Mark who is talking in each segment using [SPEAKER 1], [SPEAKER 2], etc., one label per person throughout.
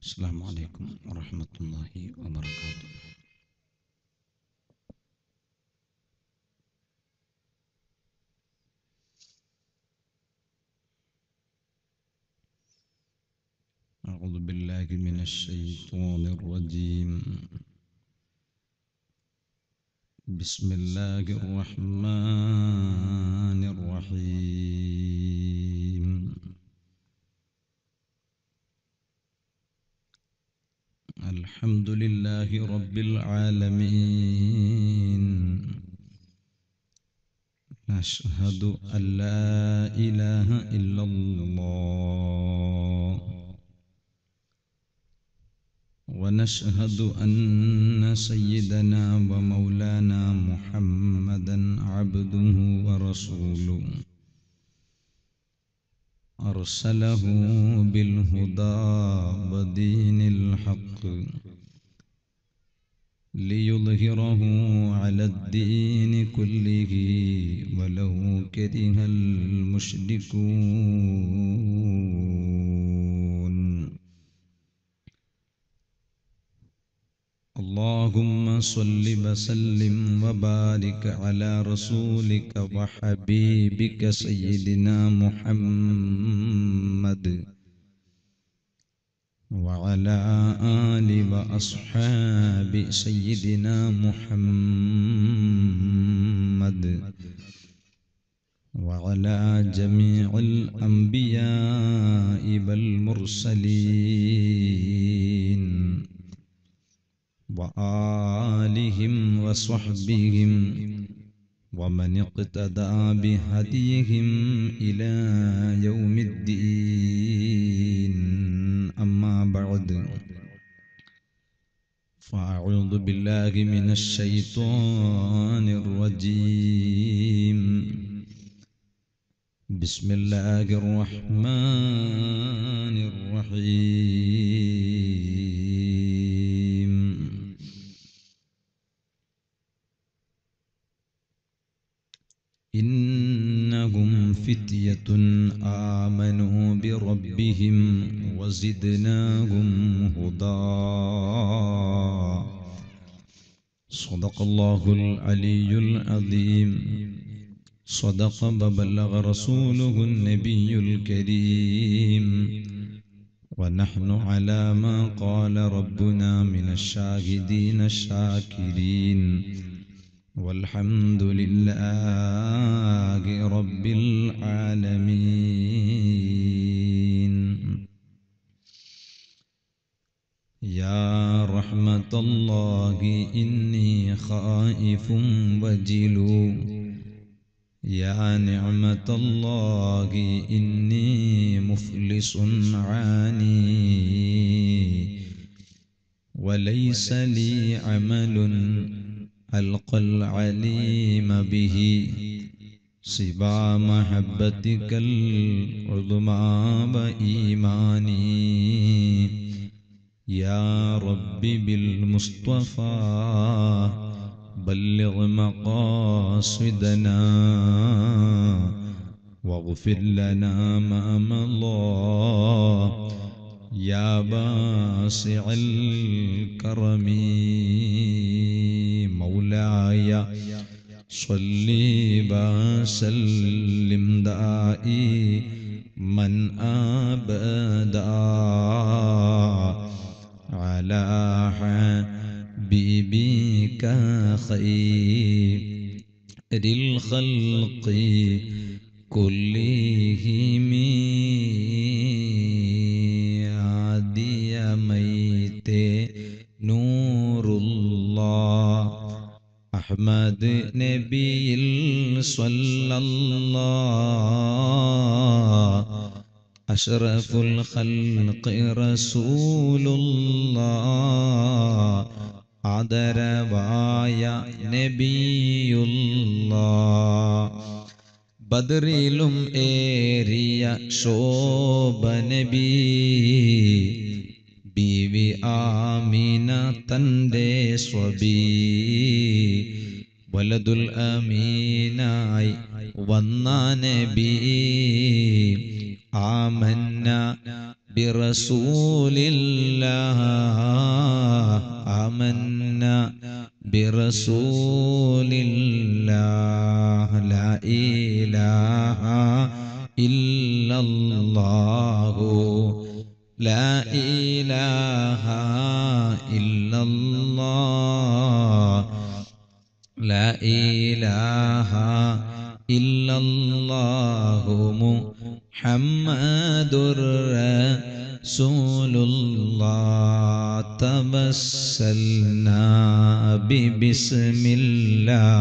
[SPEAKER 1] السلام عليكم ورحمة الله وبركاته أعوذ بالله من الشيطان الرجيم بسم الله الرحمن الرحيم الحمد لله رب العالمين نشهد أن لا إله إلا الله ونشهد أن سيدنا ومولانا محمدا عبده ورسوله أرسله بالهدى ودين الحق ليظهره على الدين كله ولو كره المشركون اللهم صل وسلم وبارك على رسولك وحبيبك سيدنا محمد وعلى آل وأصحاب سيدنا محمد وعلى جميع الأنبياء والمرسلين وآلهم وصحبهم ومن اقتدى بهديهم إلى يوم الدين أما بعد فأعوذ بالله من الشيطان الرجيم بسم الله الرحمن الرحيم إنهم فتية آمنوا بربهم وزدناهم هدى صدق الله العلي العظيم صدق وبلغ رسوله النبي الكريم ونحن على ما قال ربنا من الشاهدين الشاكرين والحمد لله رب العالمين يا رحمة الله إني خائف وجلو يا نعمة الله إني مفلس عاني وليس لي عمل ألقى العليم به سوى محبتك العظمى وإيماني يا رب بالمصطفى بلغ مقاصدنا واغفر لنا ما مضى يا باسع الكرم مولاي صل وسلم دائي من أبدا على حبيبك خير الخلق كلهم عادي ميت نور الله أحمد نبي صلى الله أشرف الخلق رسول الله ആദരവായ നബിയുള്ള ബദറിലും ഏറിയ ശോഭ നബി ബീവി ആമീന തൻ്റെ സ്വബി വലതുൽ അമീനായി വന്ന നബി ആമന്ന برسول الله آمنا برسول الله لا إله إلا الله لا إله إلا الله لا إله إلا الله محمد رسول الله تبسلنا ببسم الله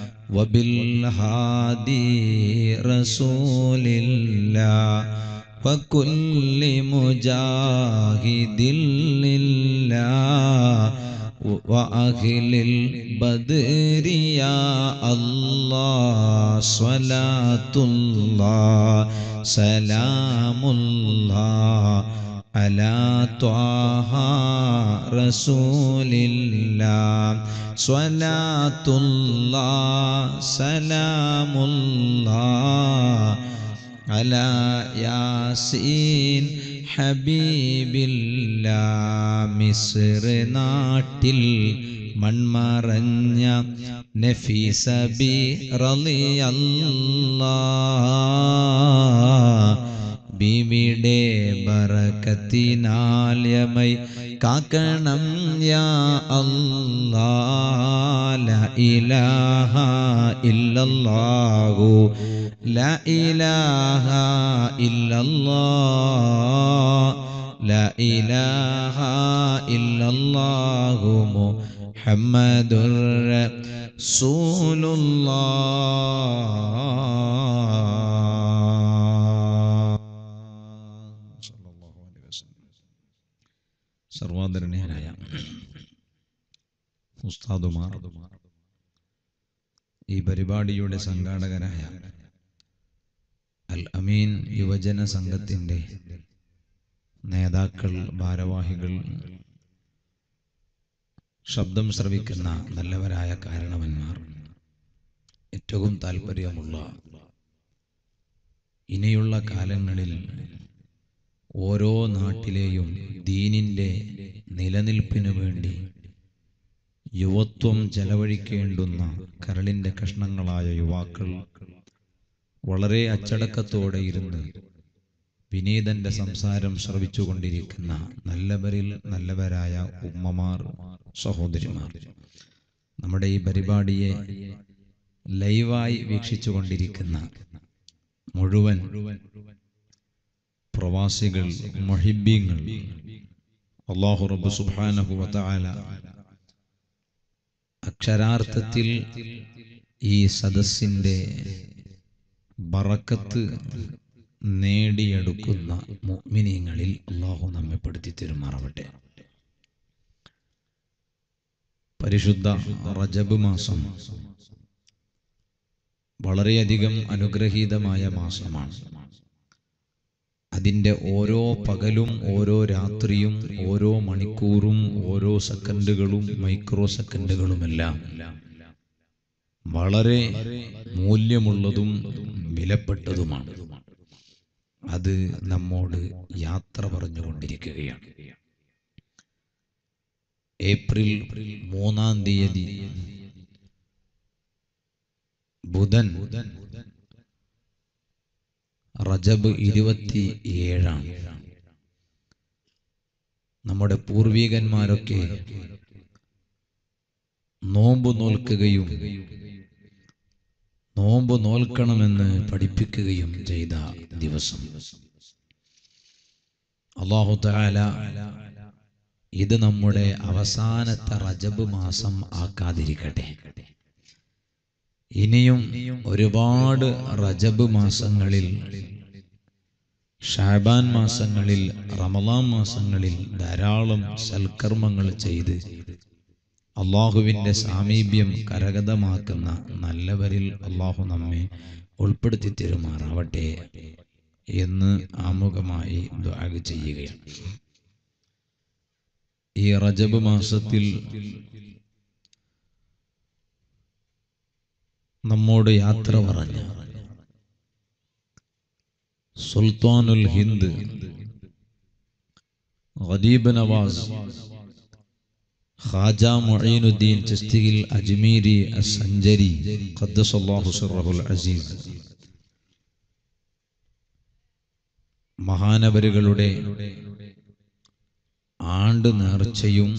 [SPEAKER 1] وبالهادي رسول الله وكل مجاهد لله وأهل البدر يا الله صلاة الله سلام الله على طه رسول الله صلاة الله سلام الله على യാസീൻ ഹബീബില്ല മിസ്ർ നാട്ടിൽ മൺമറഞ്ഞ നഫീസബി റളിയല്ലാ ബീവിയുടെ ബറക്കത്തിനാല്യമൈ കാക്കണം യാ അല്ലാ ലാ ഇലാഹ ഇല്ലല്ലാഹു لا إله إلا الله لا إله إلا الله محمد رسول الله صلى الله عليه وسلم സർവാദരണീയനായ ഉസ്താദുമാർ ഈ പരിപാടിയുടെ സംഘാടകരായ അൽ അമീൻ യുവജന സംഘത്തിൻ്റെ നേതാക്കൾ ഭാരവാഹികൾ ശബ്ദം ശ്രവിക്കുന്ന നല്ലവരായ കാരണവന്മാർ ഏറ്റവും താല്പര്യമുള്ള ഇനിയുള്ള കാലങ്ങളിൽ ഓരോ നാട്ടിലെയും ദീനിൻ്റെ നിലനിൽപ്പിനു വേണ്ടി യുവത്വം ചെലവഴിക്കേണ്ടുന്ന കരളിൻ്റെ കഷ്ണങ്ങളായ യുവാക്കൾ വളരെ അച്ചടക്കത്തോടെ ഇരുന്ന് വിനീതന്റെ സംസാരം ശ്രവിച്ചുകൊണ്ടിരിക്കുന്ന നല്ലവരിൽ നല്ലവരായ ഉമ്മമാർ സഹോദരിമാർ നമ്മുടെ ഈ പരിപാടിയെ ലൈവായി വീക്ഷിച്ചുകൊണ്ടിരിക്കുന്ന മുഴുവൻ പ്രവാസികൾ മൊഹിബീങ്ങൾ അള്ളാഹു റബ്ബ് സുബ്ഹാനഹു വതആല അക്ഷരാർത്ഥത്തിൽ ഈ സദസ്സിൻ്റെ ബറക്കത്ത് നേടിയെടുക്കുന്ന മുഅ്മിനീങ്ങളിൽ അള്ളാഹു നമ്മെ പെടുത്തി തെരുമാറാവട്ടെ പരിശുദ്ധ റജബ് മാസം വളരെയധികം അനുഗ്രഹീതമായ മാസമാണ് അതിൻ്റെ ഓരോ പകലും ഓരോ രാത്രിയും ഓരോ മണിക്കൂറും ഓരോ സെക്കൻഡുകളും മൈക്രോ സെക്കൻഡുകളുമെല്ലാം വളരെ മൂല്യമുള്ളതും വിലപ്പെട്ടതുമാണ് അത് നമ്മോട് യാത്ര പറഞ്ഞുകൊണ്ടിരിക്കുകയാണ് ഏപ്രിൽ മൂന്നാം തീയതി ബുധൻ റജബ് ഇരുപത്തി ഏഴാണ് നമ്മുടെ പൂർവികന്മാരൊക്കെ നോമ്പ് നോൽക്കുകയും നോമ്പ് നോൽക്കണമെന്ന് പഠിപ്പിക്കുകയും ചെയ്ത ദിവസം അള്ളാഹു താല ഇത് നമ്മുടെ അവസാനത്തെ റജബ് മാസം ആക്കാതിരിക്കട്ടെ ഇനിയും ഒരുപാട് റജബ് മാസങ്ങളിൽ ഷാബാൻ മാസങ്ങളിൽ റമലാൻ മാസങ്ങളിൽ ധാരാളം സൽക്കർമ്മങ്ങൾ ചെയ്ത് അള്ളാഹുവിൻ്റെ സാമീപ്യം കരഗതമാക്കുന്ന നല്ലവരിൽ അള്ളാഹു നമ്മെ ഉൾപ്പെടുത്തി തരുമാറാവട്ടെ എന്ന് ആമുഖമായി ദ്വാഗ് ചെയ്യുകയാണ് ഈ റജബ് മാസത്തിൽ നമ്മോട് യാത്ര പറഞ്ഞ സുൽത്താനുൽ ഹിന്ദ് ഖദീബ് നവാസ് ഖാജ മുഈനുദ്ദീൻ ചിസ്തിയിൽ അജ്മീരി അസഞ്ചരി ഖദ്ദസല്ലാഹു സിർറഹുൽ അസീസ് മഹാനവരുകളുടെ ആണ്ട് നേർച്ചയും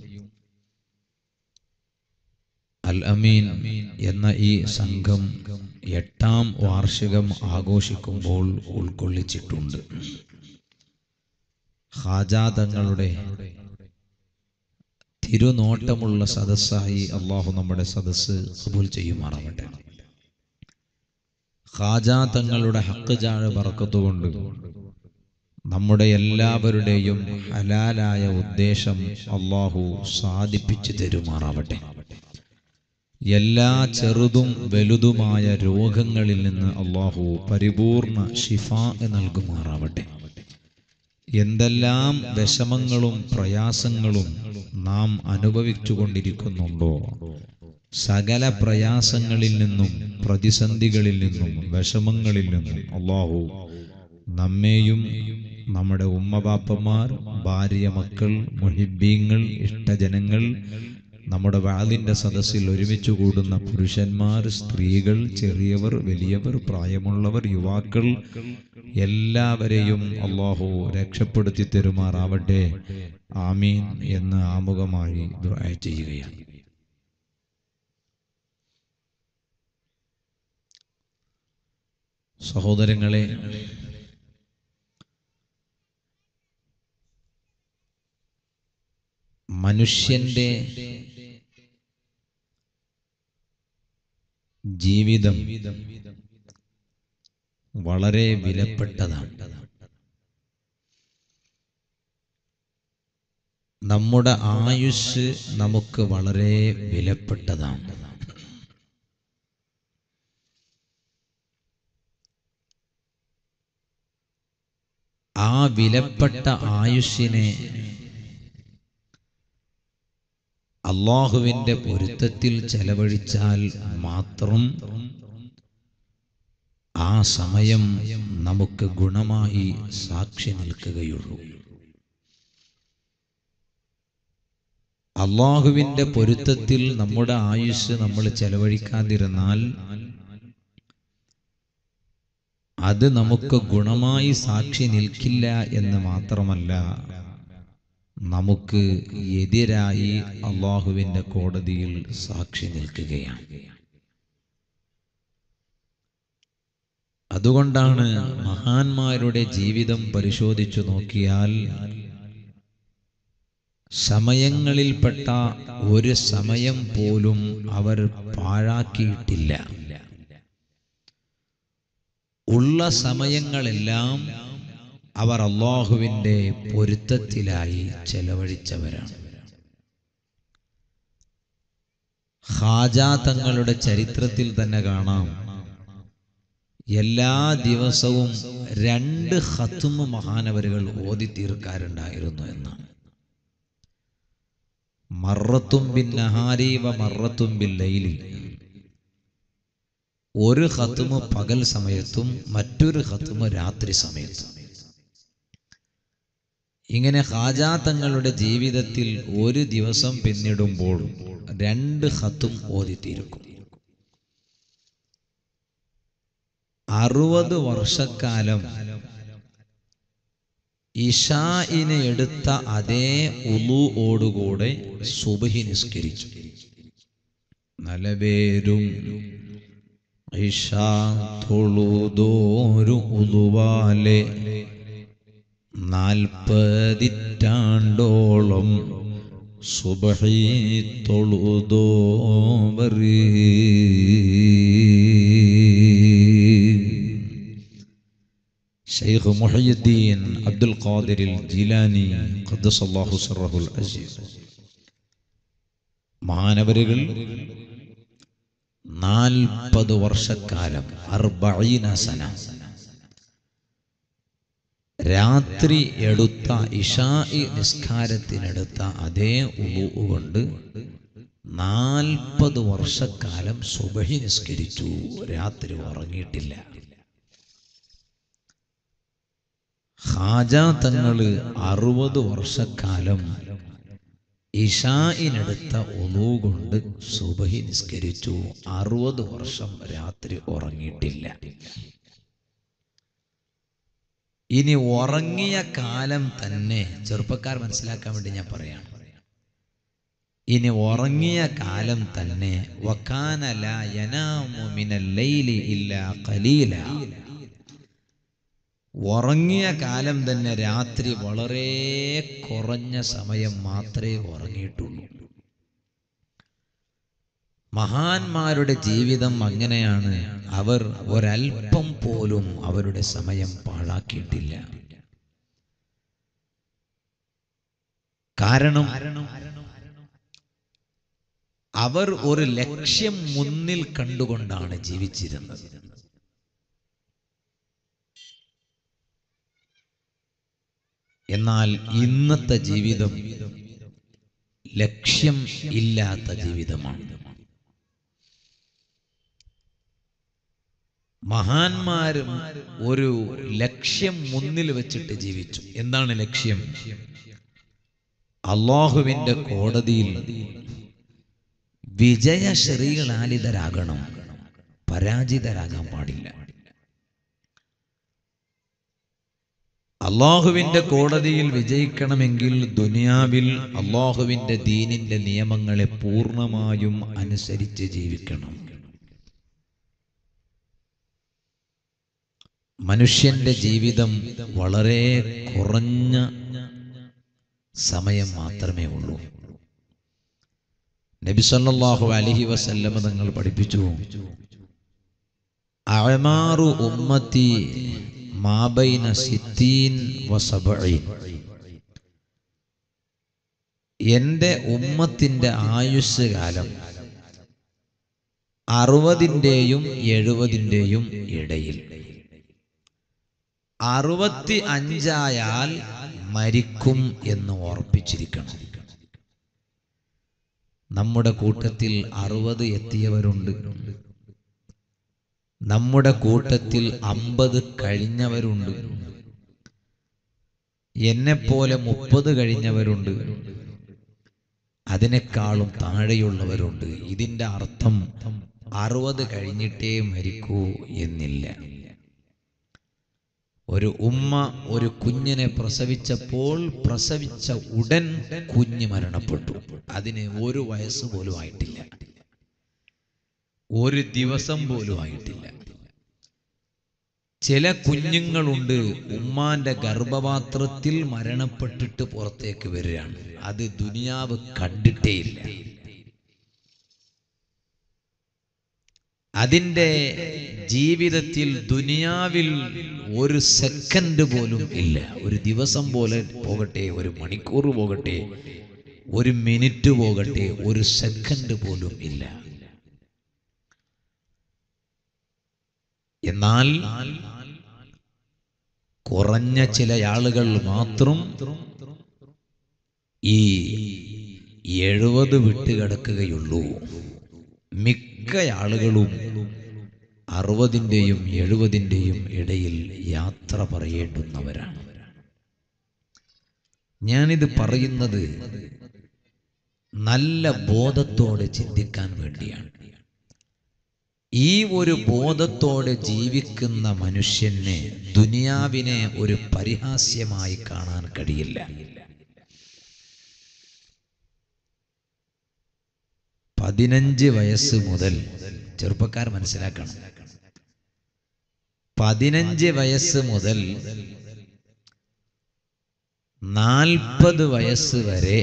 [SPEAKER 1] അൽ അമീൻ എന്ന ഈ സംഘം എട്ടാം വാർഷികം ആഘോഷിക്കുമ്പോൾ ഉൾക്കൊള്ളിച്ചിട്ടുണ്ട് ഹാജാതങ്ങളുടെ തിരുനോട്ടമുള്ള സദസ്സായി അള്ളാഹു നമ്മുടെ സദസ്സ് കബൂൽ ചെയ്യുമാറാവട്ടെ ഹാജാ തങ്ങളുടെ ഹക്ക് ജാഴ് പറക്കത്തുകൊണ്ട് നമ്മുടെ എല്ലാവരുടെയും ഹലാലായ ഉദ്ദേശം അള്ളാഹു സാധിപ്പിച്ചു തരുമാറാവട്ടെ എല്ലാ ചെറുതും വലുതുമായ രോഗങ്ങളിൽ നിന്ന് അള്ളാഹു പരിപൂർണ ഷിഫ നൽകുമാറാവട്ടെ എന്തെല്ലാം വിഷമങ്ങളും പ്രയാസങ്ങളും നാം അനുഭവിച്ചു കൊണ്ടിരിക്കുന്നുണ്ടോ സകല പ്രയാസങ്ങളിൽ നിന്നും പ്രതിസന്ധികളിൽ നിന്നും വിഷമങ്ങളിൽ നിന്നും അള്ളാഹു നമ്മെയും നമ്മുടെ ഉമ്മബാപ്പമാർ ഭാര്യ മക്കൾ മുഹിബീങ്ങൾ ഇഷ്ടജനങ്ങൾ നമ്മുടെ വാതിൻ്റെ സദസ്സിൽ ഒരുമിച്ച് കൂടുന്ന പുരുഷന്മാർ സ്ത്രീകൾ ചെറിയവർ വലിയവർ പ്രായമുള്ളവർ യുവാക്കൾ എല്ലാവരെയും അള്ളാഹു രക്ഷപ്പെടുത്തി തരുമാറാവട്ടെ ആമീൻ എന്ന് ആമുഖമായി ദുആ ചെയ്യുകയാണ് സഹോദരങ്ങളെ മനുഷ്യന്റെ ജീവിതം വളരെ വിലപ്പെട്ടതാണ് നമ്മുടെ ആയുസ് നമുക്ക് വളരെ വിലപ്പെട്ടതാണ് ആ വിലപ്പെട്ട ആയുസ്സിനെ അള്ളാഹുവിൻ്റെ പൊരുത്തത്തിൽ ചെലവഴിച്ചാൽ മാത്രം ആ സമയം നമുക്ക് ഗുണമായി സാക്ഷി നിൽക്കുകയുള്ളൂ അള്ളാഹുവിൻ്റെ പൊരുത്തത്തിൽ നമ്മുടെ ആയുസ് നമ്മൾ ചെലവഴിക്കാതിരുന്നാൽ അത് നമുക്ക് ഗുണമായി സാക്ഷി നിൽക്കില്ല എന്ന് മാത്രമല്ല നമുക്ക് എതിരായി അള്ളാഹുവിൻ്റെ കോടതിയിൽ സാക്ഷി നിൽക്കുകയാണ് അതുകൊണ്ടാണ് മഹാന്മാരുടെ ജീവിതം പരിശോധിച്ചു നോക്കിയാൽ സമയങ്ങളിൽപ്പെട്ട ഒരു സമയം പോലും അവർ പാഴാക്കിയിട്ടില്ല ഉള്ള സമയങ്ങളെല്ലാം അവർ അള്ളാഹുവിൻ്റെ പൊരുത്തത്തിലായി ചെലവഴിച്ചവരാണ് ഹാജ തങ്ങളുടെ ചരിത്രത്തിൽ തന്നെ കാണാം എല്ലാ ദിവസവും രണ്ട് ഹത്തുമ മഹാനവരുകൾ ഓതി തീർക്കാറുണ്ടായിരുന്നു എന്നാണ് മറത്തും ബിൻ നഹാരി വ മറത്തും ബിൻ ലൈലി ഒരു ഹത്തുമ പകൽ സമയത്തും മറ്റൊരു ഹത്തുമ രാത്രി സമയത്തും ഇങ്ങനെ ഹാജാ തങ്ങളുടെ ജീവിതത്തിൽ ഒരു ദിവസം പിന്നിടുമ്പോൾ രണ്ട് ഹത്തും ഓതിത്തീർക്കും അറുപത് വർഷക്കാലം ഇഷായിനെ എടുത്ത അതേ ഉളുവോടുകൂടെ സുബഹി നിസ്കരിച്ചു നലവേരും ഇഷ തൊഴുതോരു ഉളുവാലെ നാൽപ്പതിറ്റാണ്ടോളം സുബഹി തൊഴുതോവറി ഷെയ്ഖ് മുഹയ്യുദ്ദീൻ അബ്ദുൽ ഖാദിറിൽ ജീലാനി ഖദ്ദസല്ലാഹു സിറഹുൽ അസീസ് മഹാനവരുകൾ നാൽപ്പത് വർഷക്കാലം അർബീന സന രാത്രി എടുത്ത ഇഷായി നിസ്കാരത്തിനെടുത്ത അതേ ഉളു കൊണ്ട് നാൽപ്പത് വർഷക്കാലം സുബഹി നിസ്കരിച്ചു രാത്രി ഉറങ്ങിയിട്ടില്ല ഹാജ തങ്ങള് അറുപത് വർഷക്കാലം ഇഷായിനെടുത്ത ഒന്നു കൊണ്ട് സുബഹി നിസ്കരിച്ചു അറുപത് വർഷം രാത്രി ഉറങ്ങിയിട്ടില്ല ഇനി ഉറങ്ങിയ കാലം തന്നെ ചെറുപ്പക്കാർ മനസ്സിലാക്കാൻ വേണ്ടി ഞാൻ പറയാണ് ഇനി ഉറങ്ങിയ കാലം തന്നെ വക്കാനല യനാമു മിനൽ ലൈലി ഇല്ലാ ഖലീല ഉറങ്ങിയ കാലം തന്നെ രാത്രി വളരെ കുറഞ്ഞ സമയം മാത്രമേ ഉറങ്ങിയിട്ടുള്ളൂ മഹാന്മാരുടെ ജീവിതം അങ്ങനെയാണ് അവർ ഒരൽപ്പം പോലും അവരുടെ സമയം പാഴാക്കിയിട്ടില്ല കാരണം അവർ ഒരു ലക്ഷ്യം മുന്നിൽ കണ്ടുകൊണ്ടാണ് ജീവിച്ചിരുന്നത് എന്നാൽ ഇന്നത്തെ ജീവിതം ലക്ഷ്യം ഇല്ലാത്ത ജീവിതമാണ് മഹാന്മാരും ഒരു ലക്ഷ്യം മുന്നിൽ വെച്ചിട്ട് ജീവിച്ചു എന്താണ് ലക്ഷ്യം അള്ളാഹുവിന്റെ കോടതിയിൽ വിജയശ്രീലാലിതരാകണം പരാജിതരാകാൻ പാടില്ല അള്ളാഹുവിന്റെ കോടതിയിൽ വിജയിക്കണമെങ്കിൽ ദുനിയാവിൽ അള്ളാഹുവിന്റെ ദീനിന്റെ നിയമങ്ങളെ പൂർണ്ണമായും അനുസരിച്ച് ജീവിക്കണം മനുഷ്യന്റെ ജീവിതം വളരെ കുറഞ്ഞ സമയം മാത്രമേ ഉള്ളൂ നബി സല്ലല്ലാഹു അലൈഹി വസല്ലമ തങ്ങൾ പഠിപ്പിച്ചു അഅമാറു ഉമ്മത്തി മാബൈന സിത്തീൻ വസബഈൻ എൻ്റെ ഉമ്മത്തിൻ്റെ ആയുസ് കാലം അറുപതിൻ്റെയും എഴുപതിൻ്റെയും ഇടയിൽ അറുപത്തി അഞ്ചായാൽ മരിക്കും എന്ന് ഓർപ്പിച്ചിരിക്കണം നമ്മുടെ കൂട്ടത്തിൽ അറുപത് എത്തിയവരുണ്ട് നമ്മുടെ കൂട്ടത്തിൽ അമ്പത് കഴിഞ്ഞവരുണ്ട് എന്നെപ്പോലെ മുപ്പത് കഴിഞ്ഞവരുണ്ട് അതിനേക്കാളും താഴെയുള്ളവരുണ്ട് ഇതിൻ്റെ അർത്ഥം അറുപത് കഴിഞ്ഞിട്ടേ മരിക്കൂ എന്നില്ല ഒരു ഉമ്മ ഒരു കുഞ്ഞിനെ പ്രസവിച്ചപ്പോൾ പ്രസവിച്ച ഉടൻ കുഞ്ഞ് മരണപ്പെട്ടു അതിന് ഒരു വയസ്സ് പോലും ആയിട്ടില്ല ഒരു ദിവസം പോലും ആയിട്ടില്ല ചില കുഞ്ഞുങ്ങളുണ്ട് ഉമ്മാന്റെ ഗർഭപാത്രത്തിൽ മരണപ്പെട്ടിട്ട് പുറത്തേക്ക് വരികയാണ് അത് ദുനിയാവ് കണ്ടിട്ടേയില്ല അതിൻ്റെ ജീവിതത്തിൽ ദുനിയാവിൽ ഒരു സെക്കൻഡ് പോലും ഇല്ല ഒരു ദിവസം പോലെ പോകട്ടെ ഒരു മണിക്കൂർ പോകട്ടെ ഒരു മിനിറ്റ് പോകട്ടെ ഒരു സെക്കൻഡ് പോലും ഇല്ല എന്നാൽ കുറഞ്ഞ ചില ആളുകൾ മാത്രം ഈ എഴുപത് വിട്ടുകിടക്കുകയുള്ളൂ മിക്ക ആളുകളും അറുപതിൻ്റെയും എഴുപതിൻ്റെയും ഇടയിൽ യാത്ര പറയേണ്ടുന്നവരാണ് ഞാനിത് പറയുന്നത് നല്ല ബോധത്തോടെ ചിന്തിക്കാൻ വേണ്ടിയാണ് ഈ ഒരു ബോധത്തോടെ ജീവിക്കുന്ന മനുഷ്യനെ ദുനിയാവിനെ ഒരു പരിഹാസ്യമായി കാണാൻ കഴിയില്ല പതിനഞ്ച് വയസ്സ് മുതൽ ചെറുപ്പക്കാർ മനസ്സിലാക്കണം പതിനഞ്ച് വയസ്സ് മുതൽ നാൽപ്പത് വയസ്സ് വരെ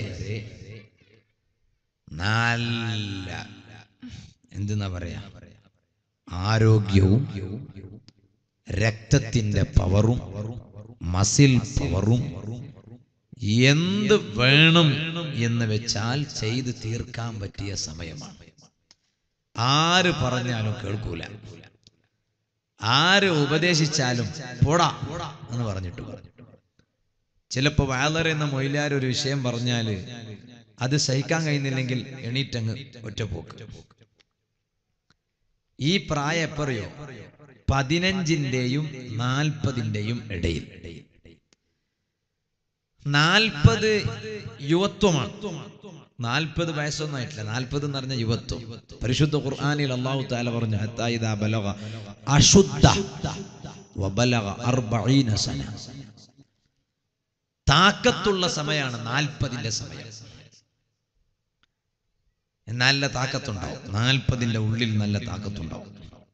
[SPEAKER 1] നല്ല എന്തെന്നാ പറയാ ആരോഗ്യവും രക്തത്തിന്റെ പവറും മസിൽ പവറും എന്ത് വേണം എന്ന് വെച്ചാൽ ചെയ്ത് തീർക്കാൻ പറ്റിയ സമയമാണ് ആര് പറഞ്ഞാലും കേൾക്കൂല ആര് ഉപദേശിച്ചാലും പോടാ എന്ന് പറഞ്ഞിട്ട് പറഞ്ഞു ചിലപ്പോ വാളറിയുന്ന മൊയിലാർ ഒരു വിഷയം പറഞ്ഞാല് അത് സഹിക്കാൻ കഴിയുന്നില്ലെങ്കിൽ എണീറ്റങ്ങ് ഒറ്റപ്പോക്ക് ഈ പ്രായം എപ്പറയോ പതിനഞ്ചിന്റെയും നാൽപ്പതിന്റെയും ഇടയിൽ നാൽപ്പത് യുവത്വമാണ് നാൽപ്പത് വയസ്സൊന്നും ആയിട്ടില്ല നാൽപ്പത് എന്ന് പറഞ്ഞ യുവത്വം പരിശുദ്ധ ഖുർആനിൽ അള്ളാഹു താല പറഞ്ഞു ഹത്താ ഇദാ ബലഗ അശുദ്ധ വബലഗ അർബഈന സന താക്കത്തുള്ള സമയമാണ് നാൽപ്പതിന്റെ സമയം നല്ല താക്കത്തുണ്ടാവും നാൽപ്പതിന്റെ ഉള്ളിൽ നല്ല താക്കത്തുണ്ടാവും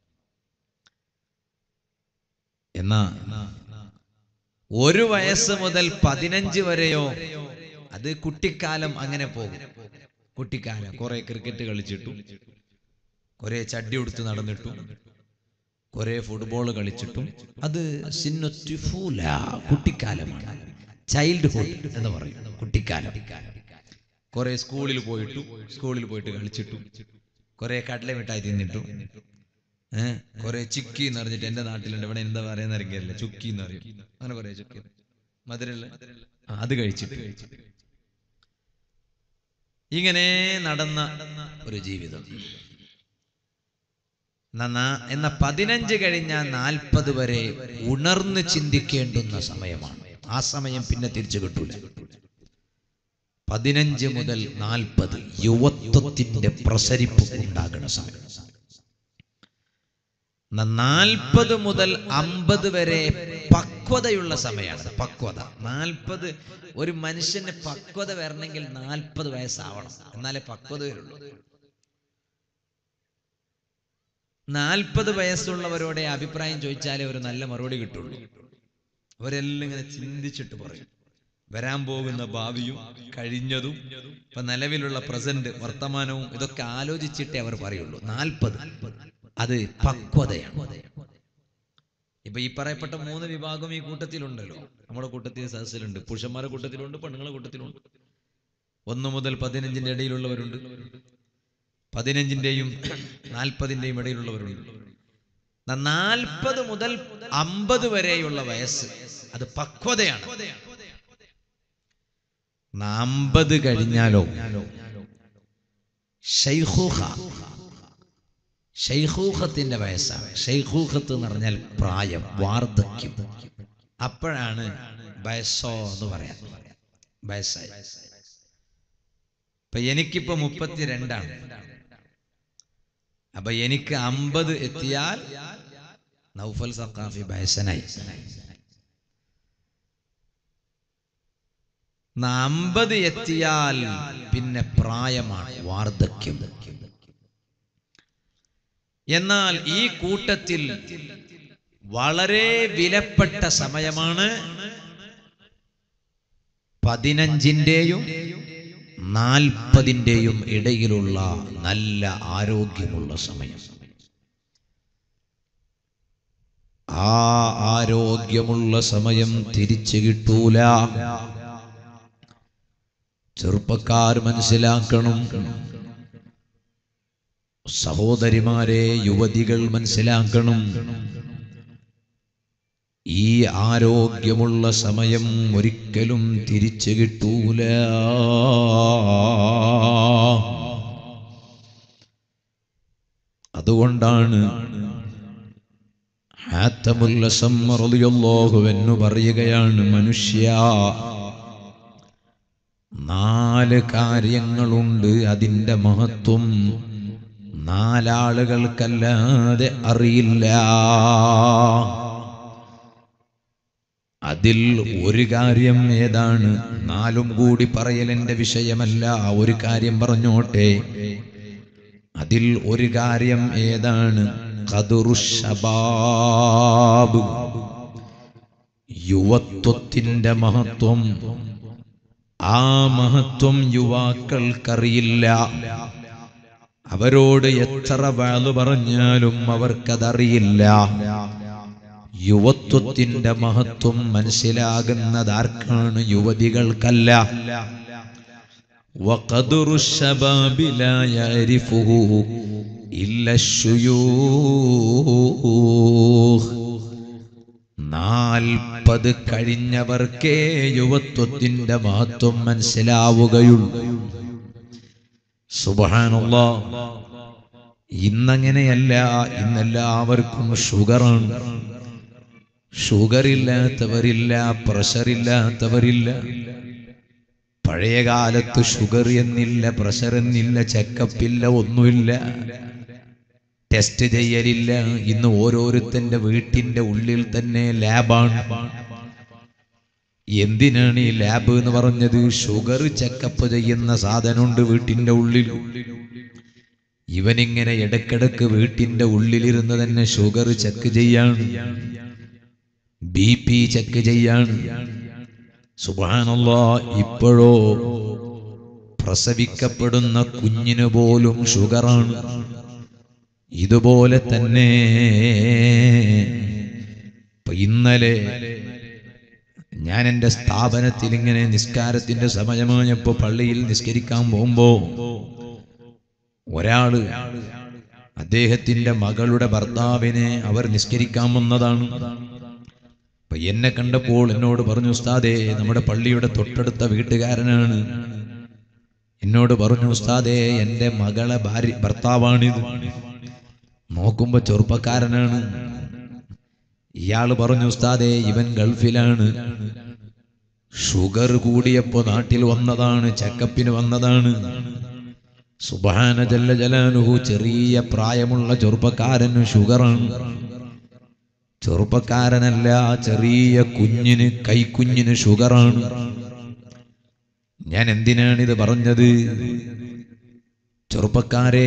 [SPEAKER 1] എന്നാ ഒരു വയസ്സ് മുതൽ പതിനഞ്ച് വരെയോ അത് കുട്ടിക്കാലം അങ്ങനെ പോകും കുട്ടിക്കാലം കുറെ ക്രിക്കറ്റ് കളിച്ചിട്ടും കുറെ ചട്ടി ഉടുത്ത് നടന്നിട്ടും കുറെ ഫുട്ബോൾ കളിച്ചിട്ടും അത് സിന്നൊറ്റിഫൂല കുട്ടിക്കാലമാണ് ചൈൽഡ്ഹുഡ് എന്ന് പറയും കുട്ടിക്കാലം കുറെ സ്കൂളിൽ പോയിട്ടു സ്കൂളിൽ പോയിട്ട് കളിച്ചിട്ടും കുറെ കടല മിഠായി തിന്നിട്ടും ഏഹ് കുറെ ചുക്കി എന്ന് പറഞ്ഞിട്ട് എന്റെ നാട്ടിലുണ്ട് ഇവിടെ എന്താ പറയുന്ന അറിയില്ല ചുക്കി എന്ന് പറയും അങ്ങനെ കുറെ ചുക്കി മധുരല്ല ആ, അത് കഴിച്ചിട്ട് ഇങ്ങനെ നടന്ന ഒരു ജീവിതം നന്നാ- എന്ന പതിനഞ്ച് കഴിഞ്ഞ നാൽപ്പത് വരെ ഉണർന്ന് ചിന്തിക്കേണ്ടുന്ന സമയമാണ് ആ സമയം പിന്നെ തിരിച്ചു കിട്ടൂല പതിനഞ്ച് മുതൽ നാൽപ്പത് യുവത്വത്തിന്റെ പ്രസരിപ്പ് ഉണ്ടാകുന്ന സമയം നാൽപ്പത് മുതൽ അമ്പത് വരെ പക്വതയുള്ള സമയമാണ് പക്വത നാൽപ്പത് ഒരു മനുഷ്യന് പക്വത വരണമെങ്കിൽ നാൽപ്പത് വയസ്സാവണം എന്നാലേ പക്വത വരുള്ളൂ നാൽപ്പത് വയസ്സുള്ളവരോടെ അഭിപ്രായം ചോദിച്ചാലേ ഒരു നല്ല മറുപടി കിട്ടുള്ളൂ അവരെല്ലാം ഇങ്ങനെ ചിന്തിച്ചിട്ട് പറയും വരാൻ പോകുന്ന ഭാവിയും കഴിഞ്ഞതും ഇപ്പൊ നിലവിലുള്ള പ്രസന്റ് വർത്തമാനവും ഇതൊക്കെ ആലോചിച്ചിട്ടേ അവർ പറയുള്ളൂ നാൽപ്പത് അത് പക്വതയാണ് ഇപ്പൊ ഈ പറയപ്പെട്ട മൂന്ന് വിഭാഗം ഈ കൂട്ടത്തിലുണ്ടല്ലോ നമ്മുടെ കൂട്ടത്തിൽ സദസ്സിലുണ്ട് പുരുഷന്മാരുടെ കൂട്ടത്തിലുണ്ട് പെണ്ണുങ്ങളുടെ കൂട്ടത്തിലുണ്ട് ഒന്ന് മുതൽ പതിനഞ്ചിന്റെ ഇടയിലുള്ളവരുണ്ട് പതിനഞ്ചിന്റെയും നാൽപ്പതിന്റെയും ഇടയിലുള്ളവരുണ്ട് നാൽപ്പത് മുതൽ അമ്പത് വരെയുള്ള വയസ്സ് അത് പക്വതയാണ് അമ്പത് കഴിഞ്ഞാലോ ഷൈഖൂഖ ഷൈഖൂഖത്തിന്റെ വയസ്സാണ് ഷൈഖൂഖത്ത് എന്ന് പറഞ്ഞാൽ പ്രായം വാർദ്ധക്യം അപ്പോഴാണ് വയസ്സോ എന്ന് പറയാം വയസ്സായി ഇപ്പൊ എനിക്കിപ്പോ മുപ്പത്തിരണ്ടാണ് അപ്പൊ എനിക്ക് അമ്പത് എത്തിയാൽ നൗഫൽ സഖാഫി വയസ്സനായി അമ്പത് എത്തിയാൽ പിന്നെ പ്രായമാണ് വാർദ്ധക്യം എന്നാൽ ഈ കൂട്ടത്തിൽ വളരെ വിലപ്പെട്ട സമയമാണ് പതിനഞ്ചിന്റെയും നാൽപ്പതിന്റെയും ഇടയിലുള്ള നല്ല ആരോഗ്യമുള്ള സമയം ആ ആരോഗ്യമുള്ള സമയം തിരിച്ചു കിട്ടൂല ചെറുപ്പക്കാർ മനസ്സിലാക്കണം സഹോദരിമാരെ യുവതികൾ മനസ്സിലാക്കണം ഈ ആരോഗ്യമുള്ള സമയം ഒരിക്കലും തിരിച്ചു കിട്ടൂല അതുകൊണ്ടാണ് ഹാത്തമുൽ അസം റളിയല്ലാഹു അൻഹു പറയുകയാണ് മനുഷ്യ നാല് കാര്യങ്ങളുണ്ട് അതിൻ്റെ മഹത്വം നാലാളുകൾക്കല്ലാതെ അറിയില്ല അതിൽ ഒരു കാര്യം ഏതാണ് നാലും കൂടി പറയൽ എൻ്റെ വിഷയമല്ല ഒരു കാര്യം പറഞ്ഞോട്ടെ അതിൽ ഒരു കാര്യം ഏതാണ് ഖദറുഷബാബ് യുവത്വത്തിന്റെ മഹത്വം ആ മഹത്വം യുവാക്കൾക്കറിയില്ല അവരോട് എത്ര വാള് പറഞ്ഞാലും അവർക്കതറിയില്ല യുവത്വത്തിന്റെ മഹത്വം മനസ്സിലാകുന്നത് ആർക്കാണ് യുവതികൾക്കല്ല وقدر الشباب لا يعرفه إلا الشيوخ നാൽപ്പത് കഴിഞ്ഞവർക്കേ യുവത്വത്തിന്റെ മഹത്വം മനസ്സിലാവുകയുള്ളൂ സുബഹാനുള്ള ഇന്നങ്ങനെയല്ല ഇന്നെല്ലാവർക്കും ഷുഗറാണ് ഷുഗർ ഇല്ലാത്തവരില്ല പ്രഷർ ഇല്ലാത്തവരില്ല പഴയ കാലത്ത് ഷുഗർ എന്നില്ല പ്രഷർ എന്നില്ല ചെക്കപ്പില്ല ഒന്നുമില്ല ടെസ്റ്റ് ചെയ്യലില്ല ഇന്ന് ഓരോരുത്തന്റെ വീട്ടിന്റെ ഉള്ളിൽ തന്നെ ലാബാണ് എന്തിനാണ് ഈ ലാബ് എന്ന് പറഞ്ഞത് ഷുഗർ ചെക്കപ്പ് ചെയ്യുന്ന സാധനമുണ്ട് വീട്ടിന്റെ ഉള്ളിൽ ഇവനിങ്ങനെ ഇടക്കിടക്ക് വീട്ടിന്റെ ഉള്ളിലിരുന്ന് തന്നെ ഷുഗർ ചെക്ക് ചെയ്യാണ് ബി പി ചെക്ക് ചെയ്യാണ് സുബാനല്ലോ ഇപ്പോഴോ പ്രസവിക്കപ്പെടുന്ന കുഞ്ഞിന് പോലും ഷുഗറാണ് ഇതുപോലെ തന്നെ ഇപ്പൊ ഇന്നലെ ഞാൻ എൻ്റെ സ്ഥാപനത്തിൽ ഇങ്ങനെ നിസ്കാരത്തിന്റെ സമയമായപ്പോ പള്ളിയിൽ നിസ്കരിക്കാൻ പോകുമ്പോ ഒരാള് അദ്ദേഹത്തിന്റെ മകളുടെ ഭർത്താവിനെ അവർ നിസ്കരിക്കാൻ വന്നതാണ് അപ്പൊ എന്നെ കണ്ടപ്പോൾ എന്നോട് പറഞ്ഞു ഉസ്താദേ നമ്മുടെ പള്ളിയുടെ തൊട്ടടുത്ത വീട്ടുകാരനാണ് എന്നോട് പറഞ്ഞു ഉസ്താദേ എൻ്റെ മകളെ ഭാര്യ ഭർത്താവാണിത് നോക്കുമ്പോ ചെറുപ്പക്കാരനാണ് ഇയാള് പറഞ്ഞു ഉസ്താദേ ഇവൻ ഗൾഫിലാണ് ഷുഗർ കൂടിയപ്പോ നാട്ടിൽ വന്നതാണ് ചെക്കപ്പിന് വന്നതാണ് സുബാന ജല്ല ജലാനുഹു ചെറിയ പ്രായമുള്ള ചെറുപ്പക്കാരന് ഷുഗറാണ് ചെറുപ്പക്കാരനല്ല ചെറിയ കുഞ്ഞിന് കൈക്കുഞ്ഞിന് ഷുഗറാണ് ഞാൻ എന്തിനാണിത് പറഞ്ഞത് ചെറുപ്പക്കാരെ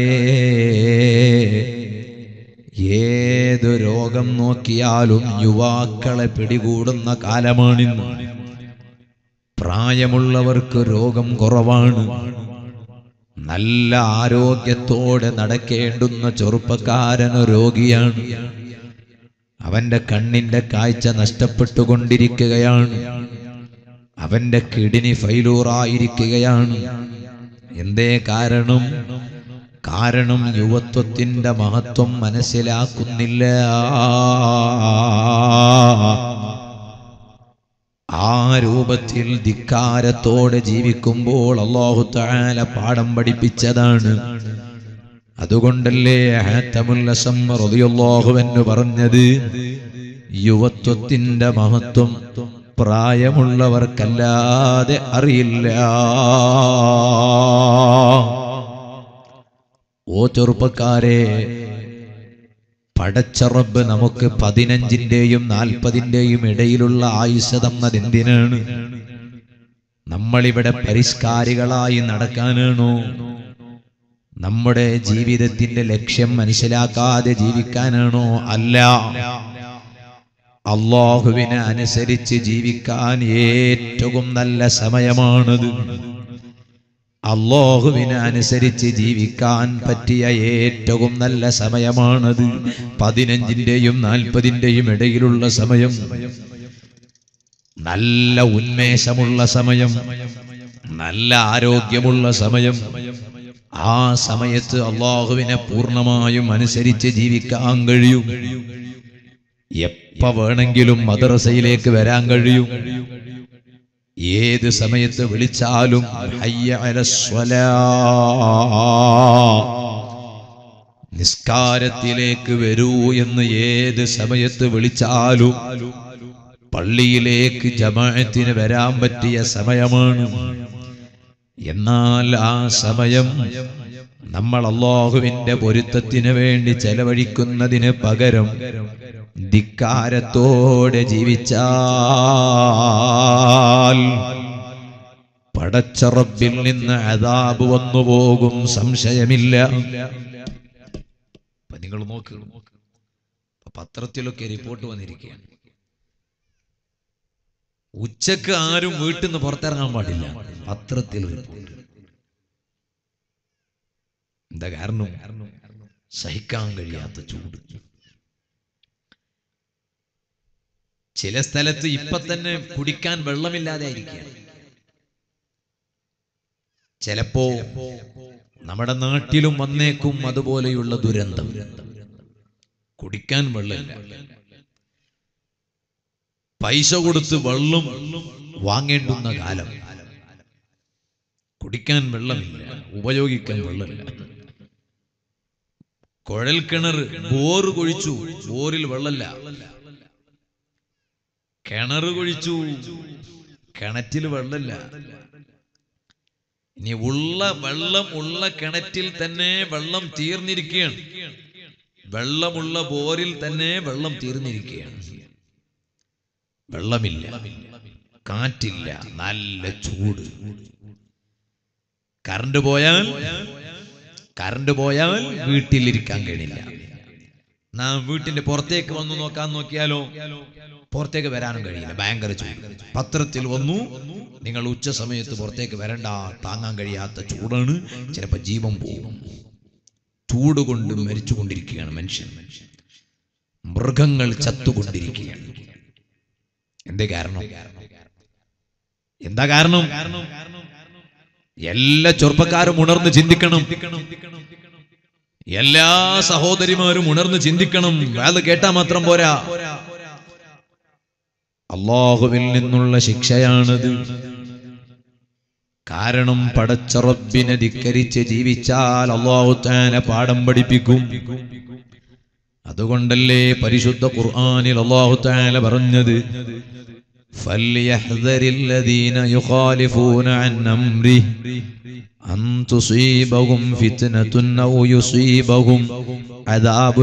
[SPEAKER 1] ഏത് രോഗം നോക്കിയാലും യുവാക്കളെ പിടികൂടുന്ന കാലമാണിന്ന് പ്രായമുള്ളവർക്ക് രോഗം കുറവാണ് നല്ല ആരോഗ്യത്തോടെ നടക്കേണ്ടുന്ന ചെറുപ്പക്കാരന് രോഗിയാണ് അവന്റെ കണ്ണിന്റെ കാഴ്ച നഷ്ടപ്പെട്ടുകൊണ്ടിരിക്കുകയാണ് അവന്റെ കിഡ്നി ഫൈലൂറായിരിക്കുകയാണ് എന്തേ കാരണം കാരണം യുവത്വത്തിന്റെ മഹത്വം മനസ്സിലാക്കുന്നില്ല ആ രൂപത്തിൽ ധിക്കാരത്തോടെ ജീവിക്കുമ്പോൾ അള്ളാഹു താല പാഠം പഠിപ്പിച്ചതാണ് അതുകൊണ്ടല്ലേ ഹാത്തമുല്ലസം റളിയല്ലാഹുവെന്ന് പറഞ്ഞത് യുവത്വത്തിന്റെ മഹത്വം പ്രായമുള്ളവർക്കല്ലാതെ അറിയില്ല ഓ ചെറുപ്പക്കാരെ പടച്ചറബ് നമുക്ക് പതിനഞ്ചിന്റെയും നാൽപ്പതിന്റെയും ഇടയിലുള്ള ആയുസ് തന്നത് എന്തിനാണ് നമ്മളിവിടെ പരിഷ്കാരികളായി നടക്കാനാണോ നമ്മുടെ ജീവിതത്തിന്റെ ലക്ഷ്യം മനസ്സിലാക്കാതെ ജീവിക്കാനാണോ അല്ല അള്ളാഹുവിനെ അനുസരിച്ച് ജീവിക്കാൻ ഏറ്റവും നല്ല സമയമാണത് അള്ളാഹുവിനെ അനുസരിച്ച് ജീവിക്കാൻ പറ്റിയ ഏറ്റവും നല്ല സമയമാണത് പതിനഞ്ചിന്റെയും നാൽപ്പതിന്റെയും ഇടയിലുള്ള സമയം നല്ല ഉന്മേഷമുള്ള സമയം നല്ല ആരോഗ്യമുള്ള സമയം ആ സമയത്ത് അള്ളാഹുവിനെ പൂർണ്ണമായും അനുസരിച്ച് ജീവിക്കാൻ കഴിയും എപ്പ വേണമെങ്കിലും മദ്രസയിലേക്ക് വരാൻ കഴിയും ഏത് സമയത്ത് വിളിച്ചാലും ഹയ്യ അലസ്വലാ. നിസ്കാരത്തിലേക്ക് വരൂ എന്ന് ഏത് സമയത്ത് വിളിച്ചാലും പള്ളിയിലേക്ക് ജമാഅത്തിന് വരാൻ പറ്റിയ സമയമാണ് എന്നാൽ ആ സമയം നമ്മൾ അള്ളാഹുവിന്റെ പൊരുത്തത്തിന് വേണ്ടി ചെലവഴിക്കുന്നതിന് പകരം ധിക്കാരത്തോടെ ജീവിച്ചാൽ പടച്ചറബിൽ നിന്ന് അതാബ് വന്നു പോകും സംശയമില്ല അപ്പൊ നിങ്ങൾ നോക്ക് ഇപ്പൊ പത്രത്തിലൊക്കെ റിപ്പോർട്ട് വന്നിരിക്കുകയാണ് ഉച്ചക്ക് ആരും വീട്ടിൽ നിന്ന് പുറത്തിറങ്ങാൻ പാടില്ല പത്രത്തിൽ റിപ്പോർട്ട് എന്താ കാരണം സഹിക്കാൻ കഴിയാത്ത ചൂട് ചില സ്ഥലത്ത് ഇപ്പൊ തന്നെ കുടിക്കാൻ വെള്ളമില്ലാതെ ആയിരിക്കുകയാണ് ചിലപ്പോ നമ്മുടെ നാട്ടിലും വന്നേക്കും അതുപോലെയുള്ള ദുരന്തം കുടിക്കാൻ വെള്ളമില്ല പൈസ കൊടുത്ത് വെള്ളം വാങ്ങേണ്ടുന്ന കാലം കുടിക്കാൻ വെള്ളമില്ല ഉപയോഗിക്കാൻ വെള്ളമില്ല കുഴൽ കിണർ ബോറ് കൊഴിച്ചു ബോറിൽ വെള്ളമില്ല കിണർ കുഴിച്ചു കിണറ്റിൽ വെള്ളമില്ല ഇനി ഉള്ള വെള്ളം ഉള്ള കിണറ്റിൽ തന്നെ വെള്ളം തീർന്നിരിക്കുകയാണ് വെള്ളമുള്ള ബോറിൽ തന്നെ വെള്ളം തീർന്നിരിക്കുകയാണ് വെള്ളമില്ല കാറ്റില്ല നല്ല ചൂട് കറണ്ട് പോയാൽ കറണ്ട് പോയാൽ വീട്ടിലിരിക്കാൻ കഴിയില്ല നാം വീട്ടിന്റെ പുറത്തേക്ക് വന്നു നോക്കാൻ നോക്കിയാലോ പുറത്തേക്ക് വരാനും കഴിയില്ല ഭയങ്കര ചൂട് പത്രത്തിൽ വന്നു നിങ്ങൾ ഉച്ച സമയത്ത് പുറത്തേക്ക് വരണ്ട താങ്ങാൻ കഴിയാത്ത ചൂടാണ് ചിലപ്പോ ജീവൻ പോകും ചൂട് കൊണ്ട് മരിച്ചുകൊണ്ടിരിക്കുകയാണ് മനുഷ്യൻ മൃഗങ്ങൾ ചത്തുകൊണ്ടിരിക്കുകയാണ് എന്തേ കാരണം എന്താ കാരണം എല്ലാ ചെറുപ്പക്കാരും ഉണർന്ന് ചിന്തിക്കണം എല്ലാ സഹോദരിമാരും ഉണർന്ന് ചിന്തിക്കണം അത് കേട്ടാ മാത്രം പോരാ അള്ളാഹുവിൽ നിന്നുള്ള ശിക്ഷയാണത് കാരണം പടച്ച റബ്ബിനെ ധിക്കരിച്ച് ജീവിച്ചാൽ അള്ളാഹു താനെ പാഠം പഠിപ്പിക്കും അതുകൊണ്ടല്ലേ പരിശുദ്ധ ഖുർആനിൽ അള്ളാഹു താല പറഞ്ഞത് فليحذر الذين يخالفون عن أمره أن تصيبهم فتنة أو يصيبهم عذاب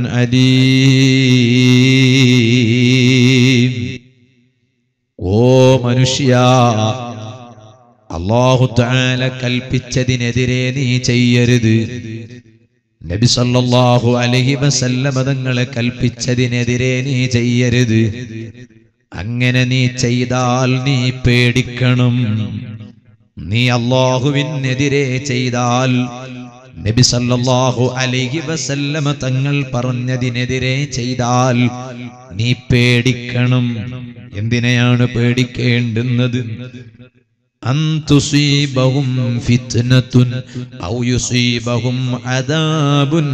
[SPEAKER 1] أليم ഓ മനുഷ്യ അള്ളാഹു താല കൽപ്പിച്ചതിനെതിരെ നീ ചെയ്യരുത് നബി സല്ലല്ലാഹു അലൈഹി വസല്ലമ തങ്ങളെ കൽപ്പിച്ചതിനെതിരെ നീ ചെയ്യരുത് അങ്ങനെ നീ ചെയ്താൽ നീ പേടിക്കണം നീ അള്ളാഹുവിനെതിരെ ചെയ്താൽ നബി സല്ലല്ലാഹു അലൈഹി വസല്ലമ തങ്ങൾ പറഞ്ഞതിനെതിരെ ചെയ്താൽ നീ പേടിക്കണം എന്തിനെയാണ് പേടിക്കേണ്ടുന്നത് അൻ തുസീബഹും ഫിത്നത്തുൻ ഔ യുസീബഹും അദാബുൻ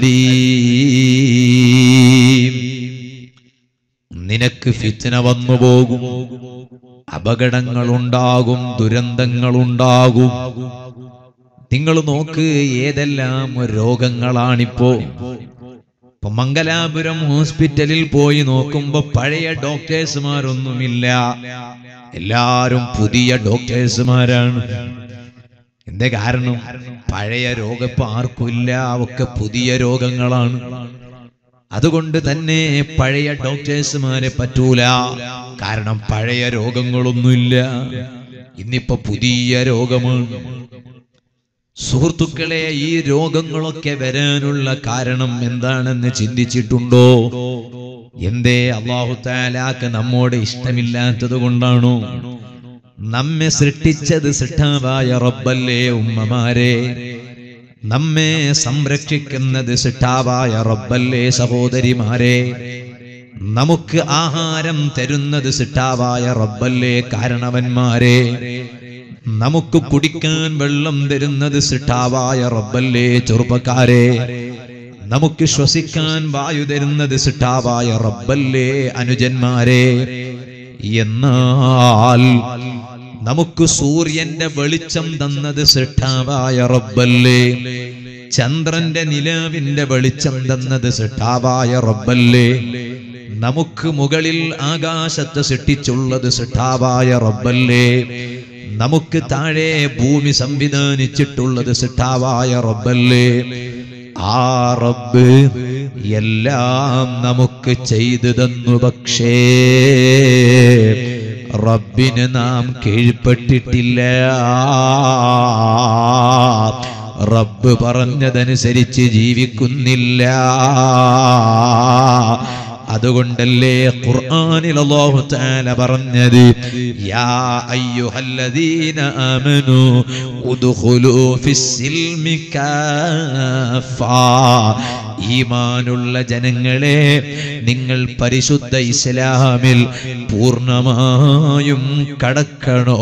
[SPEAKER 1] അലീം നിനക്ക് ഫിത്ന വന്നു പോകും അപകടങ്ങൾ ഉണ്ടാകും ദുരന്തങ്ങൾ ഉണ്ടാകും നിങ്ങൾ നോക്ക് ഏതെല്ലാം രോഗങ്ങളാണിപ്പോ ഇപ്പൊ മംഗലാപുരം ഹോസ്പിറ്റലിൽ പോയി നോക്കുമ്പോ പഴയ ഡോക്ടേഴ്സുമാരൊന്നുമില്ല എല്ലാരും പുതിയ ഡോക്ടേഴ്സുമാരാണ് എന്തേ കാരണം പഴയ രോഗം ഇപ്പൊ ആർക്കുമില്ല ഒക്കെ പുതിയ രോഗങ്ങളാണ് അതുകൊണ്ട് തന്നെ പഴയ ഡോക്ടേഴ്സുമാരെ പറ്റൂല കാരണം പഴയ രോഗങ്ങളൊന്നുമില്ല ഇന്നിപ്പോ പുതിയ രോഗമാണ് സുഹൃത്തുക്കളെ ഈ രോഗങ്ങളൊക്കെ വരാനുള്ള കാരണം എന്താണെന്ന് ചിന്തിച്ചിട്ടുണ്ടോ എന്തേ അള്ളാഹു താലാക്ക് നമ്മോട് ഇഷ്ടമില്ലാത്തത് കൊണ്ടാണോ നമ്മെ സൃഷ്ടിച്ചത് സൃഷ്ടാവായ റബ്ബല്ലേ ഉമ്മമാരെ നമ്മെ സംരക്ഷിക്കുന്നത് സിട്ടാവായ റബ്ബല്ലേ സഹോദരിമാരെ നമുക്ക് ആഹാരം തരുന്നത് സിട്ടാവായ റബ്ബല്ലേ കാരണവന്മാരെ നമുക്ക് കുടിക്കാൻ വെള്ളം തരുന്നത് സിട്ടാവായ റബ്ബല്ലേ ചെറുപ്പക്കാരെ നമുക്ക് ശ്വസിക്കാൻ വായു തരുന്നത് സിട്ടാവായ റബ്ബല്ലേ അനുജന്മാരെ എന്നാൽ നമുക്ക് സൂര്യന്റെ വെളിച്ചം തന്നത് സിട്ടാവായ റബ്ബല്ലേ ചന്ദ്രന്റെ നിലാവിന്റെ വെളിച്ചം തന്നത് സിട്ടാവായ റബ്ബല്ലേ നമുക്ക് മുകളിൽ ആകാശത്ത് സൃഷ്ടിച്ചുള്ളത് സിട്ടാവായ റബ്ബല്ലേ നമുക്ക് താഴെ ഭൂമി സംവിധാനിച്ചിട്ടുള്ളത് സിട്ടാവായ റബ്ബല്ലേ ആ റബ്ബ് എല്ലാം നമുക്ക് ചെയ്തു തന്നു പക്ഷേ റബ്ബിന് നാം കീഴ്പ്പെട്ടിട്ടില്ല റബ്ബ് പറഞ്ഞതനുസരിച്ച് ജീവിക്കുന്നില്ല അതുകൊണ്ടല്ലേ ഖുർആനിൽ അല്ലാഹു തആല പറഞ്ഞത് യാ അയ്യുഹല്ലദീന ആമനു ഉദ്ഖുലൂ ഫിസ്സിൽമി കാഫാ ഈമാനുള്ള ജനങ്ങളെ നിങ്ങൾ പരിശുദ്ധ ഇസ്ലാമിൽ പൂർണ്ണമായും കടക്കണോ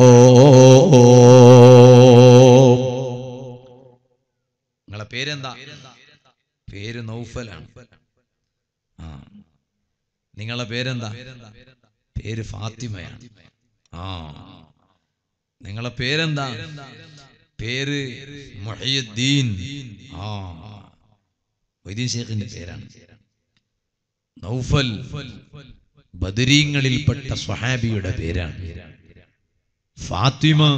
[SPEAKER 1] നിങ്ങളെ പേരെന്താ പേര് നൗഫലാണ് ആ നിങ്ങളെ പേരെന്താ പേര് ഫാത്തിമയാണ് ആ നിങ്ങളെ പേരെന്താ പേര് മുഹയ്യദ്ദീൻ ആ മൊയ്തീൻ ഷേഖിന്റെ പേരാണ് നൗഫൽ ബദരീങ്ങളിൽപ്പെട്ട സ്വഹാബിയുടെ പേരാണ് ഫാത്തിമ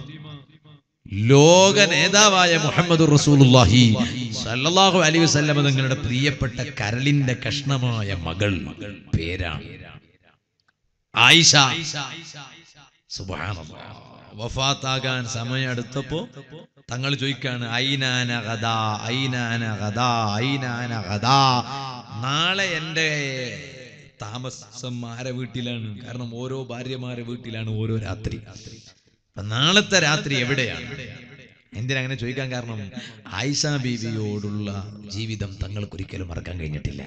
[SPEAKER 1] ലോക നേതാവായ മുഹമ്മദ് റസൂലുള്ളാഹി സല്ലല്ലാഹു അലൈഹി വസല്ലം തങ്ങളുടെ പ്രിയപ്പെട്ട കരളിന്റെ കഷ്ണമായ മകൾ പേരാണ് ആയിഷ സുബ്ഹാനല്ലാഹ് വഫാത്താകാൻ സമയം അടുത്തപ്പോ തങ്ങൾ ചോദിക്കാണ് ഐനാന ഗദാ ഐനാന ഗദാ ഐനാന ഗദാ നാളെ എൻ്റെ താമസം ആരെ വീട്ടിലാണ് കാരണം ഓരോ ഭാര്യമാരെ വീട്ടിലാണ് ഓരോ രാത്രി അപ്പൊ നാളത്തെ രാത്രി എവിടെയാണ് എന്തിനങ്ങനെ ചോദിക്കാൻ കാരണം ആയിഷ ബീവിയോടുള്ള ജീവിതം തങ്ങൾക്കൊരിക്കലും മറക്കാൻ കഴിഞ്ഞിട്ടില്ല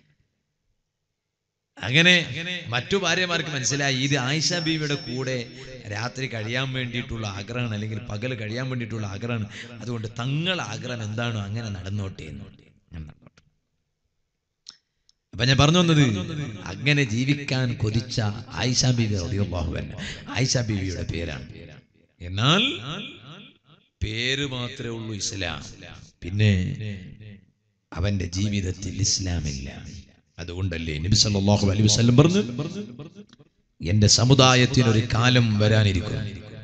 [SPEAKER 1] അങ്ങനെ മറ്റു ഭാര്യമാർക്ക് മനസ്സിലായി ഇത് ആയിഷ ബീവിയുടെ കൂടെ രാത്രി കഴിയാൻ വേണ്ടിയിട്ടുള്ള ആഗ്രഹമാണ് അല്ലെങ്കിൽ പകൽ കഴിയാൻ വേണ്ടിയിട്ടുള്ള ആഗ്രഹമാണ് അതുകൊണ്ട് തങ്ങൾ ആഗ്രഹം എന്താണോ അങ്ങനെ നടന്നോട്ടെ എന്ന് നടന്നോട്ടെ. അപ്പൊ ഞാൻ പറഞ്ഞു വന്നത് അങ്ങനെ ജീവിക്കാൻ കൊതിച്ച ആയിഷ ബീവി റളിയല്ലാഹു അൻഹ ആയിഷ ബീവിയുടെ പേരാണ് എന്നാൽ പേര് മാത്രമേ ഉള്ളൂ ഇസ്ലാം പിന്നെ അവന്റെ ജീവിതത്തിൽ ഇസ്ലാമില്ല അതുകൊണ്ടല്ലേ നബി സല്ലല്ലാഹു അലൈഹി വസല്ലം പറഞ്ഞു എന്റെ സമുദായത്തിന് ഒരു കാലം വരാനിരിക്കും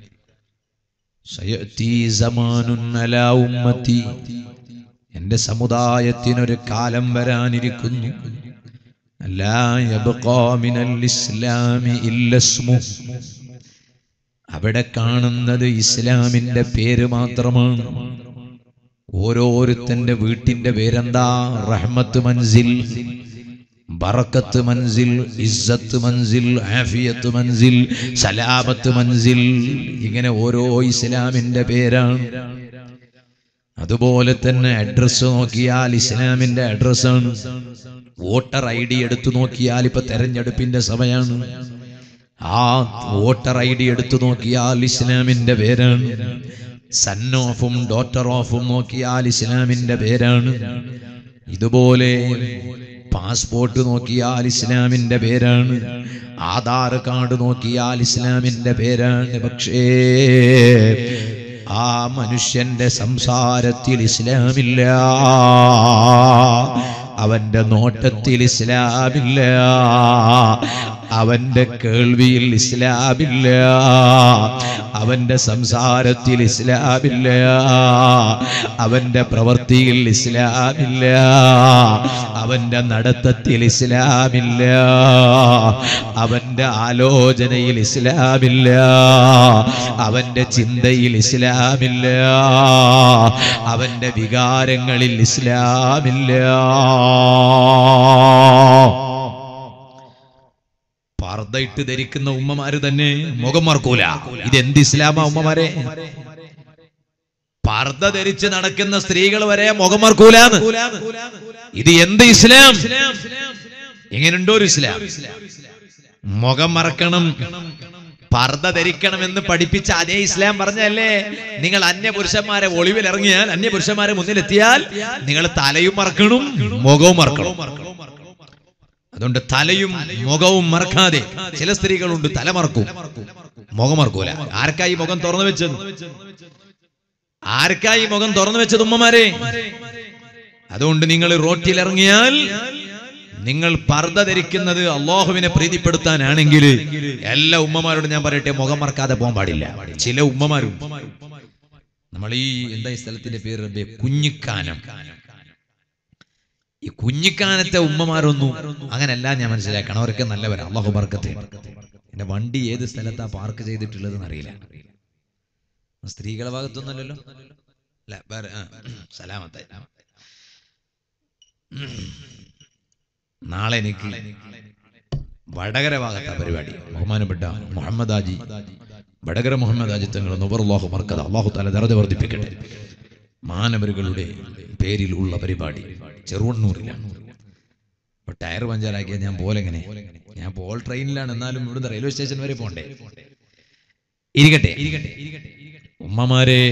[SPEAKER 1] സയഅതി സമാനുൻ അലാ ഉമ്മത്തി എന്റെ സമുദായത്തിനൊരു കാലം വരാനിരിക്കുന്നു ലാ യബ്ഖാ മിനൽ ഇസ്ലാമി ഇല്ല ഇസ്മു അവിടെ കാണുന്നത് ഇസ്ലാമിന്റെ പേര് മാത്രമാണ് ഓരോരുത്തന്റെ വീട്ടിന്റെ പേരെന്താ റഹ്മത്ത് മൻസിൽ ബറക്കത്ത് മൻസിൽ ഇസ്സത്ത് മൻസിൽ ആഫിയത്ത് മൻസിൽ സലാമത്ത് മൻസിൽ ഇങ്ങനെ ഓരോ ഇസ്ലാമിന്റെ പേരാണ് അതുപോലെ തന്നെ അഡ്രസ് നോക്കിയാൽ ഇസ്ലാമിന്റെ അഡ്രസ്സാണ് വോട്ടർ ഐ ഡി എടുത്തു നോക്കിയാൽ ഇപ്പൊ തെരഞ്ഞെടുപ്പിന്റെ സമയമാണ് ആ വോട്ടർ ഐ ഡി എടുത്തു നോക്കിയാൽ ഇസ്ലാമിന്റെ പേരാണ് സൺ ഓഫും ഡോട്ടർ ഓഫും നോക്കിയാൽ ഇസ്ലാമിന്റെ പേരാണ് ഇതുപോലെ പാസ്പോർട്ട് നോക്കിയാൽ ഇസ്ലാമിന്റെ പേരാണ് ആധാർ കാർഡ് നോക്കിയാൽ ഇസ്ലാമിന്റെ പേരാണ് പക്ഷേ ആ മനുഷ്യന്റെ സംസാരത്തിൽ ഇസ്ലാമില്ല അവന്റെ നോട്ടത്തിൽ ഇസ്ലാമില്ല അവന്റെ കേൾവിയിൽ ഇസ്ലാമില്ല അവന്റെ സംസാരത്തിൽ ഇസ്ലാമില്ല അവന്റെ പ്രവൃത്തിയിൽ ഇസ്ലാമില്ല അവന്റെ നടത്തത്തിൽ ഇസ്ലാമില്ല അവന്റെ ആലോചനയിൽ ഇസ്ലാമില്ല അവന്റെ ചിന്തയിൽ ഇസ്ലാമില്ല അവന്റെ വികാരങ്ങളിൽ ഇസ്ലാമില്ല പർദ്ദയിട്ട് ധരിക്കുന്ന ഉമ്മമാര് തന്നെ മുഖം മറക്കൂല ഇത് എന്ത് ഇസ്ലാമാ ഉമ്മമാരെ പർദ്ദ ധരിച്ച് നടക്കുന്ന സ്ത്രീകൾ വരെ മുഖം മറക്കൂലാന്ന് ഇത് എന്ത് ഇസ്ലാം എങ്ങനെയുണ്ടോ ഒരു ഇസ്ലാം മുഖം മറക്കണം പർദ്ദ ധരിക്കണമെന്ന് പഠിപ്പിച്ച അതേ ഇസ്ലാം പറഞ്ഞല്ലേ നിങ്ങൾ അന്യ പുരുഷന്മാരെ ഒളിവിൽ ഇറങ്ങിയാൽ അന്യ പുരുഷന്മാരെ മുന്നിലെത്തിയാൽ നിങ്ങൾ തലയും മറക്കണം മുഖവും മറക്കണം അതുകൊണ്ട് തലയും മുഖവും മറക്കാതെ ചില സ്ത്രീകളുണ്ട് തല മറക്കും മുഖം മറക്കൂല ആർക്കായി മുഖം തുറന്നു വെച്ചത് ആർക്കായി മുഖം തുറന്നു വെച്ചത് ഉമ്മമാരെ അതുകൊണ്ട് നിങ്ങൾ റോട്ടിൽ ഇറങ്ങിയാൽ നിങ്ങൾ പർദ്ദ ധരിക്കുന്നത് അള്ളാഹുവിനെ പ്രീതിപ്പെടുത്താനാണെങ്കിൽ എല്ലാ ഉമ്മമാരോടും ഞാൻ പറയട്ടെ മുഖം മറക്കാതെ പോകാൻ പാടില്ല ചില ഉമ്മമാരും നമ്മൾ ഈ എന്താ ഈ സ്ഥലത്തിന്റെ പേര് റബ്ബേ? കുഞ്ഞിക്കാനം ഈ കുഞ്ഞിക്കാനത്തെ ഉമ്മമാരൊന്നും അങ്ങനെയല്ല ഞാൻ മനസ്സിലാക്കണം അവരൊക്കെ നല്ലവരാ അള്ളാഹു ബർക്കത്തെ എന്റെ വണ്ടി ഏത് സ്ഥലത്താ പാർക്ക് ചെയ്തിട്ടുള്ളതെന്ന് അറിയില്ല സ്ത്രീകളുടെ ഭാഗത്തൊന്നുമല്ലല്ലോ അല്ല വേറെ ആ, സലാമത്തായി നാളെ എനിക്ക് വടകര ഭാഗത്താ പരിപാടി ബഹുമാനപ്പെട്ട മുഹമ്മദ് ആജി വടകര മുഹമ്മദ് ആജി തങ്ങൾ നുബറുല്ലാഹു മർക്കത അള്ളാഹു താല ദറജ വർദ്ധിപ്പിക്കട്ടെ മാനവരുകളുടെ പേരിൽ ഉള്ള പരിപാടി ചെറുവണ്ണൂരിലാണ് ഇപ്പൊ ടയർ പഞ്ചറാക്കിയാൽ ഞാൻ പോലെങ്ങനെ ഞാൻ പോൾ ട്രെയിനിലാണ് എന്നാലും ഇവിടുന്ന് റെയിൽവേ സ്റ്റേഷൻ വരെ പോണ്ടേ ഇരിക്കട്ടെ ഉമ്മമാരെ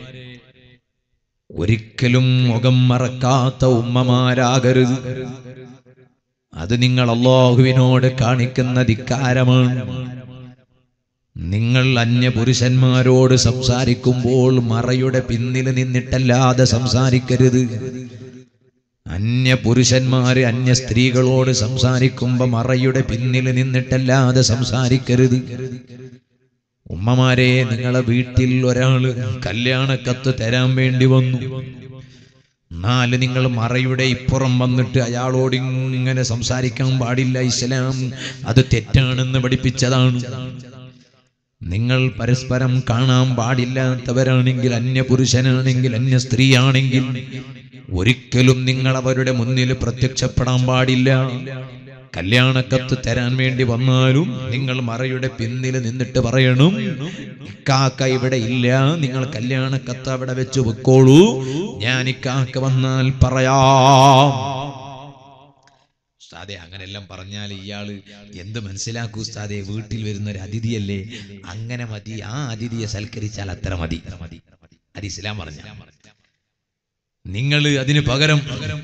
[SPEAKER 1] ഒരിക്കലും മുഖം മറക്കാത്ത ഉമ്മമാരാകരുത് അത് നിങ്ങൾ അള്ളാഹുവിനോട് കാണിക്കുന്ന ധിക്കാരമാണ് നിങ്ങൾ അന്യ പുരുഷന്മാരോട് സംസാരിക്കുമ്പോൾ മറയുടെ പിന്നിൽ നിന്നിട്ടല്ലാതെ സംസാരിക്കരുത് അന്യ പുരുഷന്മാര് അന്യ സ്ത്രീകളോട് സംസാരിക്കുമ്പോ മറയുടെ പിന്നിൽ നിന്നിട്ടല്ലാതെ സംസാരിക്കരുത് ഉമ്മമാരെ നിങ്ങളെ വീട്ടിൽ ഒരാള് കല്യാണക്കത്ത് തരാൻ വേണ്ടി വന്നു നാല് നിങ്ങൾ മറയുടെ ഇപ്പുറം വന്നിട്ട് അയാളോട് ഇങ്ങനെ സംസാരിക്കാൻ പാടില്ല ഇസ്ലാം അത് തെറ്റാണെന്ന് പഠിപ്പിച്ചതാണ് നിങ്ങൾ പരസ്പരം കാണാൻ പാടില്ലാത്തവരാണെങ്കിൽ അന്യ പുരുഷനാണെങ്കിൽ അന്യ സ്ത്രീയാണെങ്കിൽ ഒരിക്കലും നിങ്ങൾ അവരുടെ മുന്നിൽ പ്രത്യക്ഷപ്പെടാൻ പാടില്ല കല്യാണക്കത്ത് തരാൻ വേണ്ടി വന്നാലും നിങ്ങൾ മറയുടെ പിന്നിൽ നിന്നിട്ട് പറയണം ഇക്കാക്ക ഇവിടെ ഇല്ല നിങ്ങൾ കല്യാണക്കത്ത് അവിടെ വെച്ച് വെക്കോളൂ ഞാൻ ഇക്കാക്ക വന്നാൽ പറയാം ഉസ്താദെ അങ്ങനെല്ലാം പറഞ്ഞാൽ ഇയാള് എന്ത് മനസ്സിലാക്കൂ ഉസ്താദെ വീട്ടിൽ വരുന്ന ഒരു അതിഥിയല്ലേ അങ്ങനെ മതി ആ അതിഥിയെ സൽക്കരിച്ചാൽ അത്ര മതി അത് ഇസ്ലാം പറഞ്ഞ നിങ്ങൾ അതിന് പകരം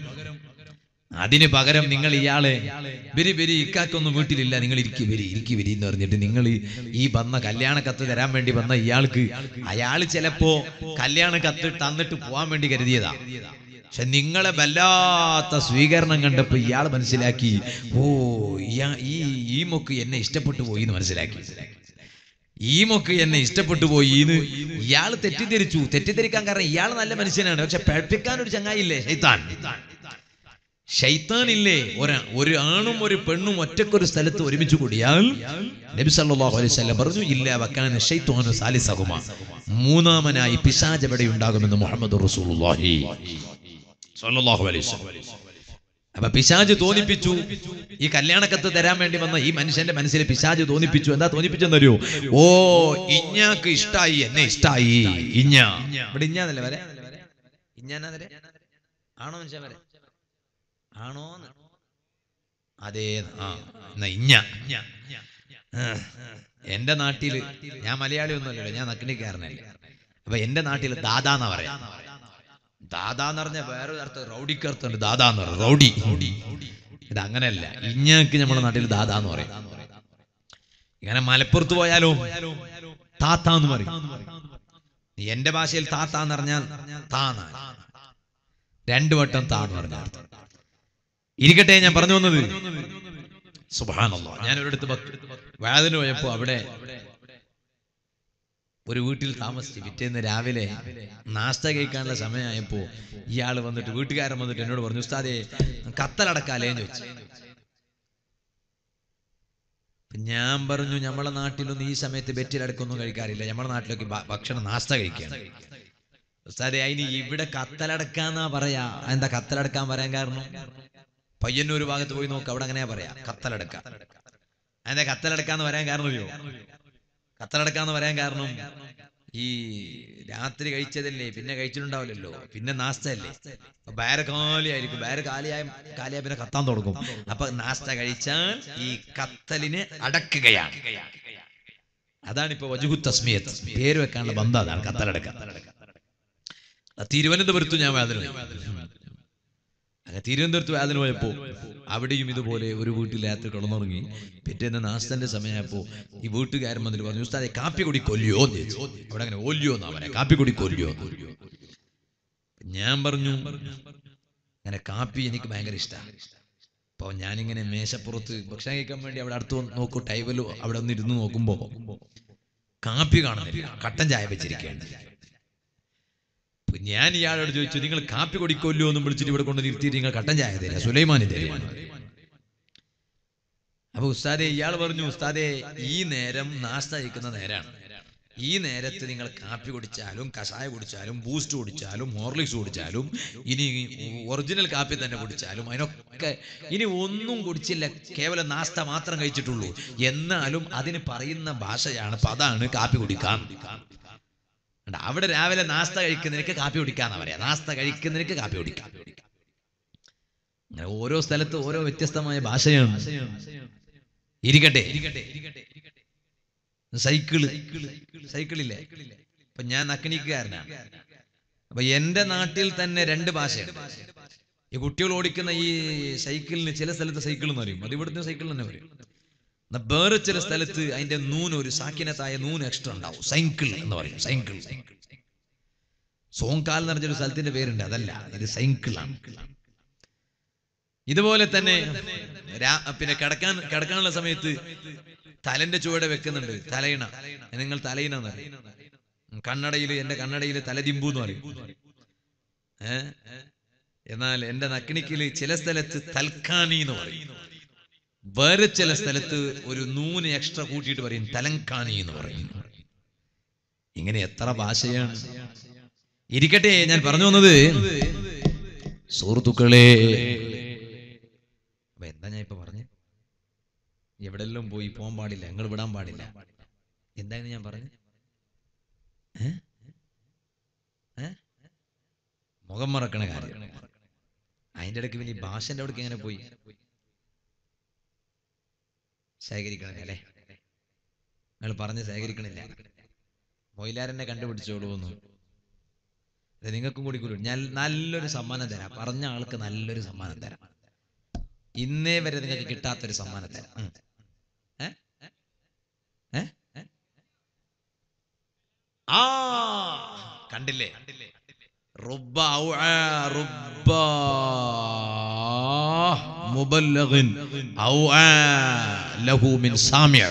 [SPEAKER 1] അതിന് പകരം നിങ്ങൾ ഇയാളെ വരി വരി ഇക്കാക്കൊന്നും വീട്ടിലില്ല നിങ്ങൾ ഇരിക്കി വരി ഇരിക്കി വരി എന്ന് പറഞ്ഞിട്ട് നിങ്ങൾ ഈ വന്ന കല്യാണ കത്ത് തരാൻ വേണ്ടി വന്ന ഇയാൾക്ക് അയാൾ ചിലപ്പോ കല്യാണ കത്ത് തന്നിട്ട് പോവാൻ വേണ്ടി കരുതിയതാ പക്ഷെ നിങ്ങളെ വല്ലാത്ത സ്വീകരണം കണ്ടപ്പോ ഇയാൾ മനസ്സിലാക്കി ഓ ഇയാ ഈ ഈ മൊക്ക് എന്നെ ഇഷ്ടപ്പെട്ടു പോയി എന്ന് മനസ്സിലാക്കി ഈ മൊക്ക് എന്നെ ഇഷ്ടപ്പെട്ടു പോയി എന്ന് ഇയാൾ തെറ്റിദ്ധരിച്ചു തെറ്റിദ്ധരിക്കാൻ കാരണം ഇയാൾ നല്ല മനുഷ്യനാണ് പക്ഷെ പഠിപ്പിക്കാൻ ഒരു ചങ്ങായില്ലേ ശൈത്താൻ ഷൈത്താനില്ലേ ഒരാ ഒരു ആണും ഒരു പെണ്ണും ഒറ്റക്കൊരു സ്ഥലത്ത് ഒരുമിച്ച് കൂടിയാൽ നബി സല്ലല്ലാഹു അലൈഹി വസല്ലം പറഞ്ഞു ഇല്ല വക്കാന ഷൈത്വാനു സാലിസഹുമ മൂന്നാമനായി പിശാച് എവിടെ ഉണ്ടാകുമെന്ന് മുഹമ്മദ് റസൂലുള്ളാഹി സല്ലല്ലാഹു അലൈഹി വസല്ലം അപ്പൊ പിശാജ് തോന്നിപ്പിച്ചു ഈ കല്യാണക്കത്ത് തരാൻ വേണ്ടി വന്ന ഈ മനുഷ്യന്റെ മനസ്സിൽ പിശാജ് തോന്നിപ്പിച്ചു എന്താ തോന്നിപ്പിച്ചെന്നറിയോ ഓ ഇഞ്ഞാക്ക് ഇഷ്ടായി എന്നെ ഇഷ്ടായി ഇഞ്ഞ ഇവിടെ ഇഞ്ഞാന്നല്ലേ വരെ ഇഞ്ഞാന്നല്ലേ ആണോ മനുഷ്യ വരെ ആണോ അതേ ആ എന്നാ ഇഞ്ഞ ആ, എന്റെ നാട്ടില് ഞാൻ മലയാളി ഒന്നുമല്ലല്ലോ ഞാൻ നക്കിണിക്കാരനല്ലേ അപ്പൊ എന്റെ നാട്ടില് ദാദാന്നാ പറയാ ദാദാ എന്ന് പറഞ്ഞ വേറൊരു അർത്ഥം റൗഡിക്കർത്ഥമുണ്ട് ദാദാ എന്ന് പറയും റൗഡി ഇത് അങ്ങനെയല്ല ഇഞ്ഞാക്ക് നമ്മുടെ നാട്ടിൽ ദാദാ എന്ന് പറയും ഇങ്ങനെ മലപ്പുറത്ത് പോയാലോ താത്ത എന്ന് പറയും എന്റെ ഭാഷയിൽ താത്ത എന്ന് പറഞ്ഞാൽ താന്ന രണ്ടു വട്ടം താ എന്ന് പറഞ്ഞ അർത്ഥം ഇരിക്കട്ടെ ഞാൻ പറഞ്ഞു വന്നത് സുബാനല്ലോ ഞാൻ ഒരിടത്ത് വേദന പോയപ്പോ അവിടെ ഒരു വീട്ടിൽ താമസിച്ച് പിറ്റേന്ന് രാവിലെ നാസ്ത കഴിക്കാനുള്ള സമയമായപ്പോ ഇയാൾ വന്നിട്ട് വീട്ടുകാരൻ വന്നിട്ട് എന്നോട് പറഞ്ഞു ഉസ്താദെ കത്തലടക്കാലേന്ന് ചോദിച്ചു ഞാൻ പറഞ്ഞു നമ്മളെ നാട്ടിലൊന്നും ഈ സമയത്ത് ബെറ്റിലടക്കൊന്നും കഴിക്കാറില്ല നമ്മുടെ നാട്ടിലൊക്കെ ഭ- ഭക്ഷണം നാസ്ത കഴിക്കുകയാണ് ഉസ്താദെ അതിന് ഇവിടെ കത്തലടക്കാന്നാ പറയാ എന്താ കത്തലടക്കാൻ പറയാൻ കാരണം പയ്യന്നൂർ ഭാഗത്ത് പോയി നോക്ക് അവിടെ അങ്ങനെയാ പറയാ കത്തലടക്ക എന്താ കത്തലടക്കാന്ന് പറയാൻ കാരണം അറിയോ കത്തലടക്കാന്ന് പറയാൻ കാരണം ഈ രാത്രി കഴിച്ചതല്ലേ പിന്നെ കഴിച്ചിട്ടുണ്ടാവില്ലല്ലോ പിന്നെ നാസ്തയല്ലേ അപ്പൊ ബയറ് കാലിയായിരിക്കും ബയറ് കാലിയായ കാലിയായ പിന്നെ കത്താൻ തുടങ്ങും അപ്പൊ നാസ്ത കഴിച്ചാൽ ഈ കത്തലിനെ അടക്കുകയാണ് അതാണ് ഇപ്പൊ വജുഹു തസ്മിയത്ത് പേര് വെക്കാനുള്ള ബന്ധം അതാണ് കത്തലടക്ക തിരുവനന്തപുരത്ത് ഞാൻ വേദന അങ്ങനെ തിരുവനന്തപുരത്ത് വേദന പോയപ്പോ അവിടെയും ഇതുപോലെ ഒരു വീട്ടിൽ രാത്രി കിടന്നുറങ്ങി പിറ്റേന്ന് നാസ്തന്റെ സമയമായപ്പോ ഈ വീട്ടുകാരൻ വന്നിട്ട് പറഞ്ഞു ഉസ്താദെ കാപ്പി കുടി കൊല്ലിയോ എന്ന് ചോദിച്ചു അവിടെ അങ്ങനെ ഓല്യോ എന്നാ പറയാ കാപ്പി കുടി കൊല്ലിയോ എന്ന്. ഞാൻ പറഞ്ഞു അങ്ങനെ കാപ്പി എനിക്ക് ഭയങ്കര ഇഷ്ടമാണ് അപ്പൊ ഞാനിങ്ങനെ മേശപ്പുറത്ത് ഭക്ഷണം കഴിക്കാൻ വേണ്ടി അവിടെ അടുത്ത് വന്ന് നോക്കൂ ടൈവൽ അവിടെ ഒന്ന് ഇരുന്ന് നോക്കുമ്പോ കാപ്പി കാണുന്നില്ല കട്ടൻ ചായ വെച്ചിരിക്കുകയാണ് അപ്പൊ ഞാൻ ഇയാളോട് ചോദിച്ചു നിങ്ങൾ കാപ്പി കുടിക്കൊല്ലോ എന്നും വിളിച്ചിട്ട് ഇവിടെ കൊണ്ട് നിർത്തിയിട്ട് നിങ്ങൾ കട്ടൻ ചായ തരിക സുലൈമാനി തരിക അപ്പൊ ഉസ്താദെ ഇയാൾ പറഞ്ഞു ഉസ്താദെ ഈ നേരം നാസ്ത കഴിക്കുന്ന നേരാണ് ഈ നേരത്ത് നിങ്ങൾ കാപ്പി കുടിച്ചാലും കഷായ കുടിച്ചാലും ബൂസ്റ്റ് കുടിച്ചാലും ഹോർലിക്സ് കുടിച്ചാലും ഇനി ഒറിജിനൽ കാപ്പി തന്നെ കുടിച്ചാലും അതിനൊക്കെ ഇനി ഒന്നും കുടിച്ചില്ല കേവലം നാസ്ത മാത്രം കഴിച്ചിട്ടുള്ളൂ എന്നാലും അതിന് പറയുന്ന ഭാഷയാണ് പതാണ് കാപ്പി കുടിക്കാൻ ഉണ്ട്. അവിടെ രാവിലെ നാസ്ത കഴിക്കുന്നതിനൊക്കെ കാപ്പി കുടിക്കാന്നാ പറയാ നാസ്ത കഴിക്കുന്നതിനൊക്കെ കാപ്പി കുടിക്കാം അങ്ങനെ ഓരോ സ്ഥലത്ത് ഓരോ വ്യത്യസ്തമായ ഭാഷയാണ് ഇരിക്കട്ടെ സൈക്കിള് സൈക്കിളില്ലേ അപ്പൊ ഞാൻ നക്കനിക്കാരനാണ് അപ്പൊ എന്റെ നാട്ടിൽ തന്നെ രണ്ട് ഭാഷയുണ്ട് ഈ കുട്ടികൾ ഓടിക്കുന്ന ഈ സൈക്കിളിന് ചില സ്ഥലത്ത് സൈക്കിൾ എന്ന് പറയും അത് ഇവിടുത്തെ സൈക്കിൾ തന്നെ പറയും എന്നാ വേറെ ചില സ്ഥലത്ത് അതിന്റെ നൂന് ഒരു സാക്കിനത്തായ നൂന് എക്സ്ട്രാ ഉണ്ടാവും സൈക്കിൾ എന്ന് പറയും സൈക്കിൾ സോങ്കാൽ എന്ന് പറഞ്ഞൊരു സ്ഥലത്തിന്റെ പേരുണ്ട് അതല്ല ഇത് സൈക്കിളാണ് ഇതുപോലെ തന്നെ രാ- പിന്നെ കിടക്കാൻ കിടക്കാനുള്ള സമയത്ത് തലന്റെ ചുവടെ വെക്കുന്നുണ്ട് തലയിണ നിങ്ങൾ തലയിണ എന്ന് പറയും കണ്ണടയിൽ എന്റെ കണ്ണടയിൽ തലതിമ്പു എന്ന് പറയും ഏ എന്നാൽ എന്റെ നക്കിണിക്കില് ചില സ്ഥലത്ത് തൽക്കാണി എന്ന് പറയും വേറെ ചില സ്ഥലത്ത് ഒരു നൂന് എക്സ്ട്രാ കൂട്ടിയിട്ട് പറയും തലങ്കാണി എന്ന് പറയും ഇങ്ങനെ എത്ര ഭാഷയാണ് ഇരിക്കട്ടെ ഞാൻ പറഞ്ഞു വന്നത് സുഹൃത്തുക്കളെ അപ്പൊ എന്താ ഞാൻ ഇപ്പൊ പറഞ്ഞു എവിടെല്ലാം പോയി പോകാൻ പാടില്ല നിങ്ങൾ വിടാൻ പാടില്ല എന്തായിരുന്നു ഞാൻ പറഞ്ഞു ഏ? ഏ? മുഖം മറക്കണ കാര്യം അതിന്റെ ഇടയ്ക്ക് പിന്നെ ഈ ഭാഷന്റെ അവിടേക്ക് എങ്ങനെ പോയി ശേഖരിക്കണേ അല്ലേ നിങ്ങൾ പറഞ്ഞ് ശേഖരിക്കണില്ല മൊയിലാരനെ കണ്ടുപിടിച്ചോളൂ എന്ന് ഇത് നിങ്ങൾക്കും കൂടി കൂടി ഞാൻ നല്ലൊരു സമ്മാനം തരാം പറഞ്ഞ ആൾക്ക് നല്ലൊരു സമ്മാനം തരാം ഇന്നേ വരെ നിങ്ങൾക്ക് കിട്ടാത്തൊരു സമ്മാനം തരാം ഉം. ഏ? ഏ? ഏ? ആ കണ്ടില്ലേ റുബ്ബ ഔആ, റുബ്ബ മുബല്ലഗിൻ ഔആ ലഹു മിൻ സാമിഅ.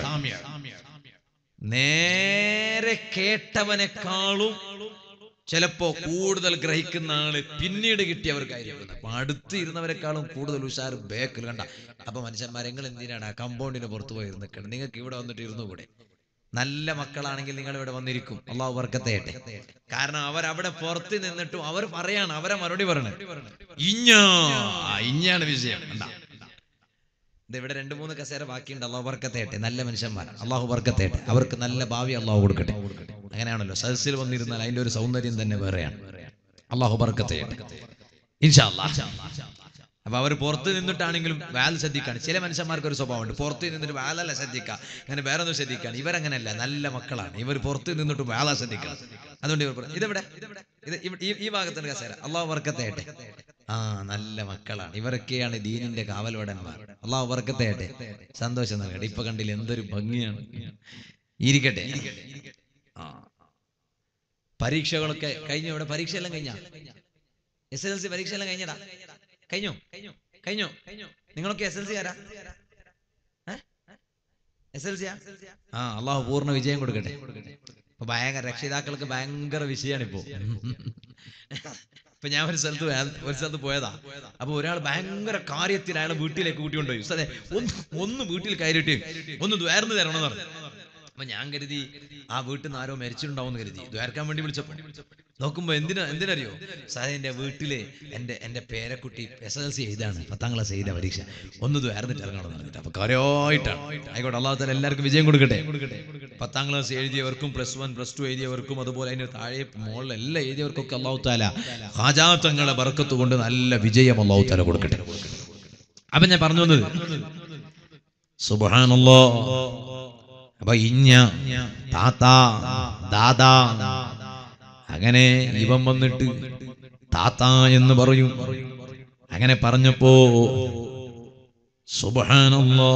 [SPEAKER 1] നേരെ കേട്ടവനെക്കാളും ചിലപ്പോ കൂടുതൽ ഗ്രഹിക്കുന്ന ആള് പിന്നീട് കിട്ടിയവർക്കായിരിക്കും അപ്പൊ അടുത്ത് ഇരുന്നവരെക്കാളും കൂടുതൽ ഉഷാർ ബേക്കിൽ കണ്ട അപ്പൊ മനുഷ്യന്മാരെ നിങ്ങൾ എന്തിനാണ് ആ കമ്പൗണ്ടിന് പുറത്തു പോയി നിൽക്കണം നിങ്ങൾക്ക് ഇവിടെ വന്നിട്ട് ഇരുന്നു കൂടെ നല്ല മക്കളാണെങ്കിൽ നിങ്ങൾ ഇവിടെ വന്നിരിക്കും അള്ളാഹു വർക്കത്തേട്ടെ കാരണം അവർ അവിടെ പുറത്ത് നിന്നിട്ടും അവർ പറയാണ് അവരെ മറുപടി പറയണേ ഇഞ്ഞാ ഇഞ്ഞാണ് വിഷയം കണ്ടാ ഇത് ഇവിടെ രണ്ട് മൂന്ന് കസേര ബാക്കിയുണ്ട് അള്ളാഹു വർക്കത്തേട്ടെ നല്ല മനുഷ്യന്മാർ അള്ളാഹു വർക്കത്തേട്ടെ അവർക്ക് നല്ല ഭാവി അള്ളാഹു കൊടുക്കട്ടെ അങ്ങനെയാണല്ലോ സദസ്സിൽ വന്നിരുന്നാൽ അതിന്റെ ഒരു സൗന്ദര്യം തന്നെ വേറെയാണ് അള്ളാഹു ബർക്കത്തേട്ടെ ഇൻഷാ അല്ലാഹ് അപ്പൊ അവർ പുറത്ത് നിന്നിട്ടാണെങ്കിലും വാൽ ശ്രദ്ധിക്കാണ് ചില മനുഷ്യന്മാർക്ക് ഒരു സ്വഭാവമുണ്ട് പുറത്ത് നിന്നിട്ട് വാലല്ല ശ്രദ്ധിക്കുക അങ്ങനെ വേറെ ഒന്നും ശ്രദ്ധിക്കാണ് ഇവരങ്ങനെയല്ല നല്ല മക്കളാണ് ഇവർ പുറത്ത് നിന്നിട്ട് വാല ശ്രദ്ധിക്കണം അതുകൊണ്ട് ഇവർ പറയും, ഇതെവിടെ ഇത് ഇവ- ഈ ഈ ഭാഗത്തിന്റെ കസേര അള്ളാഹു വർക്കത്തേട്ടെ ആ നല്ല മക്കളാണ് ഇവരൊക്കെയാണ് ദീനിന്റെ കാവൽവടന്മാർ അള്ളാഹു വർക്കത്തേട്ടെ സന്തോഷം നൽകട്ടെ ഇപ്പൊ കണ്ടില്ല എന്തൊരു ഭംഗിയാണ് ഇരിക്കട്ടെ ആ പരീക്ഷകളൊക്കെ കഴിഞ്ഞു ഇവിടെ പരീക്ഷയെല്ലാം കഴിഞ്ഞ എസ് എൽ സി പരീക്ഷ എല്ലാം കഴിഞ്ഞടാ കഴിഞ്ഞു കഴിഞ്ഞു നിങ്ങളൊക്കെ എസ് എൽ സി ആരാ എസ് എൽ സി ആ അള്ളാഹു പൂർണ്ണ വിജയം കൊടുക്കട്ടെ ഇപ്പൊ ഭയങ്കര രക്ഷിതാക്കൾക്ക് ഭയങ്കര വിഷയമാണ് ഇപ്പോ ഇപ്പൊ ഞാൻ ഒരു സ്ഥലത്ത് വേ- ഒരു സ്ഥലത്ത് പോയതാ അപ്പൊ ഒരാൾ ഭയങ്കര കാര്യത്തിൽ അയാളെ വീട്ടിലേക്ക് കൂട്ടിക്കൊണ്ടുപോയി ഉസ്താദേ, ഒന്ന് ഒന്ന് വീട്ടിൽ കയറിയിട്ട് ഒന്ന് ദ്വാരന്ന് തരണമെന്ന് പറഞ്ഞു അപ്പൊ ഞാൻ കരുതി ആ വീട്ടിൽ നിന്ന് ആരോ മരിച്ചിട്ടുണ്ടാവും കരുതി ദ്വാരക്കാൻ വേണ്ടി വിളിച്ചപ്പോ നോക്കുമ്പോ എന്തിനാ എന്തിനറിയോ സാറേ എന്റെ വീട്ടില് എന്റെ എന്റെ പേരക്കുട്ടി എസ് എൽ സി എഴുതാണ് പത്താം ക്ലാസ് എഴുത പരീക്ഷ ഒന്ന് ദ്വാരന്നിട്ട് ഇറങ്ങണമെന്ന് പറഞ്ഞിട്ട് അപ്പൊ കാര്യമായിട്ടാണ് ആയിക്കോട്ടെ അള്ളാഹു താല എല്ലാവർക്കും വിജയം കൊടുക്കട്ടെ പത്താം ക്ലാസ് എഴുതിയവർക്കും പ്ലസ് വൺ പ്ലസ് ടു എഴുതിയവർക്കും അതുപോലെ അതിന് താഴെ മുകളിൽ എല്ലാം എഴുതിയവർക്കൊക്കെ അള്ളാഹു താല ഹാജാത്തങ്ങളെ ബർക്കത്ത് കൊണ്ട് നല്ല വിജയം അള്ളാഹു താല കൊടുക്കട്ടെ അപ്പൊ ഞാൻ പറഞ്ഞു വന്നത് സുബാനല്ലോ അപ്പൊ ഇഞ്ഞ താത്ത ദാദാ അങ്ങനെ ഇവൻ വന്നിട്ട് താത്ത എന്ന് പറയും അങ്ങനെ പറഞ്ഞപ്പോ സുബാനല്ലോ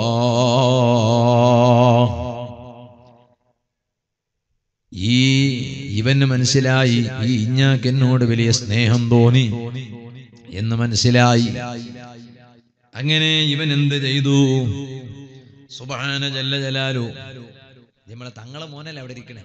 [SPEAKER 1] ഈ ഇവന് മനസ്സിലായി ഈ ഇഞ്ഞാക്ക് എന്നോട് വലിയ സ്നേഹം തോന്നി എന്ന് മനസ്സിലായി അങ്ങനെ ഇവൻ എന്ത് ചെയ്തു സുബാന ജല്ല ജലാലു നമ്മളെ തങ്ങളെ മോനല്ലേ അവിടെ ഇരിക്കണേ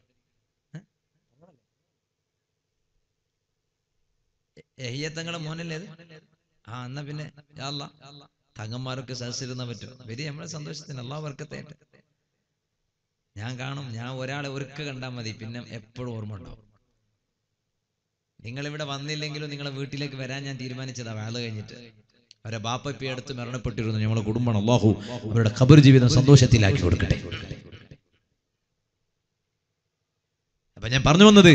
[SPEAKER 1] എഹിയത്തങ്ങളെ മോനല്ലേ അത് ആ എന്നാ പിന്നെ യാ അല്ലാ, തങ്ങന്മാരൊക്കെ സഹസിരുന്ന പറ്റും വരി നമ്മളെ സന്തോഷത്തിന് അള്ളാഹ് വർക്കത്തേട്ടെ ഞാൻ കാണും ഞാൻ ഒരാളെ ഒരുക്ക കണ്ടാൽ മതി പിന്നെ എപ്പോഴും ഓർമ്മ ഉണ്ടാവും നിങ്ങൾ ഇവിടെ വന്നില്ലെങ്കിലും നിങ്ങളെ വീട്ടിലേക്ക് വരാൻ ഞാൻ തീരുമാനിച്ചതാ വേള കഴിഞ്ഞിട്ട് അവരെ ബാപ്പ ഇപ്പൊ ഈ അടുത്ത് മരണപ്പെട്ടിരുന്നു ഞങ്ങളെ കുടുംബമാണ് അള്ളാഹു അവരുടെ ഖബർ ജീവിതം സന്തോഷത്തിലാക്കി കൊടുക്കട്ടെ അപ്പൊ ഞാൻ പറഞ്ഞു വന്നത്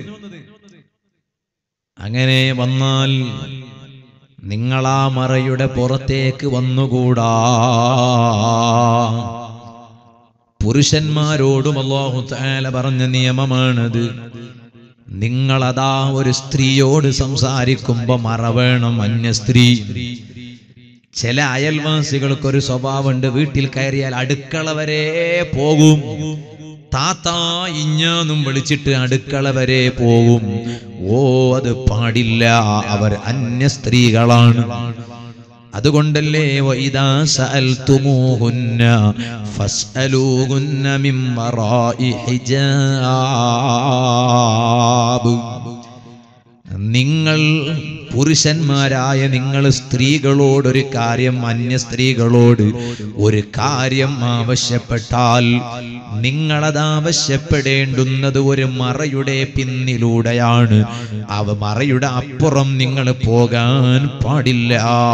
[SPEAKER 1] അങ്ങനെ വന്നാൽ നിങ്ങളാ മറയുടെ പുറത്തേക്ക് വന്നുകൂടാ പുരുഷന്മാരോടും അള്ളാഹു താല പറഞ്ഞ നിയമമാണത് നിങ്ങളതാ ഒരു സ്ത്രീയോട് സംസാരിക്കുമ്പോ മറ വേണം അന്യ സ്ത്രീ ചില അയൽവാസികൾക്കൊരു സ്വഭാവമുണ്ട് വീട്ടിൽ കയറിയാൽ അടുക്കള വരെ പോകും താത്താ ഇഞ്ഞാന്നും വിളിച്ചിട്ട് അടുക്കള വരെ പോകും ഓ അത് പാടില്ല അവർ അന്യ സ്ത്രീകളാണ് അതുകൊണ്ടല്ലേ വൈദാ സഅൽതുമൂഹുന്ന ഫസ്അലൂഹുന്ന മിൻ വറാഇ ഹിജാബ് നിങ്ങൾ പുരുഷന്മാരായ നിങ്ങൾ സ്ത്രീകളോടൊരു കാര്യം അന്യ സ്ത്രീകളോട് ഒരു കാര്യം ആവശ്യപ്പെട്ടാൽ നിങ്ങളത് ആവശ്യപ്പെടേണ്ടുന്നത് ഒരു മറയുടെ പിന്നിലൂടെയാണ് അവ മറയുടെ അപ്പുറം നിങ്ങൾ പോകാൻ പാടില്ല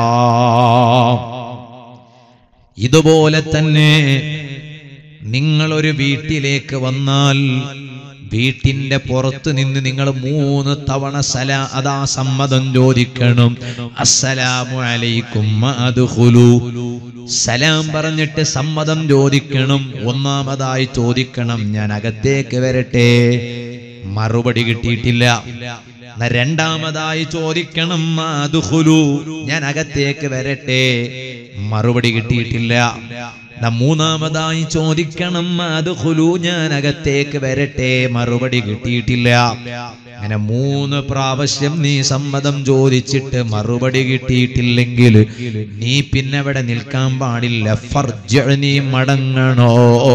[SPEAKER 1] ഇതുപോലെ തന്നെ നിങ്ങളൊരു വീട്ടിലേക്ക് വന്നാൽ വീട്ടിന്റെ പുറത്ത് നിന്ന് നിങ്ങൾ മൂന്ന് തവണ സല അതാ സമ്മതം ചോദിക്കണം അസ്സലാമു അലൈക്കും അദ്ഖുലു സലാം പറഞ്ഞിട്ട് സമ്മതം ചോദിക്കണം ഒന്നാമതായി ചോദിക്കണം ഞാൻ അകത്തേക്ക് വരട്ടെ മറുപടി കിട്ടിയിട്ടില്ല എന്നാ രണ്ടാമതായി ചോദിക്കണം അദ്ഖുലു ഞാൻ അകത്തേക്ക് വരട്ടെ മറുപടി കിട്ടിയിട്ടില്ല എന്നാ മൂന്നാമതായി ചോദിക്കണം അത് ഹുലു ഞാൻ അകത്തേക്ക് വരട്ടെ മറുപടി കിട്ടിയിട്ടില്ല അങ്ങനെ മൂന്ന് പ്രാവശ്യം നീ സമ്മതം ചോദിച്ചിട്ട് മറുപടി കിട്ടിയിട്ടില്ലെങ്കിൽ നീ പിന്നെ അവിടെ നിൽക്കാൻ പാടില്ല ഫർജ നീ മടങ്ങണോ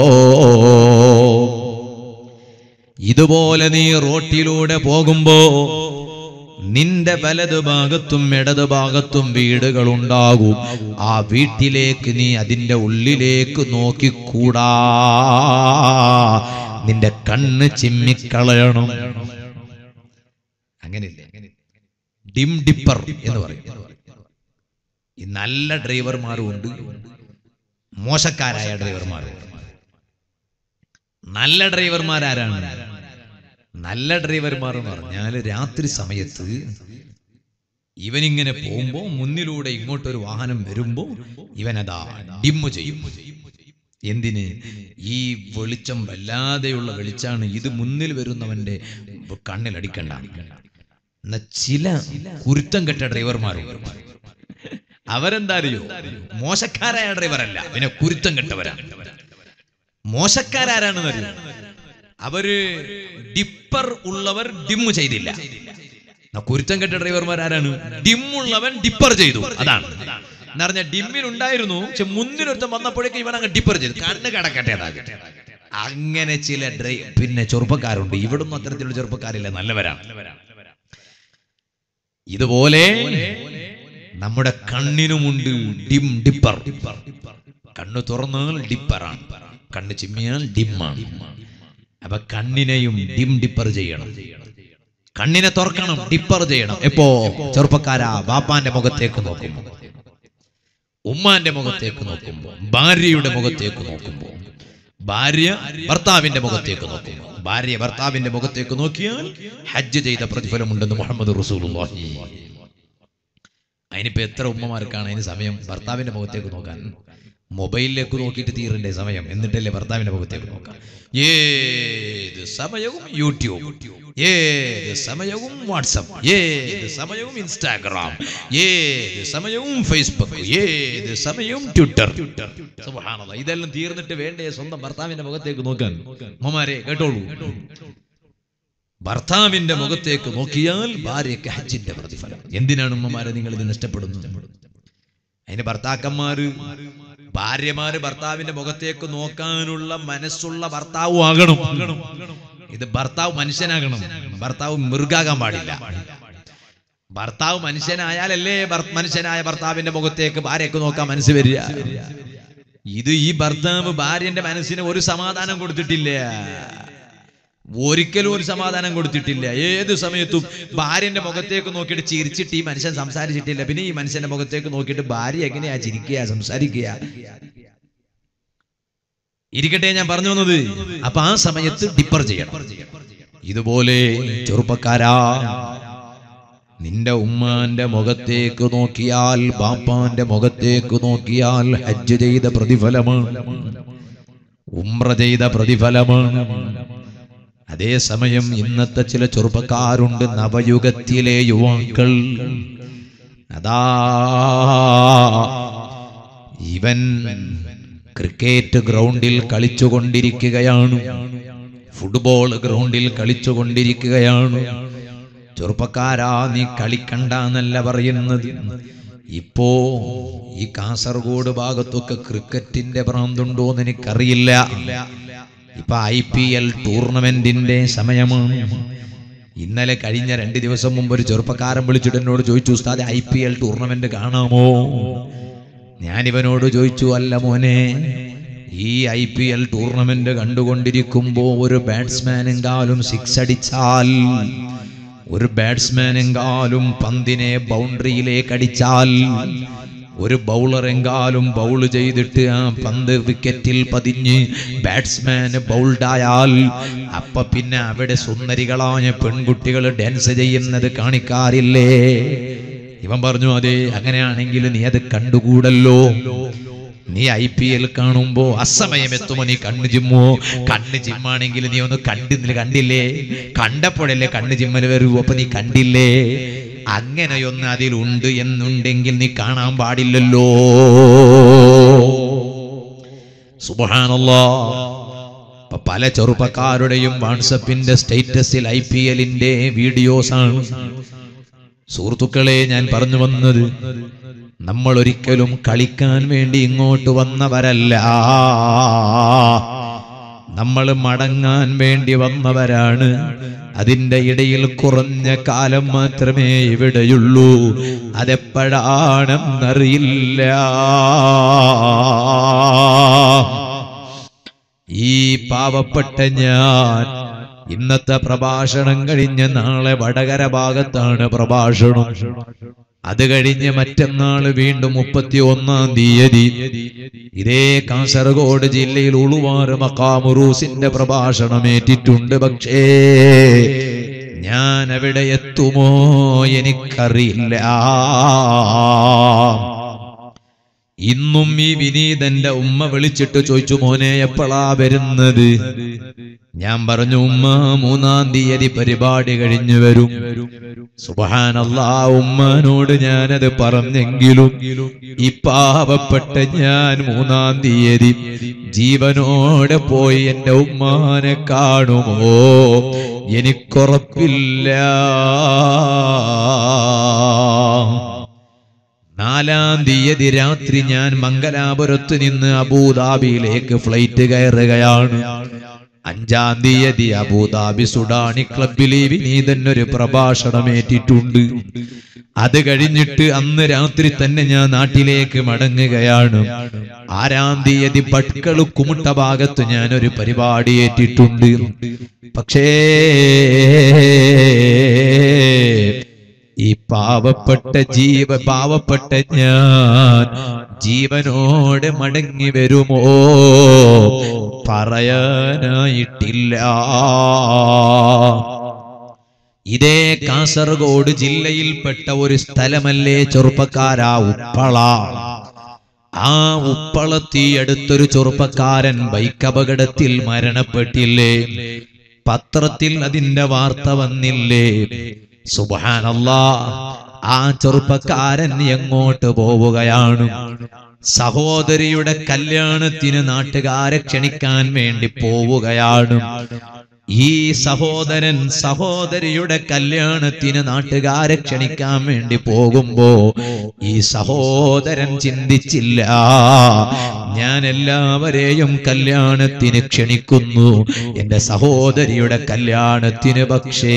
[SPEAKER 1] ഇതുപോലെ നീ റോട്ടിലൂടെ പോകുമ്പോ നിന്റെ വലതു ഭാഗത്തും ഇടതു ഭാഗത്തും വീടുകൾ ഉണ്ടാകും ആ വീട്ടിലേക്ക് നീ അതിന്റെ ഉള്ളിലേക്ക് നോക്കിക്കൂടാ നിന്റെ കണ്ണ് ചിമ്മിക്കളയണം അങ്ങനെയില്ലേ ഡിം ഡിപ്പർ എന്ന് പറയും ഈ നല്ല ഡ്രൈവർമാരും ഉണ്ട് മോശക്കാരായ ഡ്രൈവർമാരും ഉണ്ട്. നല്ല ഡ്രൈവർമാരാരാണ് നല്ല ഡ്രൈവർമാർ എന്ന് പറഞ്ഞാൽ രാത്രി സമയത്ത് ഇവനിങ്ങനെ പോകുമ്പോ മുന്നിലൂടെ ഇങ്ങോട്ടൊരു വാഹനം വരുമ്പോ ഇവനതാ ഡിമ്മ് ചെയ്യും എന്തിന് ഈ വെളിച്ചം വല്ലാതെയുള്ള വെളിച്ചാണ് ഇത് മുന്നിൽ വരുന്നവന്റെ കണ്ണിലടിക്കണ്ട എന്നാ ചില കുരുത്തം കെട്ട ഡ്രൈവർമാരുണ്ട് അവരെന്താ അറിയോ മോശക്കാരായ ഡ്രൈവറല്ല പിന്നെ കുരുത്തം കെട്ടവരാണ് മോശക്കാരാരാണെന്ന് അറിയോ അവര് ഡിപ്പർ ഉള്ളവർ ഡിമ്മ് ചെയ്തില്ല എന്നാ കുരുത്തം കെട്ട ഡ്രൈവർമാർ ആരാണ് ഡിമ്മുള്ളവൻ ഡിപ്പർ ചെയ്തു അതാണ് എന്ന് പറഞ്ഞാൽ ഡിമ്മിനുണ്ടായിരുന്നു പക്ഷെ മുന്നിലൊരുത്തം വന്നപ്പോഴേക്കും ഇവൻ അങ്ങ് ഡിപ്പർ ചെയ്തു കണ്ണ് കടക്കട്ടെ അതാകട്ടെ അങ്ങനെ ചില ഡ്രൈ പിന്നെ ചെറുപ്പക്കാരുണ്ട് ഇവിടുന്ന് അത്തരത്തിലുള്ള ചെറുപ്പക്കാരില്ല നല്ലവരാണ് ഇതുപോലെ നമ്മുടെ കണ്ണിനുമുണ്ട് ഡിം ഡിപ്പർ കണ്ണ് തുറന്നാൽ ഡിപ്പറാണ് കണ്ണ് ചിമ്മിയാൽ ഡിമ്മാണ് അപ്പൊ കണ്ണിനെയും ഡിം ഡിപ്പർ ചെയ്യണം കണ്ണിനെ തുറക്കണം ഡിപ്പർ ചെയ്യണം എപ്പോ ചെറുപ്പക്കാരാ ബാപ്പാന്റെ മുഖത്തേക്ക് നോക്കുമ്പോ ഉമ്മാന്റെ മുഖത്തേക്ക് നോക്കുമ്പോ ഭാര്യയുടെ മുഖത്തേക്ക് നോക്കുമ്പോ ഭാര്യ ഭർത്താവിന്റെ മുഖത്തേക്ക് നോക്കുമ്പോ ഭാര്യ ഭർത്താവിന്റെ മുഖത്തേക്ക് നോക്കിയാൽ ഹജ്ജ് ചെയ്ത പ്രതിഫലമുണ്ടെന്ന് മുഹമ്മദ് റസൂലുള്ളാഹി അതിനിപ്പോ എത്ര ഉമ്മമാർക്കാണ് അതിന് സമയം ഭർത്താവിന്റെ മുഖത്തേക്ക് നോക്കാൻ മൊബൈലിലേക്ക് നോക്കിയിട്ട് തീരണ്ടേ സമയം എന്നിട്ടല്ലേ ഭർത്താവിന്റെ മുഖത്തേക്ക് നോക്കാം ഏത് സമയവും യൂട്യൂബ് ഏത് സമയവും വാട്സപ്പ് ഏത് സമയവും ഇൻസ്റ്റാഗ്രാം ഏത് സമയവും ഫേസ്ബുക്ക് ഏത് സമയവും ട്വിറ്റർ സുബ്ഹാനല്ലാഹ് ഇതെല്ലാം തീർന്നിട്ട് വേണ്ടേ സ്വന്തം ഭർത്താവിന്റെ മുഖത്തേക്ക് നോക്കാൻ ഉമ്മമാരെ കേട്ടോളൂ ഭർത്താവിന്റെ മുഖത്തേക്ക് നോക്കിയാൽ ഭാര്യയ്ക്ക് ഹജ്ജിന്റെ പ്രതിഫലം എന്തിനാണ് ഉമ്മമാരെ നിങ്ങൾ ഇത് നഷ്ടപ്പെടുന്നത് അതിന് ഭർത്താക്കന്മാര് ഭാര്യമാര് ഭർത്താവിന്റെ മുഖത്തേക്ക് നോക്കാനുള്ള മനസ്സുള്ള ഭർത്താവും ആകണം ഇത് ഭർത്താവ് മനുഷ്യനാകണം ഭർത്താവ് മൃഗാകാൻ പാടില്ല ഭർത്താവ് മനുഷ്യനായാലല്ലേ ഭർ- മനുഷ്യനായ ഭർത്താവിന്റെ മുഖത്തേക്ക് ഭാര്യയ്ക്ക് നോക്കാൻ മനസ്സ് വരിക ഇത് ഈ ഭർത്താവ് ഭാര്യന്റെ മനസ്സിന് ഒരു സമാധാനം കൊടുത്തിട്ടില്ല ഒരിക്കലും ഒരു സമാധാനം കൊടുത്തിട്ടില്ല ഏത് സമയത്തും ഭാര്യന്റെ മുഖത്തേക്ക് നോക്കിയിട്ട് ചിരിച്ചിട്ട് ഈ മനുഷ്യൻ സംസാരിച്ചിട്ടില്ല പിന്നെ ഈ മനുഷ്യന്റെ മുഖത്തേക്ക് നോക്കിയിട്ട് ഭാര്യ എങ്ങനെയാ ചിരിക്കുക സംസാരിക്കുക ഇരിക്കട്ടെ ഞാൻ പറഞ്ഞു വന്നത് അപ്പൊ ആ സമയത്ത് ഡിപ്പർ ചെയ്യണം ഇതുപോലെ ചെറുപ്പക്കാരാ നിന്റെ ഉമ്മാന്റെ മുഖത്തേക്ക് നോക്കിയാൽ ബാപ്പാന്റെ മുഖത്തേക്ക് നോക്കിയാൽ ഹജ്ജ് ചെയ്ത പ്രതിഫലമാണ് ഉമ്ര ചെയ്ത പ്രതിഫലമാണ് അതേസമയം ഇന്നത്തെ ചില ചെറുപ്പക്കാരുണ്ട് നവയുഗത്തിലെ യുവാക്കൾ അതാ ഇവൻ ക്രിക്കറ്റ് ഗ്രൗണ്ടിൽ കളിച്ചുകൊണ്ടിരിക്കുകയാണ് ഫുട്ബോൾ ഗ്രൗണ്ടിൽ കളിച്ചുകൊണ്ടിരിക്കുകയാണ് ചെറുപ്പക്കാരാ നീ കളിക്കണ്ട എന്നല്ല പറയുന്നത് ഇപ്പോ ഈ കാസർഗോഡ് ഭാഗത്തൊക്കെ ക്രിക്കറ്റിന്റെ ഭ്രാന്തുണ്ടോ എന്ന് എനിക്കറിയില്ല ഇപ്പൊ ഐ പി എൽ ടൂർണമെന്റിന്റെ സമയമാണ് ഇന്നലെ കഴിഞ്ഞ രണ്ട് ദിവസം മുമ്പ് ഒരു ചെറുപ്പക്കാരൻ വിളിച്ചിട്ട് എന്നോട് ചോദിച്ചു ഉസ്താദ് ഐ പി എൽ ടൂർണമെന്റ് കാണാമോ ഞാൻ ഇവനോട് ചോദിച്ചു അല്ല മോനെ ഈ ഐ പി എൽ ടൂർണമെന്റ് കണ്ടുകൊണ്ടിരിക്കുമ്പോ ഒരു ബാറ്റ്സ്മാനെങ്കാലും സിക്സ് അടിച്ചാൽ ഒരു ബാറ്റ്സ്മാനെങ്കാലും പന്തിനെ ബൗണ്ടറിയിലേക്ക് അടിച്ചാൽ ഒരു ബൗളർ എങ്കാലും ബൗൾ ചെയ്തിട്ട് ആ പന്ത് വിക്കറ്റിൽ പതിഞ്ഞ് ബാറ്റ്സ്മാൻ ബൗൾഡായാൽ അപ്പൊ പിന്നെ അവിടെ സുന്ദരികളായ പെൺകുട്ടികൾ ഡാൻസ് ചെയ്യുന്നത് കാണിക്കാറില്ലേ ഇവൻ പറഞ്ഞു അതെ അങ്ങനെയാണെങ്കിൽ നീ അത് കണ്ടുകൂടല്ലോ നീ ഐ പി എൽ കാണുമ്പോ അസമയം എത്തുമ്പോ നീ കണ്ണു ചിമ്മോ കണ്ണ് ചിമ്മാണെങ്കിൽ നീ ഒന്ന് കണ്ടില്ല കണ്ടില്ലേ കണ്ടപ്പോഴല്ലേ കണ്ണ് ചിമ്മൽ വരൂ അപ്പൊ നീ കണ്ടില്ലേ അങ്ങനെയൊന്ന് അതിലുണ്ട് എന്നുണ്ടെങ്കിൽ നീ കാണാൻ പാടില്ലല്ലോ സുബാനല്ലോ ഇപ്പൊ പല ചെറുപ്പക്കാരുടെയും വാട്സപ്പിന്റെ സ്റ്റേറ്റസിൽ ഐ പി എല്ലിന്റെ വീഡിയോസ് ആണ് സുഹൃത്തുക്കളെ ഞാൻ പറഞ്ഞു വന്നത് നമ്മൾ ഒരിക്കലും കളിക്കാൻ വേണ്ടി ഇങ്ങോട്ട് വന്നവരല്ല നമ്മൾ മടങ്ങാൻ വേണ്ടി വന്നവരാണ് അതിന്റെ ഇടയിൽ കുറഞ്ഞ കാലം മാത്രമേ ഇവിടെയുള്ളൂ അതെപ്പോഴാണെന്നറിയില്ല ഈ പാവപ്പെട്ട ഞാൻ ഇന്നത്തെ പ്രഭാഷണം കഴിഞ്ഞ് നാളെ വടകര ഭാഗത്താണ് പ്രഭാഷണം അത് കഴിഞ്ഞ് മറ്റന്നാൾ വീണ്ടും മുപ്പത്തി ഒന്നാം തീയതി ഇതേ കാസർഗോഡ് ജില്ലയിൽ ഉളുവാറ് മക്കാമുറൂസിന്റെ പ്രഭാഷണം ഏറ്റിട്ടുണ്ട് പക്ഷേ ഞാൻ എവിടെ എത്തുമോ എനിക്കറിയില്ല ഇന്നും ഈ വിനീതന്റെ ഉമ്മ വിളിച്ചിട്ട് ചോദിച്ചു മോനെ എപ്പോഴാ വരുന്നത് ഞാൻ പറഞ്ഞു ഉമ്മ മൂന്നാം തീയതി പരിപാടി കഴിഞ്ഞു വരും സുബഹാനല്ലാ ഉമ്മാനോട് ഞാനത് പറഞ്ഞെങ്കിലും ഈ പാവപ്പെട്ട ഞാൻ മൂന്നാം തീയതി ജീവനോടെ പോയി എന്റെ ഉമ്മാനെ കാണുമോ എനിക്കുറപ്പില്ല നാലാം തീയതി രാത്രി ഞാൻ മംഗലാപുരത്ത് നിന്ന് അബൂദാബിയിലേക്ക് ഫ്ലൈറ്റ് കയറുകയാണ് അഞ്ചാം തീയതി അബൂദാബി സുഡാനി ക്ലബിൽ ഈ വിനീതൻ ഒരു പ്രഭാഷണം ഏറ്റിട്ടുണ്ട് അത് കഴിഞ്ഞിട്ട് അന്ന് രാത്രി തന്നെ ഞാൻ നാട്ടിലേക്ക് മടങ്ങുകയാണ് ആറാം തീയതി പട്കള് കുമുട്ട ഭാഗത്ത് ഞാൻ ഒരു പരിപാടി ഏറ്റിട്ടുണ്ട് പക്ഷേ ഈ പാവപ്പെട്ട ജീവ പാവപ്പെട്ട ഞാൻ ജീവനോടെ മടങ്ങി വരുമോ പറയാനായിട്ടില്ല ഇതേ കാസർഗോഡ് ജില്ലയിൽപ്പെട്ട ഒരു സ്ഥലമല്ലേ ചെറുപ്പക്കാരാ ഉപ്പള ആ ഉപ്പളത്തി അടുത്തൊരു ചെറുപ്പക്കാരൻ ബൈക്ക് അപകടത്തിൽ മരണപ്പെട്ടില്ലേ പത്രത്തിൽ അതിന്റെ വാർത്ത വന്നില്ലേ സുബാനല്ലാ ആ ചെറുപ്പക്കാരൻ എങ്ങോട്ട് പോവുകയാണ് സഹോദരിയുടെ കല്യാണത്തിന് നാട്ടുകാരെ ക്ഷണിക്കാൻ വേണ്ടി പോവുകയാണ് ഈ സഹോദരൻ സഹോദരിയുടെ കല്യാണത്തിന് നാട്ടുകാരെ ക്ഷണിക്കാൻ വേണ്ടി പോകുമ്പോ ഈ സഹോദരൻ ചിന്തിച്ചില്ല ഞാൻ എല്ലാവരെയും കല്യാണത്തിന് ക്ഷണിക്കുന്നു എന്റെ സഹോദരിയുടെ കല്യാണത്തിന് പക്ഷേ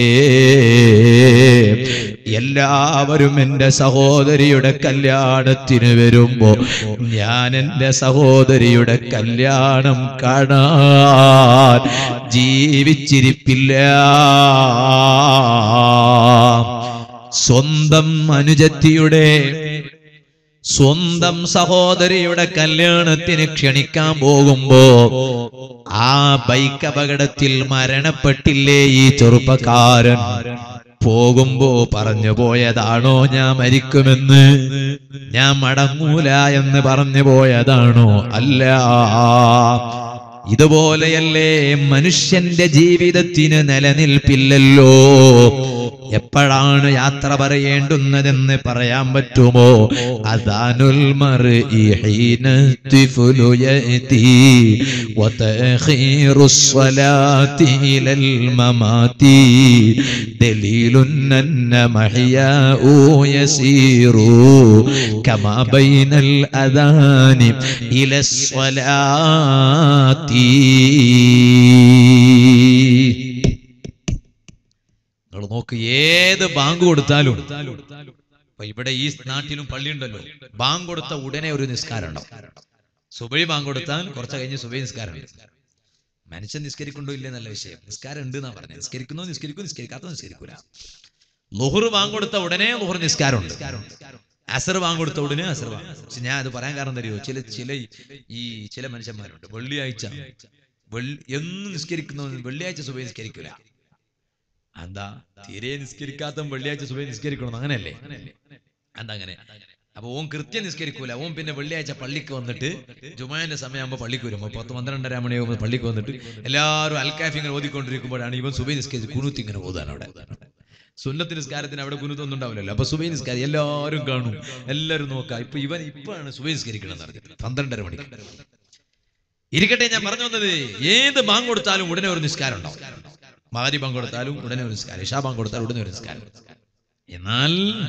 [SPEAKER 1] എല്ലാവരും എന്റെ സഹോദരിയുടെ കല്യാണത്തിന് വരുമ്പോ ഞാൻ എന്റെ സഹോദരിയുടെ കല്യാണം കാണാൻ ജീവിച്ചിരിപ്പില്ല സ്വന്തം അനുജത്തിയുടെ സ്വന്തം സഹോദരിയുടെ കല്യാണത്തിന് ക്ഷണിക്കാൻ പോകുമ്പോ ആ ബൈക്ക് അപകടത്തിൽ മരണപ്പെട്ടില്ലേ ഈ ചെറുപ്പക്കാരൻ പോകുമ്പോ പറഞ്ഞു പോയതാണോ ഞാൻ മരിക്കുമെന്ന് ഞാൻ മടങ്ങൂല എന്ന് പറഞ്ഞു പോയതാണോ അല്ല ഇതുപോലെയല്ലേ മനുഷ്യന്റെ ജീവിതത്തിന് നിലനിൽപ്പില്ലല്ലോ എപ്പോഴാണ് യാത്ര പറയേണ്ടുന്നതെന്ന് പറയാൻ പറ്റുമോ അദാനുൽ മർഇ ഹീന തിഫുലു യഅതി وتأخير الصلاة إلى الممات دليل أن محياء يسير كما بين الأذان إلى الصلاة നിങ്ങൾ നോക്ക് ഏത് ബാങ്ക് കൊടുത്താലും ഇപ്പൊ ഇവിടെ ഈ നാട്ടിലും പള്ളിയുണ്ടല്ലോ ബാങ്ക് കൊടുത്ത ഉടനെ ഒരു നിസ്കാരം ഉണ്ടാവും സുബൈ ബാങ്ക് കൊടുത്താൽ കുറച്ച് കഴിഞ്ഞ് സുബൈ നിസ്കാരം ഉണ്ട് മനുഷ്യൻ നിസ്കരിക്കുണ്ടോ ഇല്ലേ നല്ല വിഷയം നിസ്കാരം ഉണ്ട് എന്നാ പറഞ്ഞത് നിസ്കരിക്കുന്നോ നിസ്കരിക്കും നിസ്കരിക്കാത്തോ നിസ്കരിക്കൂല ലുഹർ ബാങ്ക് കൊടുത്ത ഉടനെ ലുഹർ നിസ്കാരം ഉണ്ട് അസർ ബാങ്ക് കൊടുത്ത ഉടനെ അസർ ബാങ്ക് പക്ഷെ ഞാൻ അത് പറയാൻ കാരണം തരുമോ ചില ചില ഈ ചില മനുഷ്യന്മാരുണ്ട് വെള്ളിയാഴ്ച വെള്ളി എന്നും നിസ്കരിക്കുന്നവൻ വെള്ളിയാഴ്ച സുബൈ നിസ്കരിക്കൂല എന്താ തീരെ നിസ്കരിക്കാത്ത വെള്ളിയാഴ്ച സുബൈ നിസ്കരിക്കണം അങ്ങനെയല്ലേ എന്താ അങ്ങനെ അപ്പൊ ഓൻ കൃത്യം നിസ്കരിക്കൂല ഓൻ പിന്നെ വെള്ളിയാഴ്ച പള്ളിക്ക് വന്നിട്ട് ജുമാന്റെ സമയമാകുമ്പോൾ പള്ളിക്ക് വരും പത്ത് പന്ത്രണ്ടര മണിയാകുമ്പോൾ പള്ളിക്ക് വന്നിട്ട് എല്ലാവരും അൽക്കാഫി ഇങ്ങനെ ഓതിക്കൊണ്ടിരിക്കുമ്പോഴാണ് ഇവൻ സുബൈ നിസ്കരിച്ച് കുനുത്തി ഇങ്ങനെ ഓതാൻ അവിടെ സുന്നത്ത് നിസ്കാരത്തിന് അവിടെ കുനുത്തൊന്നും ഉണ്ടാവില്ലല്ലോ അപ്പൊ സുബൈ നിസ്കാരം എല്ലാവരും കാണും എല്ലാവരും നോക്കാം ഇപ്പൊ ഇവൻ ഇപ്പാണ് സുബൈ നിസ്കരിക്കണം എന്ന് പറഞ്ഞത് പന്ത്രണ്ടര മണിക്ക് ഇരിക്കട്ടെ ഞാൻ പറഞ്ഞു വന്നത് ഏത് ബാങ്ക് കൊടുത്താലും ഉടനെ ഒരു നിസ്കാരം ഉണ്ടാവും മഹാരി ബാങ്ക് കൊടുത്താലും ഉടനെ ഒരു നിസ്കാരം ഇഷാ ബാങ്ക് കൊടുത്താലും ഉടനെ ഒരു നിസ്കാരം എന്നാൽ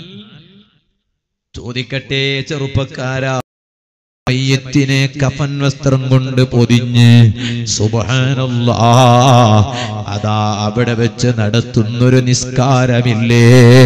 [SPEAKER 1] ചോദിക്കട്ടെ ചെറുപ്പക്കാരാ മയ്യത്തിനെ കഫൻ വസ്ത്രം കൊണ്ട് പൊതിഞ്ഞ് സുബഹാനല്ലാ അതാ അവിടെ വെച്ച് നടത്തുന്നൊരു നിസ്കാരമില്ലേ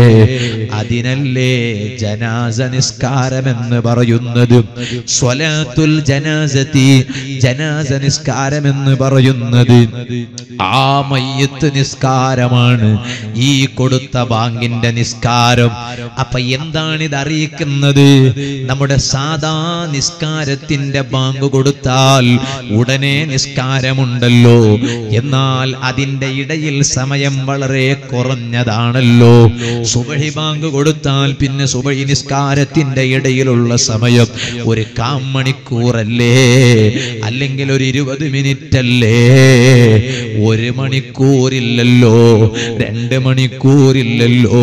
[SPEAKER 1] അതിനല്ലേ ജനാസ നിസ്കാരമെന്ന് പറയുന്നത് സ്വലാത്തുൽ ജനാസത്തി ജനാസ നിസ്കാരമെന്ന് പറയുന്നത് ആ മയ്യത്ത് നിസ്കാരമാണ് ഈ കൊടുത്ത ബാങ്കിന്റെ നിസ്കാരം അപ്പൊ എന്താണ് ഇത് അറിയിക്കുന്നത് നമ്മുടെ സാധാ നിസ്കാരത്തിന്റെ ബാങ്ക് കൊടുത്താൽ ഉടനെ നിസ്കാരമുണ്ടല്ലോ എന്നാൽ അതിന്റെ ഇടയിൽ സമയം വളരെ കുറഞ്ഞതാണല്ലോ സുബഹി ബാങ്ക് കൊടുത്താൽ പിന്നെ സുബഹി നിസ്കാരത്തിന്റെ ഇടയിലുള്ള സമയം ഒരു കാം മണിക്കൂറല്ലേ അല്ലെങ്കിൽ ഒരു ഇരുപത് മിനിറ്റ് അല്ലേ ഒരു മണിക്കൂറില്ലല്ലോ രണ്ട് മണിക്കൂറില്ലല്ലോ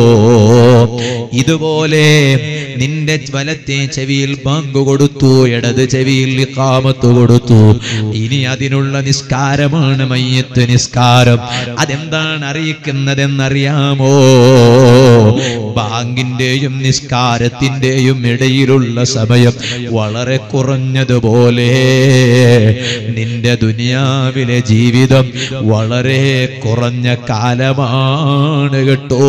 [SPEAKER 1] ഇതുപോലെ നിന്റെ വലത്തെ ചെവിയിൽ ബാങ്ക് കൊടുത്തു ഇടത് ചെവിയിൽ ഇഖാമത്ത് കൊടുത്തു ഇനി അതിനുള്ള നിസ്കാരമാണ് മയ്യത്ത് നിസ്കാരം അതെന്താണ് അറിയിക്കുന്നതെന്നറിയാമോ ബാങ്കിന്റെയും നിസ്കാരത്തിന്റെയും ഇടയിലുള്ള സമയം വളരെ കുറഞ്ഞതുപോലെ നിന്റെ ദുനിയാവിലെ ജീവിതം വളരെ കുറഞ്ഞ കാലമാണ് കേട്ടോ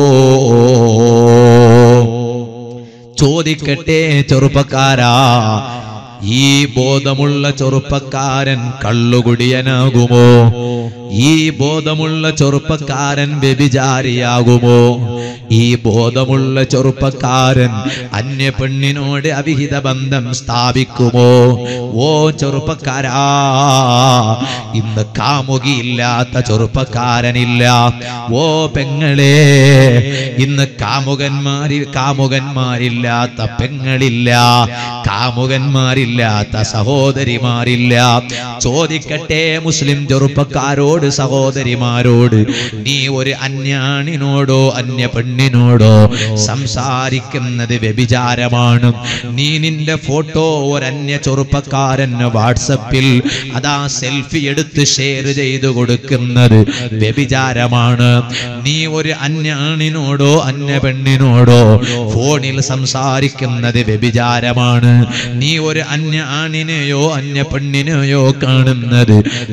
[SPEAKER 1] ചോദിക്കട്ടെ ചെറുപ്പക്കാരാ ഈ ബോധമുള്ള ചെറുപ്പക്കാരൻ കള്ളുകുടിയനാകുമോ ഈ ബോധമുള്ള ചെറുപ്പക്കാരൻ വ്യഭിചാരിയാകുമോ ഈ ബോധമുള്ള ചെറുപ്പക്കാരൻ അന്യ പെണ്ണിനോട് അവിഹിത ബന്ധം സ്ഥാപിക്കുമോ ഓ ചെറുപ്പക്കാരാ ഇന്ന് കാമുകിയില്ലാത്ത ചെറുപ്പക്കാരനില്ല ഓ പെങ്ങളെ ഇന്ന് കാമുകന്മാരിൽ കാമുകന്മാരില്ലാത്ത പെങ്ങളില്ല കാമുകന്മാരില്ലാത്ത സഹോദരിമാരില്ല ചോദിക്കട്ടെ മുസ്ലിം ചെറുപ്പക്കാരോട് സഹോദരിമാരോട് നീ ഒരു അന്യാണിനോടോ അന്യ പെണ്ണിനോടോ സംസാരിക്കുന്നത് വ്യഭിചാരമാണ് നീ നിന്റെ ഫോട്ടോ ഒരന്യ ചെറുപ്പക്കാരന് വാട്സപ്പിൽ അതാ സെൽഫി എടുത്ത് ഷെയർ ചെയ്തു കൊടുക്കുന്നത് വ്യഭിചാരമാണ് നീ ഒരു അന്യാണിനോടോ അന്യ പെണ്ണിനോടോ ഫോണിൽ സംസാരിക്കുന്നത് വ്യഭിചാരമാണ് നീ ഒരു അന്യ ആണിനെയോ അന്യ പെണ്ണിനെയോ കാണുന്നത്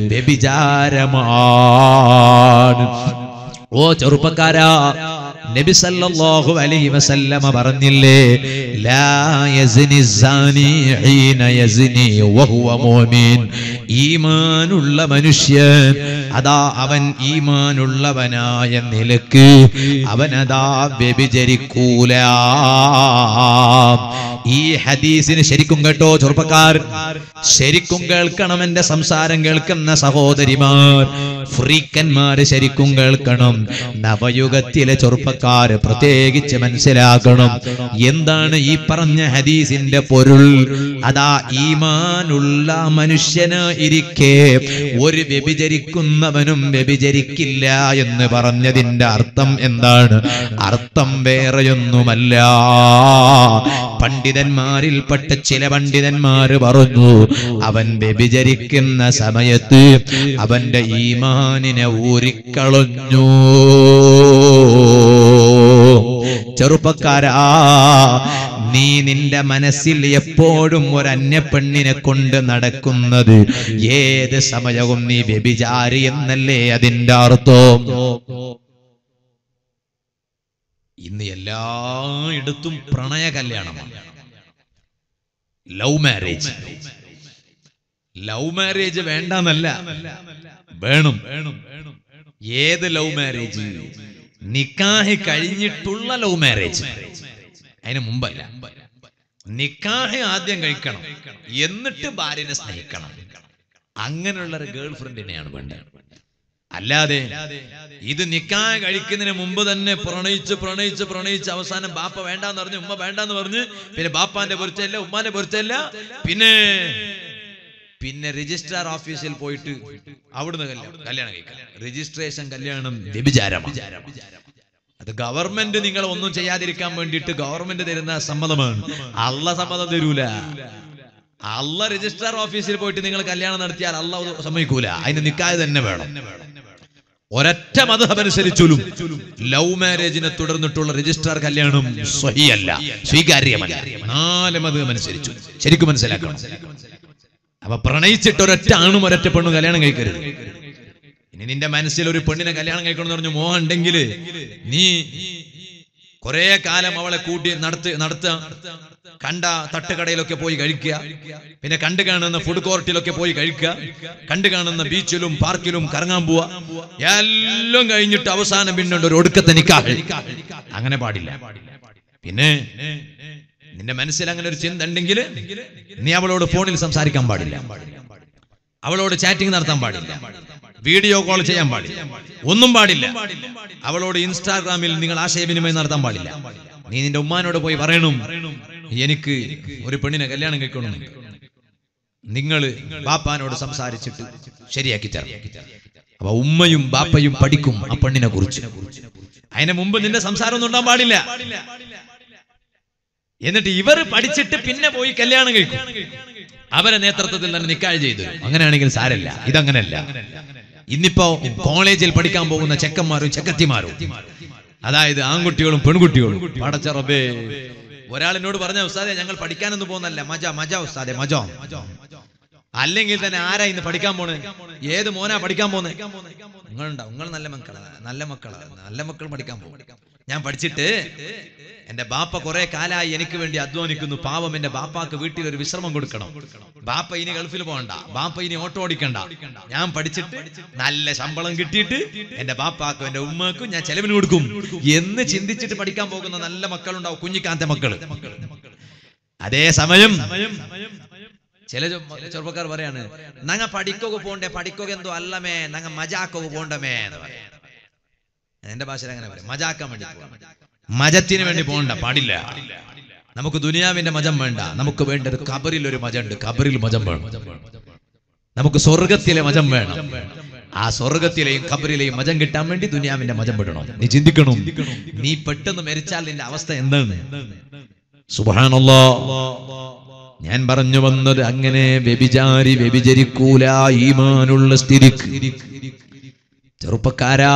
[SPEAKER 1] വ്യഭിചാരമാണ് ഓ ചെറുപ്പക്കാരാ നബി സല്ലല്ലാഹു അലൈഹി വസല്ലമ പറഞ്ഞില്ലേ ലാ യസ്നി സാനി ഹീന യസ്നി വഹുവ മുഅ്മിൻ ഈമാനുള്ള മനുഷ്യൻ അതാ അവൻ ഈമാനുള്ളവനായ നിലക്ക് അവനതാ വ്യഭിചരിക്കൂല ഈ ഹദീസിന് ശരിക്കും കേട്ടോ ചെറുപ്പക്കാർ ശരിക്കും കേൾക്കണം എന്റെ സംസാരം കേൾക്കുന്ന സഹോദരിമാർ ഫ്രീക്കന്മാര് ശരിക്കും കേൾക്കണം നവയുഗത്തിലെ ചെറുപ്പ ചെറുപ്പക്കാര് പ്രത്യേകിച്ച് മനസ്സിലാക്കണം എന്താണ് ഈ പറഞ്ഞ ഹദീസിന്റെ പൊരുൾ അതാ ഈമാനുള്ള മനുഷ്യന് ഇരിക്കെ ഒരു വ്യഭിചരിക്കുന്നവനും വ്യഭിചരിക്കില്ല എന്ന് പറഞ്ഞതിന്റെ അർത്ഥം എന്താണ് അർത്ഥം വേറെയൊന്നുമല്ല പണ്ഡിതന്മാരിൽപ്പെട്ട ചില പണ്ഡിതന്മാര് പറഞ്ഞു അവൻ വ്യഭിചരിക്കുന്ന സമയത്ത് അവന്റെ ഈമാനിനെ ഊരിക്കളഞ്ഞു ചെറുപ്പക്കാരാ നീ നിന്റെ മനസ്സിൽ എപ്പോഴും ഒരു അന്യപ്പെണ്ണിനെ കൊണ്ട് നടക്കുന്നത് ഏത് സമയവും നീ വ്യഭിചാരി എന്നല്ലേ അതിന്റെ അർത്ഥം ഇന്ന് എല്ലായിടത്തും പ്രണയ കല്യാണമാണ് ലവ് മാരേജ് ലവ് മാരേജ് വേണ്ടെന്നല്ല വേണം ഏത് ലവ് മാരേജ് നിക്കാഹ് കഴിഞ്ഞിട്ടുള്ള ലവ് മാരേജ് അതിന് മുമ്പല്ല നിക്കാഹ് ആദ്യം കഴിക്കണം എന്നിട്ട് ഭാര്യനെ സ്നേഹിക്കണം അങ്ങനെയുള്ള ഒരു ഗേൾ ഫ്രണ്ടിനെയാണ് വേണ്ടത് അല്ലാതെ ഇത് നിക്കാഹ് കഴിക്കുന്നതിന് മുമ്പ് തന്നെ പ്രണയിച്ച് പ്രണയിച്ച് പ്രണയിച്ച് അവസാനം ബാപ്പ വേണ്ടാന്ന് പറഞ്ഞു ഉമ്മ വേണ്ടാന്ന് പറഞ്ഞ് പിന്നെ ബാപ്പാന്റെ പൊരിച്ചല്ല ഉമ്മാന്റെ പൊരിച്ചല്ല പിന്നെ പിന്നെ രജിസ്ട്രാർ ഓഫീസിൽ പോയിട്ട് അവിടുന്ന് കല്യാണം കല്യാണം കഴിക്കാം രജിസ്ട്രേഷൻ കല്യാണം വ്യഭിചാരമാണ് അത് ഗവൺമെന്റ് നിങ്ങൾ ഒന്നും ചെയ്യാതിരിക്കാൻ വേണ്ടിയിട്ട് ഗവൺമെന്റ് തരുന്ന സമ്മതമാണ് അള്ള സമ്മതം തരൂല അള്ള രജിസ്ട്രാർ ഓഫീസിൽ പോയിട്ട് നിങ്ങൾ കല്യാണം നടത്തിയാൽ അള്ള അത് സമ്മതിക്കൂല അതിന് നിക്കാതെ തന്നെ വേണം ഒരൊറ്റ മതമനുസരിച്ചും ലവ് മാരേജിനെ തുടർന്നിട്ടുള്ള രജിസ്ട്രാർ കല്യാണം സ്വഹിയല്ല സ്വീകാര്യമല്ല നാല് മതം അനുസരിച്ചു ശരിക്കും മനസ്സിലാക്കണം അപ്പൊ പ്രണയിച്ചിട്ട് ഒരൊറ്റ ആണും ഒരൊറ്റ പെണ്ണും കല്യാണം കഴിക്കരുത് ഇനി നിന്റെ മനസ്സിൽ ഒരു പെണ്ണിനെ കല്യാണം കഴിക്കണം എന്ന് പറഞ്ഞു മോഹം ഉണ്ടെങ്കിൽ നീ കുറെ കാലം അവളെ കൂട്ടി നടത്ത് നടത്തുക കണ്ട തട്ടുകടയിലൊക്കെ പോയി കഴിക്കുക പിന്നെ കണ്ടു കാണുന്ന ഫുഡ് കോർട്ടിലൊക്കെ പോയി കഴിക്കുക കണ്ടു കാണുന്ന ബീച്ചിലും പാർക്കിലും കറങ്ങാൻ പോവാ എല്ലാം കഴിഞ്ഞിട്ട് അവസാനം പിന്നെ ഉണ്ട് ഒരു ഒടുക്കത്തെ നിക്കാഹ് അങ്ങനെ പാടില്ല പിന്നെ നിന്റെ മനസ്സിൽ അങ്ങനെ ഒരു ചിന്ത ഉണ്ടെങ്കിൽ നീ അവളോട് ഫോണിൽ സംസാരിക്കാൻ പാടില്ല അവളോട് ചാറ്റിംഗ് നടത്താൻ പാടില്ല വീഡിയോ കോൾ ചെയ്യാൻ പാടില്ല ഒന്നും പാടില്ല അവളോട് ഇൻസ്റ്റാഗ്രാമിൽ നിങ്ങൾ ആശയവിനിമയം നടത്താൻ പാടില്ല നീ നിന്റെ ഉമ്മാനോട് പോയി പറയണം എനിക്ക് ഒരു പെണ്ണിനെ കല്യാണം കഴിക്കണം നിങ്ങൾ ബാപ്പാനോട് സംസാരിച്ചിട്ട് ശരിയാക്കി തരണം അപ്പൊ ഉമ്മയും ബാപ്പയും പഠിക്കും ആ പെണ്ണിനെ കുറിച്ച് അതിന് മുമ്പ് നിന്റെ സംസാരം ഒന്നും ഉണ്ടാൻ പാടില്ല എന്നിട്ട് ഇവർ പഠിച്ചിട്ട് പിന്നെ പോയി കല്യാണം കഴിക്കും അവരെ നേതൃത്വത്തിൽ തന്നെ നിക്കാഴ് ചെയ്തു അങ്ങനെയാണെങ്കിൽ സാരല്ല ഇതങ്ങനല്ല ഇന്നിപ്പോ കോളേജിൽ പഠിക്കാൻ പോകുന്ന ചെക്കന്മാരും ചെക്കത്തിമാരും അതായത് ആൺകുട്ടികളും പെൺകുട്ടികളും പടച്ച റബ്ബേ ഒരാളിനോട് പറഞ്ഞ ഉസ്താദെ ഞങ്ങൾ പഠിക്കാനൊന്നും പോകുന്നല്ല മജ മജ ഉസ്താദെ മജോ അല്ലെങ്കിൽ തന്നെ ആരാ ഇന്ന് പഠിക്കാൻ പോണേ ഏത് മോനാ പഠിക്കാൻ പോന്നെ നിങ്ങളുണ്ടോ നിങ്ങൾ നല്ല മക്കളാ നല്ല മക്കളാ നല്ല മക്കൾ പഠിക്കാൻ പോകും ഞാൻ പഠിച്ചിട്ട് എന്റെ ബാപ്പ കുറെ കാലായി എനിക്ക് വേണ്ടി അധ്വാനിക്കുന്നു പാവം എന്റെ ബാപ്പാക്ക് വീട്ടിൽ ഒരു വിശ്രമം കൊടുക്കണം ബാപ്പ ഇനി ഗൾഫിൽ പോകണ്ട ബാപ്പ ഇനി ഓട്ടോ ഓടിക്കണ്ട ഞാൻ പഠിച്ചിട്ട് നല്ല ശമ്പളം കിട്ടിയിട്ട് എന്റെ ബാപ്പാക്കും എന്റെ ഉമ്മക്കും ഞാൻ ചെലവിന് കൊടുക്കും എന്ന് ചിന്തിച്ചിട്ട് പഠിക്കാൻ പോകുന്ന നല്ല മക്കളുണ്ടാവും കുഞ്ഞിക്കാന്ത മക്കള് അതേ സമയം ചില ചെ- ചെറുപ്പക്കാർ പറയാണ് നങ്ങ പഠിക്കൊക്കെ പോണ്ടേ പഠിക്കൊക്കെ എന്തോ അല്ലമേ നങ്ങ മജാക്കൊക്കെ പോണ്ടമേ എന്ന് പറയും എന്റെ ഭാഷയിൽ അങ്ങനെ പറയും മജാക്കാൻ വേണ്ടി പോവാം. മജത്തിന് വേണ്ടി പോകണ്ട പാടില്ല നമുക്ക് ദുനിയാവിന്റെ മജം വേണ്ട നമുക്ക് വേണ്ടത് കബറിൽ ഒരു മജം ഉണ്ട് കബറിൽ മജം വേണം നമുക്ക് സ്വർഗത്തിലെ മജം വേണം ആ സ്വർഗത്തിലെയും കബറിലെയും മജം കിട്ടാൻ വേണ്ടി ദുനിയാവിന്റെ മജം വിടണം നീ ചിന്തിക്കണം നീ പെട്ടെന്ന് മരിച്ചാൽ നിന്റെ അവസ്ഥ എന്താണ് സുബാനല്ലോ ഞാൻ പറഞ്ഞു വന്നത് അങ്ങനെ വ്യഭിചാരി വ്യഭിചരിക്കൂല ഈമാനുള്ള സ്ഥിതിക്ക് ചെറുപ്പക്കാരാ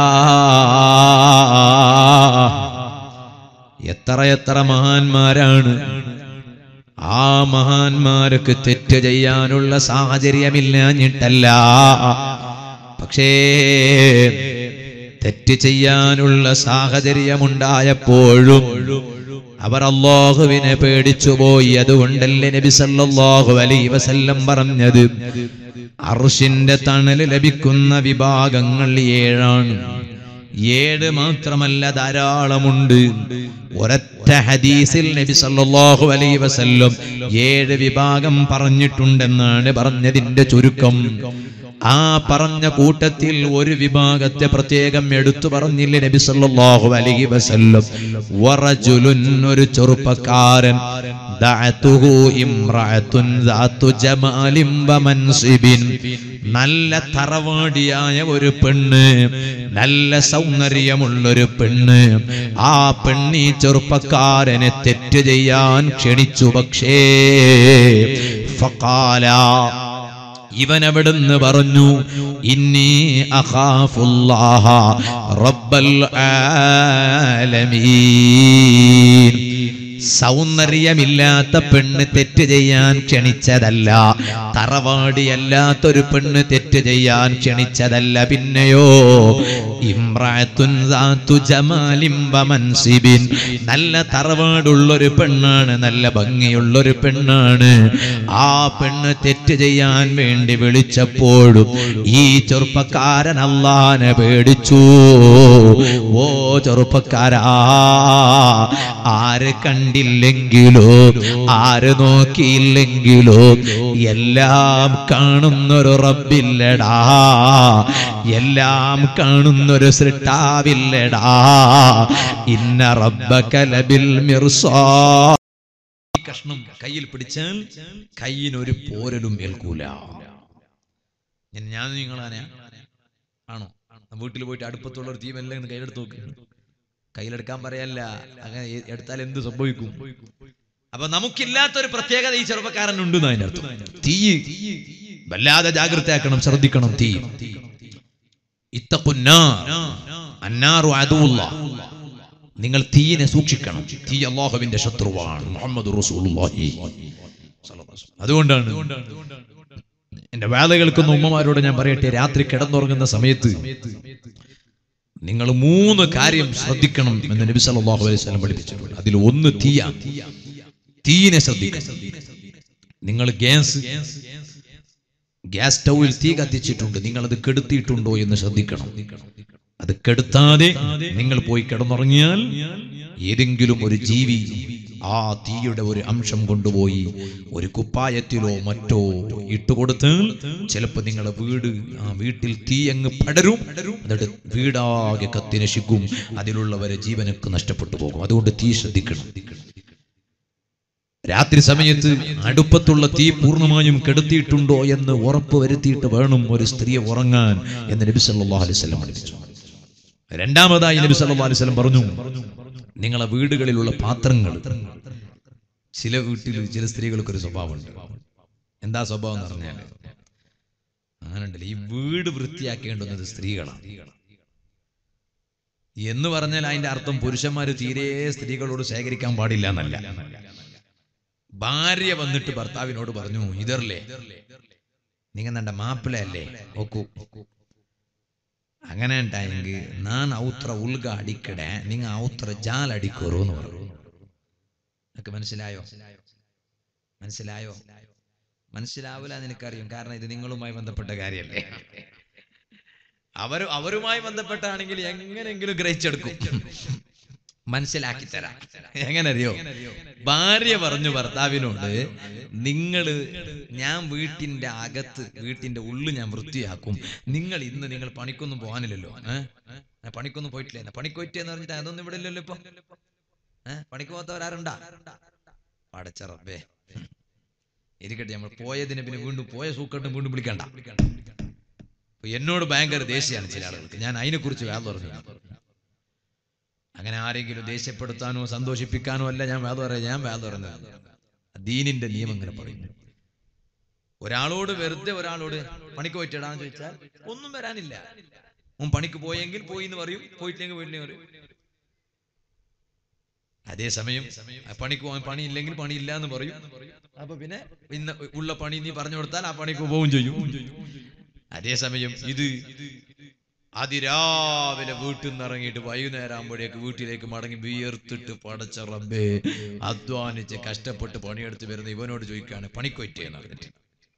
[SPEAKER 1] എത്ര എത്ര മഹാന്മാരാണ് ആ മഹാന്മാർക്ക് തെറ്റ് ചെയ്യാനുള്ള സാഹചര്യമില്ലാഞ്ഞിട്ടല്ല പക്ഷേ തെറ്റ് ചെയ്യാനുള്ള സാഹചര്യമുണ്ടായപ്പോഴും അവർ അള്ളാഹുവിനെ പേടിച്ചുപോയി അതുകൊണ്ടല്ലേ നബി സല്ലല്ലാഹു അലൈഹി വസല്ലം പറഞ്ഞത് അർഷിന്റെ തണല് ലഭിക്കുന്ന വിഭാഗങ്ങൾ ഏഴാണ് ഏഴ് മാത്രമല്ല ധാരാളമുണ്ട് ഒരൊറ്റ ഹദീസിൽ നബി സല്ലല്ലാഹു അലൈഹി വസല്ലം ഏഴ് വിഭാഗം പറഞ്ഞിട്ടുണ്ടെന്നാണ് പറഞ്ഞതിന്റെ ചുരുക്കം ആ പറഞ്ഞ കൂട്ടത്തിൽ ഒരു വിഭാഗത്തെ പ്രത്യേകം എടുത്തു പറഞ്ഞില്ലേ നബി സല്ലല്ലാഹു അലൈഹി വസല്ലം വറജുലുൻ ഒരു ചെറുപ്പക്കാരൻ ദഅതുഹു ഇംറഅത്തുൻ ദാതു ജമാലിൻ വമൻസിബിൻ നല്ല തറവാടിയായ ഒരു പെണ്ണ് നല്ല സൗന്ദര്യമുള്ളൊരു പെണ്ണ് ആ പെണ്ണി ചെറുപ്പക്കാരനെ തെറ്റ് ചെയ്യാൻ ക്ഷണിച്ചു പക്ഷേ ഫഖാല ഇവൻ അവിടുന്ന് പറഞ്ഞു ഇന്നി അഖാഫുല്ലാഹ റബ്ബൽ ആലമീൻ സൗന്ദര്യമില്ലാത്ത പെണ്ണ് തെറ്റ് ചെയ്യാൻ ക്ഷണിച്ചതല്ല തറവാടിയല്ലാത്തൊരു പെണ്ണ് തെറ്റ് ചെയ്യാൻ ക്ഷണിച്ചതല്ല പിന്നെയോ ഇമ്രാത്തുൻ ദാതു ജമാലിൻ വമൻസിബിൻ നല്ല തറവാടുള്ളൊരു പെണ്ണാണ് നല്ല ഭംഗിയുള്ളൊരു പെണ്ണാണ് ആ പെണ്ണ് തെറ്റ് ചെയ്യാൻ വേണ്ടി വിളിച്ചപ്പോഴും ഈ ചെറുപ്പക്കാരൻ അള്ളാനെ പേടിച്ചു ഓ ചെറുപ്പക്കാരാ ആര് കണ്ടില്ലെങ്കിലോ ആര് നോക്കിയില്ലെങ്കിലോ എല്ലാം കാണുന്നൊരു റബ്ബില്ലടാ എല്ലാം കാണുന്നൊരു സൃഷ്ടാവില്ലടാ ഇന്ന റബ്ബകലബിൽ മിർസാ ഈ കഷ്ണം കയ്യിൽ പിടിച്ചാൽ കയ്യിനൊരു പോരലും ഏൽക്കൂല ഞാൻ ഞാൻ നിങ്ങളാണ് ആണോ വീട്ടിൽ പോയിട്ട് അടുപ്പത്തുള്ള ഒരു തീമെല്ലാം ഒന്ന് കയ്യിലെടുത്ത് നോക്ക് കയ്യിലെടുക്കാൻ പറയല്ല അങ്ങനെ എ- എടുത്താൽ എന്ത് സംഭവിക്കും അപ്പൊ നമുക്കില്ലാത്തൊരു പ്രത്യേകത ഈ ചെറുപ്പക്കാരനുണ്ട് അതിന്റെ അർത്ഥം തീ വല്ലാതെ ജാഗ്രതയാക്കണം ശ്രദ്ധിക്കണം തീ ഇത്തഖുന്നാർ. അന്നാറു അദുവുള്ള. നിങ്ങൾ തീയിനെ സൂക്ഷിക്കണം തീ അള്ളാഹുവിന്റെ ശത്രുവാണ് മുഹമ്മദ് റസൂലുള്ളാഹി അതുകൊണ്ടാണ് എന്റെ വേല കേൾക്കുന്ന ഉമ്മമാരോട് ഞാൻ പറയട്ടെ രാത്രി കിടന്നുറങ്ങുന്ന സമയത്ത് നിങ്ങൾ മൂന്ന് കാര്യം ശ്രദ്ധിക്കണം എന്ന് നബി സല്ലല്ലാഹു അലൈഹി വസല്ലം പഠിപ്പിച്ചിട്ടുണ്ട് അതിൽ ഒന്ന് തീയ തീയിനെ ശ്രദ്ധിക്കണം നിങ്ങൾ ഗ്യാസ് ഗ്യാസ് സ്റ്റൗവിൽ തീ കത്തിച്ചിട്ടുണ്ട് നിങ്ങൾ അത് കെടുത്തിയിട്ടുണ്ടോ എന്ന് ശ്രദ്ധിക്കണം അത് കെടുത്താതെ നിങ്ങൾ പോയി കിടന്നുറങ്ങിയാൽ ഏതെങ്കിലും ഒരു ജീവി ആ തീയുടെ ഒരു അംശം കൊണ്ടുപോയി ഒരു കുപ്പായത്തിലോ മറ്റോ ഇട്ടുകൊടുത്താൽ ചിലപ്പോൾ നിങ്ങളുടെ വീട് ആ വീട്ടിൽ തീ അങ്ങ് പടരും എന്നിട്ട് വീടാകെ കത്തി നശിക്കും അതിലുള്ളവരെ ജീവനൊക്കെ നഷ്ടപ്പെട്ടു പോകും അതുകൊണ്ട് തീ ശ്രദ്ധിക്കണം രാത്രി സമയത്ത് അടുപ്പത്തുള്ള തീ പൂർണ്ണമായും കെടുത്തിയിട്ടുണ്ടോ എന്ന് ഉറപ്പ് വരുത്തിയിട്ട് വേണം ഒരു സ്ത്രീയെ ഉറങ്ങാൻ എന്ന് നബി സല്ലല്ലാഹു അലൈഹി വസല്ലം പഠിപ്പിച്ചു രണ്ടാമതായി നബി സല്ലല്ലാഹു അലൈഹി വസല്ലം പറഞ്ഞു നിങ്ങളെ വീടുകളിലുള്ള പാത്രങ്ങൾ ചില വീട്ടിൽ ചില സ്ത്രീകൾക്ക് ഒരു സ്വഭാവമുണ്ട് എന്താ സ്വഭാവം എന്ന് പറഞ്ഞാൽ അങ്ങനെയുണ്ടല്ലോ ഈ വീട് വൃത്തിയാക്കേണ്ടുന്നത് സ്ത്രീകളാണ് എന്ന് പറഞ്ഞാൽ അതിന്റെ അർത്ഥം പുരുഷന്മാര് തീരെ സ്ത്രീകളോട് ശേഖരിക്കാൻ പാടില്ല എന്നല്ല ഭാര്യ വന്നിട്ട് ഭർത്താവിനോട് പറഞ്ഞു ഇതറല്ലേ നിങ്ങൾ നണ്ട മാപ്പിള അല്ലേ ഓക്കൂ അങ്ങനെ ഉണ്ടായെങ്കിൽ ഞാൻ ഔത്ര ഉൽഗ അടിക്കട നിങ്ങ ഔത്ര ജാൽ അടിക്കോറൂ എന്ന് പറഞ്ഞു നിനക്ക് മനസ്സിലായോ മനസ്സിലായോ മനസ്സിലാവില്ല എന്ന് എനിക്കറിയും കാരണം ഇത് നിങ്ങളുമായി ബന്ധപ്പെട്ട കാര്യമല്ലേ അവർ അവരുമായി ബന്ധപ്പെട്ടാണെങ്കിൽ എങ്ങനെയെങ്കിലും ഗ്രഹിച്ചെടുക്കും മനസ്സിലാക്കി തരാം എങ്ങനെ അറിയോ ഭാര്യ പറഞ്ഞു ഭർത്താവിനോട് നിങ്ങള് ഞാൻ വീട്ടിന്റെ അകത്ത് വീട്ടിന്റെ ഉള്ളു ഞാൻ വൃത്തിയാക്കും നിങ്ങൾ ഇന്ന് നിങ്ങൾ പണിക്കൊന്നും പോകാനില്ലല്ലോ ഏഹ് പണിക്കൊന്നും പോയിട്ടില്ല പണിക്ക് പോയിട്ടെന്ന് പറഞ്ഞിട്ട് അതൊന്നും ഇവിടെ ഇല്ലല്ലോ ഇപ്പൊ ഏഹ് പണിക്ക് പോകാത്തവരാരുണ്ടാ പടച്ച റബ്ബേ ഇരിക്കട്ടെ നമ്മൾ പോയതിനെ പിന്നെ വീണ്ടും പോയ സൂക്കട്ടും വീണ്ടും വിളിക്കണ്ട അപ്പൊ എന്നോട് ഭയങ്കര ദേഷ്യമാണ് ചില ആളുകൾക്ക് ഞാൻ അതിനെക്കുറിച്ച് വേദ പറഞ്ഞു അങ്ങനെ ആരെങ്കിലും ദേഷ്യപ്പെടുത്താനോ സന്തോഷിപ്പിക്കാനോ അല്ല ഞാൻ വേദ പറയാം ഞാൻ വേദ പറയുന്നത് ദീനിന്റെ നിയമം ഇങ്ങനെ പറയുന്നു ഒരാളോട് വെറുതെ ഒരാളോട് പണിക്ക് പോയിട്ടിടാന്ന് ചോദിച്ചാൽ ഒന്നും വരാനില്ല മുൻ പണിക്ക് പോയെങ്കിൽ പോയി എന്ന് പറയും പോയിട്ടില്ലെങ്കിൽ പോയിട്ടില്ലെങ്കിൽ പറയും അതേസമയം ആ പണിക്ക് പോകാൻ പണിയില്ലെങ്കിൽ പണിയില്ല എന്ന് പറയും അപ്പൊ പിന്നെ ഇന്ന് ഉള്ള പണി നീ പറഞ്ഞു കൊടുത്താൽ ആ പണിക്ക് പോവുകയും ചെയ്യും അതേസമയം ഇത് അതിരാവിലെ വീട്ടിൽ നിന്ന് ഇറങ്ങിയിട്ട് വൈകുന്നേരം ആകുമ്പോഴേക്ക് വീട്ടിലേക്ക് മടങ്ങി വിയർത്തിട്ട് പടച്ച റബ്ബേ അധ്വാനിച്ച് കഷ്ടപ്പെട്ട് പണിയെടുത്ത് വരുന്ന ഇവനോട് ചോദിക്കുകയാണ് പണിക്കൊറ്റേന്ന് പറഞ്ഞിട്ട്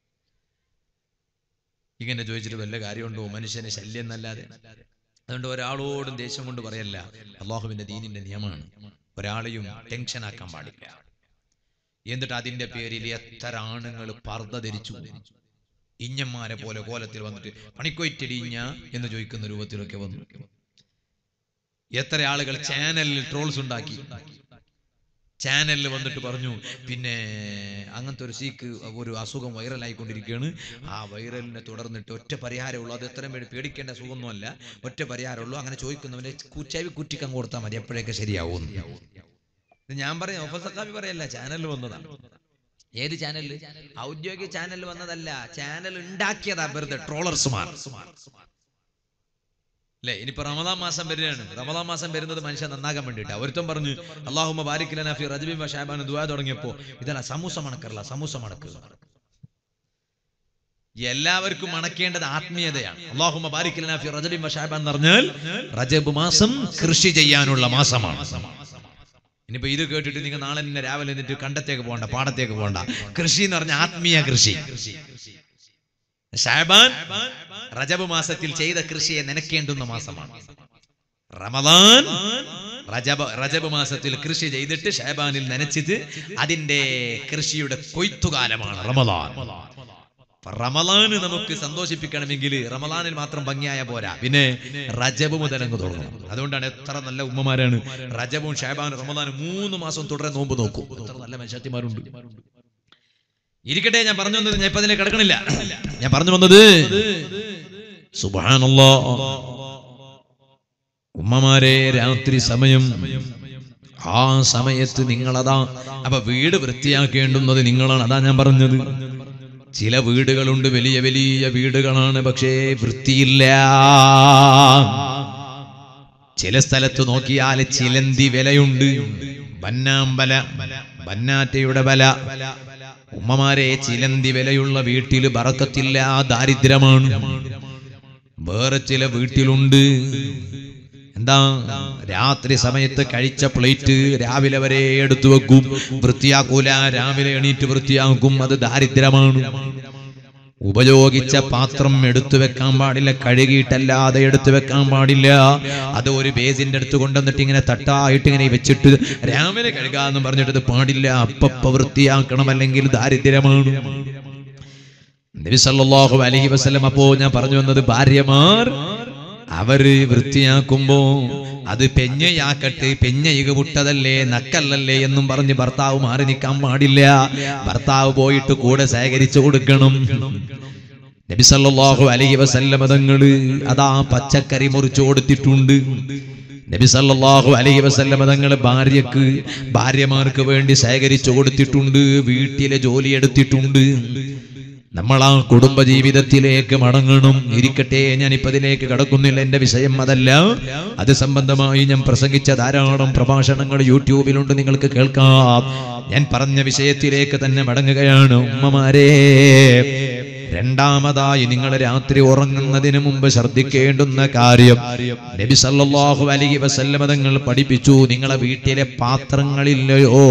[SPEAKER 1] ഇങ്ങനെ ചോദിച്ചിട്ട് വല്ല കാര്യമുണ്ടോ മനുഷ്യന് ശല്യം എന്നല്ലാതെ അതുകൊണ്ട് ഒരാളോടും ദേഷ്യം കൊണ്ട് പറയല്ല അള്ളാഹുവിന്റെ ദീനിന്റെ നിയമമാണ് ഒരാളെയും ടെൻഷൻ ആക്കാൻ പാടില്ല എന്നിട്ട് അതിന്റെ പേരിൽ എത്ര ആണുങ്ങൾ പർദ്ദ ധരിച്ചു ഇഞ്ഞന്മാരെ പോലെ കോലത്തിൽ വന്നിട്ട് പണിക്കൊയ്റ്റടി ഇഞ്ഞ എന്ന് ചോദിക്കുന്ന രൂപത്തിലൊക്കെ വന്നു എത്ര ആളുകൾ ചാനലിൽ ട്രോൾസ് ഉണ്ടാക്കി ചാനലിൽ വന്നിട്ട് പറഞ്ഞു പിന്നെ അങ്ങനത്തെ ഒരു സീക്ക് ഒരു അസുഖം വൈറലായിക്കൊണ്ടിരിക്കുകയാണ് ആ വൈറലിനെ തുടർന്നിട്ട് ഒറ്റ പരിഹാരമുള്ളൂ അത് എത്രയും പേര് പേടിക്കേണ്ട അസുഖമൊന്നുമല്ല ഒറ്റ പരിഹാരമുള്ളൂ അങ്ങനെ ചോദിക്കുന്നവനെ കുച്ചവി കുറ്റിക്കം കൊടുത്താൽ മതി എപ്പോഴൊക്കെ ശരിയാവും ഇത് ഞാൻ പറയാം ഒഫസക്കാബി പറയല്ല ചാനലിൽ വന്നതാണ് ഏത് ചാനലിൽ ഔദ്യോഗിക ചാനലിൽ വന്നതല്ല ചാനൽ ഉണ്ടാക്കിയതാ വെറുതെ ട്രോളർസുമാർ അല്ലേ ഇനിയിപ്പോ റമദാൻ മാസം വരികയാണ് റമദാൻ മാസം വരുന്നത് മനുഷ്യൻ നന്നാകാൻ വേണ്ടിയിട്ട് ഒരുത്തം പറഞ്ഞു അള്ളാഹുമ ബാരിക്കില്ല ഫി റജബി ഷാബാൻ ദുആ തുടങ്ങിയപ്പോ ഇതല്ല സമൂസ മണക്കറല്ല സമൂസ മണക്ക് എല്ലാവർക്കും മണക്കേണ്ടത് ആത്മീയതയാണ് അള്ളാഹുമ ബാരിക്കില്ല ഫി റജബി ഷാബാൻ എന്ന് പറഞ്ഞാൽ റജബ് മാസം കൃഷി ചെയ്യാനുള്ള മാസമാണ് ഇനിയിപ്പോ ഇത് കേട്ടിട്ട് നിങ്ങൾ നാളെ തന്നെ രാവിലെ എന്നിട്ട് കണ്ടത്തേക്ക് പോകണ്ട പാടത്തേക്ക് പോകണ്ട കൃഷി എന്ന് പറഞ്ഞ ആത്മീയ കൃഷി ഷാബാൻ റജബ് മാസത്തിൽ ചെയ്ത കൃഷിയെ നനയ്ക്കേണ്ടുന്ന മാസമാണ് റമദാൻ റജബ് റജബ് മാസത്തിൽ കൃഷി ചെയ്തിട്ട് ഷാബാനിൽ നനച്ചിട്ട് അതിന്റെ കൃഷിയുടെ കൊയ്ത്തുകാലമാണ് റമദാൻ അപ്പൊ റമദാന് നമുക്ക് സന്തോഷിപ്പിക്കണമെങ്കിൽ റമദാനിൽ മാത്രം ഭംഗിയായ പോരാ പിന്നെ റജബ് മുതൽ അങ്ങ് തുടങ്ങണം അതുകൊണ്ടാണ് എത്ര നല്ല ഉമ്മമാരാണ് റജബും ഷാബാനും റമദാനും മൂന്ന് മാസം തുടരെ നോമ്പ് നോക്കും എത്ര നല്ല മനുഷ്യത്തിമാരുണ്ട് ഇരിക്കട്ടെ ഞാൻ പറഞ്ഞു വന്നത് ഞാൻ ഇപ്പൊ അതിനെ കിടക്കണില്ല ഞാൻ പറഞ്ഞു വന്നത് സുബാനല്ലോ ഉമ്മമാരെ രാത്രി സമയം ആ സമയത്ത് നിങ്ങളതാ അപ്പൊ വീട് വൃത്തിയാക്കേണ്ടുന്നത് നിങ്ങളാണ് അതാ ഞാൻ പറഞ്ഞത് ചില വീടുകളുണ്ട് വലിയ വലിയ വീടുകളാണ് പക്ഷേ വൃത്തിയില്ല ചില സ്ഥലത്ത് നോക്കിയാൽ ചിലന്തി വിലയുണ്ട് ബന്നാമ്പല ബന്നാറ്റയുടെ ബല ഉമ്മമാരെ ചിലന്തി വിലയുള്ള വീട്ടിൽ ബറക്കത്തില്ല ദാരിദ്ര്യമാണ് വേറെ ചില വീട്ടിലുണ്ട് എന്താ രാത്രി സമയത്ത് കഴിച്ച പ്ലേറ്റ് രാവിലെ വരെ എടുത്തു വെക്കും വൃത്തിയാക്കൂല രാവിലെ എണീറ്റ് വൃത്തിയാക്കും അത് ദാരിദ്ര്യമാണ് ഉപയോഗിച്ച പാത്രം എടുത്തു വെക്കാൻ പാടില്ല കഴുകിയിട്ടല്ലാതെ എടുത്തു വെക്കാൻ പാടില്ല അത് ഒരു ബേസിന്റെ അടുത്ത് കൊണ്ടുവന്നിട്ട് ഇങ്ങനെ തട്ടായിട്ട് ഇങ്ങനെ വെച്ചിട്ട് രാവിലെ കഴുകാന്ന് പറഞ്ഞിട്ട് ഇത് പാടില്ല അപ്പപ്പ വൃത്തിയാക്കണം അല്ലെങ്കിൽ ദാരിദ്ര്യമാണ് നബി സല്ലല്ലാഹു അലൈഹി വസല്ലം അപ്പോ ഞാൻ പറഞ്ഞു വന്നത് ഭാര്യമാർ അവര് വൃത്തിയാക്കുമ്പോ അത് പെഞ്ഞയാക്കട്ടെ പെഞ്ഞയിക വിട്ടതല്ലേ നക്കല്ലല്ലേ എന്നും പറഞ്ഞ് ഭർത്താവ് മാറി നിൽക്കാൻ പാടില്ല ഭർത്താവ് പോയിട്ട് കൂടെ ശേഖരിച്ചു കൊടുക്കണം നബി സല്ലല്ലാഹു അലൈഹി വസല്ലം തങ്ങള് അതാ പച്ചക്കറി മുറിച്ചു കൊടുത്തിട്ടുണ്ട് നബി സല്ലല്ലാഹു അലൈഹി വസല്ലം തങ്ങൾ ഭാര്യക്ക് ഭാര്യമാർക്ക് വേണ്ടി ശേഖരിച്ചു കൊടുത്തിട്ടുണ്ട് വീട്ടിലെ ജോലി എടുത്തിട്ടുണ്ട് നമ്മൾ ആ കുടുംബ ജീവിതത്തിലേക്ക് മടങ്ങണം ഇരിക്കട്ടെ ഞാൻ ഇപ്പൊ അതിലേക്ക് കടക്കുന്നില്ല എന്റെ വിഷയം അതല്ല അത് സംബന്ധമായി ഞാൻ പ്രസംഗിച്ച ധാരാളം പ്രഭാഷണങ്ങൾ യൂട്യൂബിലുണ്ട് നിങ്ങൾക്ക് കേൾക്കാം ഞാൻ പറഞ്ഞ വിഷയത്തിലേക്ക് തന്നെ മടങ്ങുകയാണ് ഉമ്മമാരെ രണ്ടാമതായി നിങ്ങൾ രാത്രി ഉറങ്ങുന്നതിന് മുമ്പ് ശ്രദ്ധിക്കേണ്ടുന്ന കാര്യം നബി സല്ലല്ലാഹു അലൈഹി വസല്ലമ തങ്ങൾ പഠിപ്പിച്ചു നിങ്ങളെ വീട്ടിലെ പാത്രങ്ങളില്ലയോ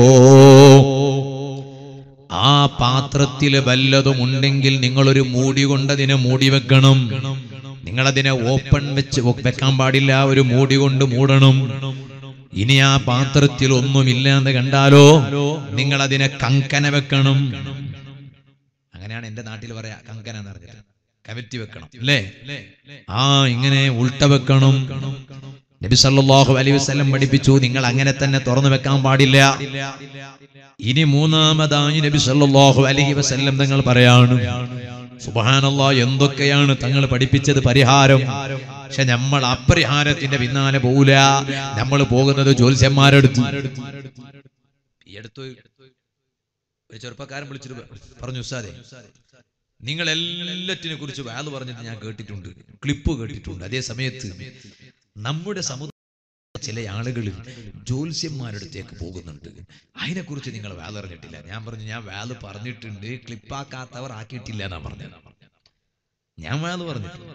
[SPEAKER 1] ആ പാത്രത്തിൽ വല്ലതും ഉണ്ടെങ്കിൽ നിങ്ങളൊരു മൂടി കൊണ്ടതിനെ മൂടി വെക്കണം നിങ്ങളതിനെ ഓപ്പൺ വെച്ച് വെക്കാൻ പാടില്ല ഒരു മൂടി കൊണ്ട് മൂടണം ഇനി ആ പാത്രത്തിൽ ഒന്നുമില്ലാന്ന് കണ്ടാലോ നിങ്ങൾ അതിനെ കങ്കന വെക്കണം അങ്ങനെയാണ് എന്റെ നാട്ടിൽ പറയാ കങ്കന എന്ന് പറഞ്ഞിട്ട് കവറ്റി വെക്കണം അല്ലേ ആ ഇങ്ങനെ ഉൾട്ട വെക്കണം നബി സല്ലല്ലാഹു അലൈഹി വസല്ലം പഠിപ്പിച്ചു നിങ്ങൾ അങ്ങനെ തന്നെ തുറന്നു വെക്കാൻ പാടില്ല ഇനി മൂന്നാമതായി നബി സല്ലല്ലാഹു അലൈഹി വസല്ലം തങ്ങൾ പറയാണ് സുബ്ഹാനല്ലാ എന്തൊക്കെയാണ് തങ്ങൾ പഠിപ്പിച്ചത് പരിഹാരം പക്ഷെ നമ്മൾ അപരിഹാരത്തിന്റെ പിന്നാലെ പോകൂല നമ്മൾ പോകുന്നത് ജ്യോത്സ്യന്മാരെടുത്ത് ഈ അടുത്ത് ഒരു ചെറുപ്പക്കാരൻ വിളിച്ചിട്ട് പറഞ്ഞു ഉസ്താദെ നിങ്ങൾ എല്ലാറ്റിനെ കുറിച്ച് വാല് പറഞ്ഞിട്ട് ഞാൻ കേട്ടിട്ടുണ്ട് ക്ലിപ്പ് കേട്ടിട്ടുണ്ട് അതേ സമയത്ത് നമ്മുടെ സമുദായ ചില ആളുകൾ ജ്യോത്സ്യന്മാരടുത്തേക്ക് പോകുന്നുണ്ട് അതിനെക്കുറിച്ച് നിങ്ങൾ വാല് അറിഞ്ഞിട്ടില്ല ഞാൻ പറഞ്ഞു ഞാൻ വാല് പറഞ്ഞിട്ടുണ്ട് ക്ലിപ്പാക്കാത്തവർ ആക്കിയിട്ടില്ല എന്നാ പറഞ്ഞത് ഞാൻ വാല് പറഞ്ഞിട്ടുണ്ട്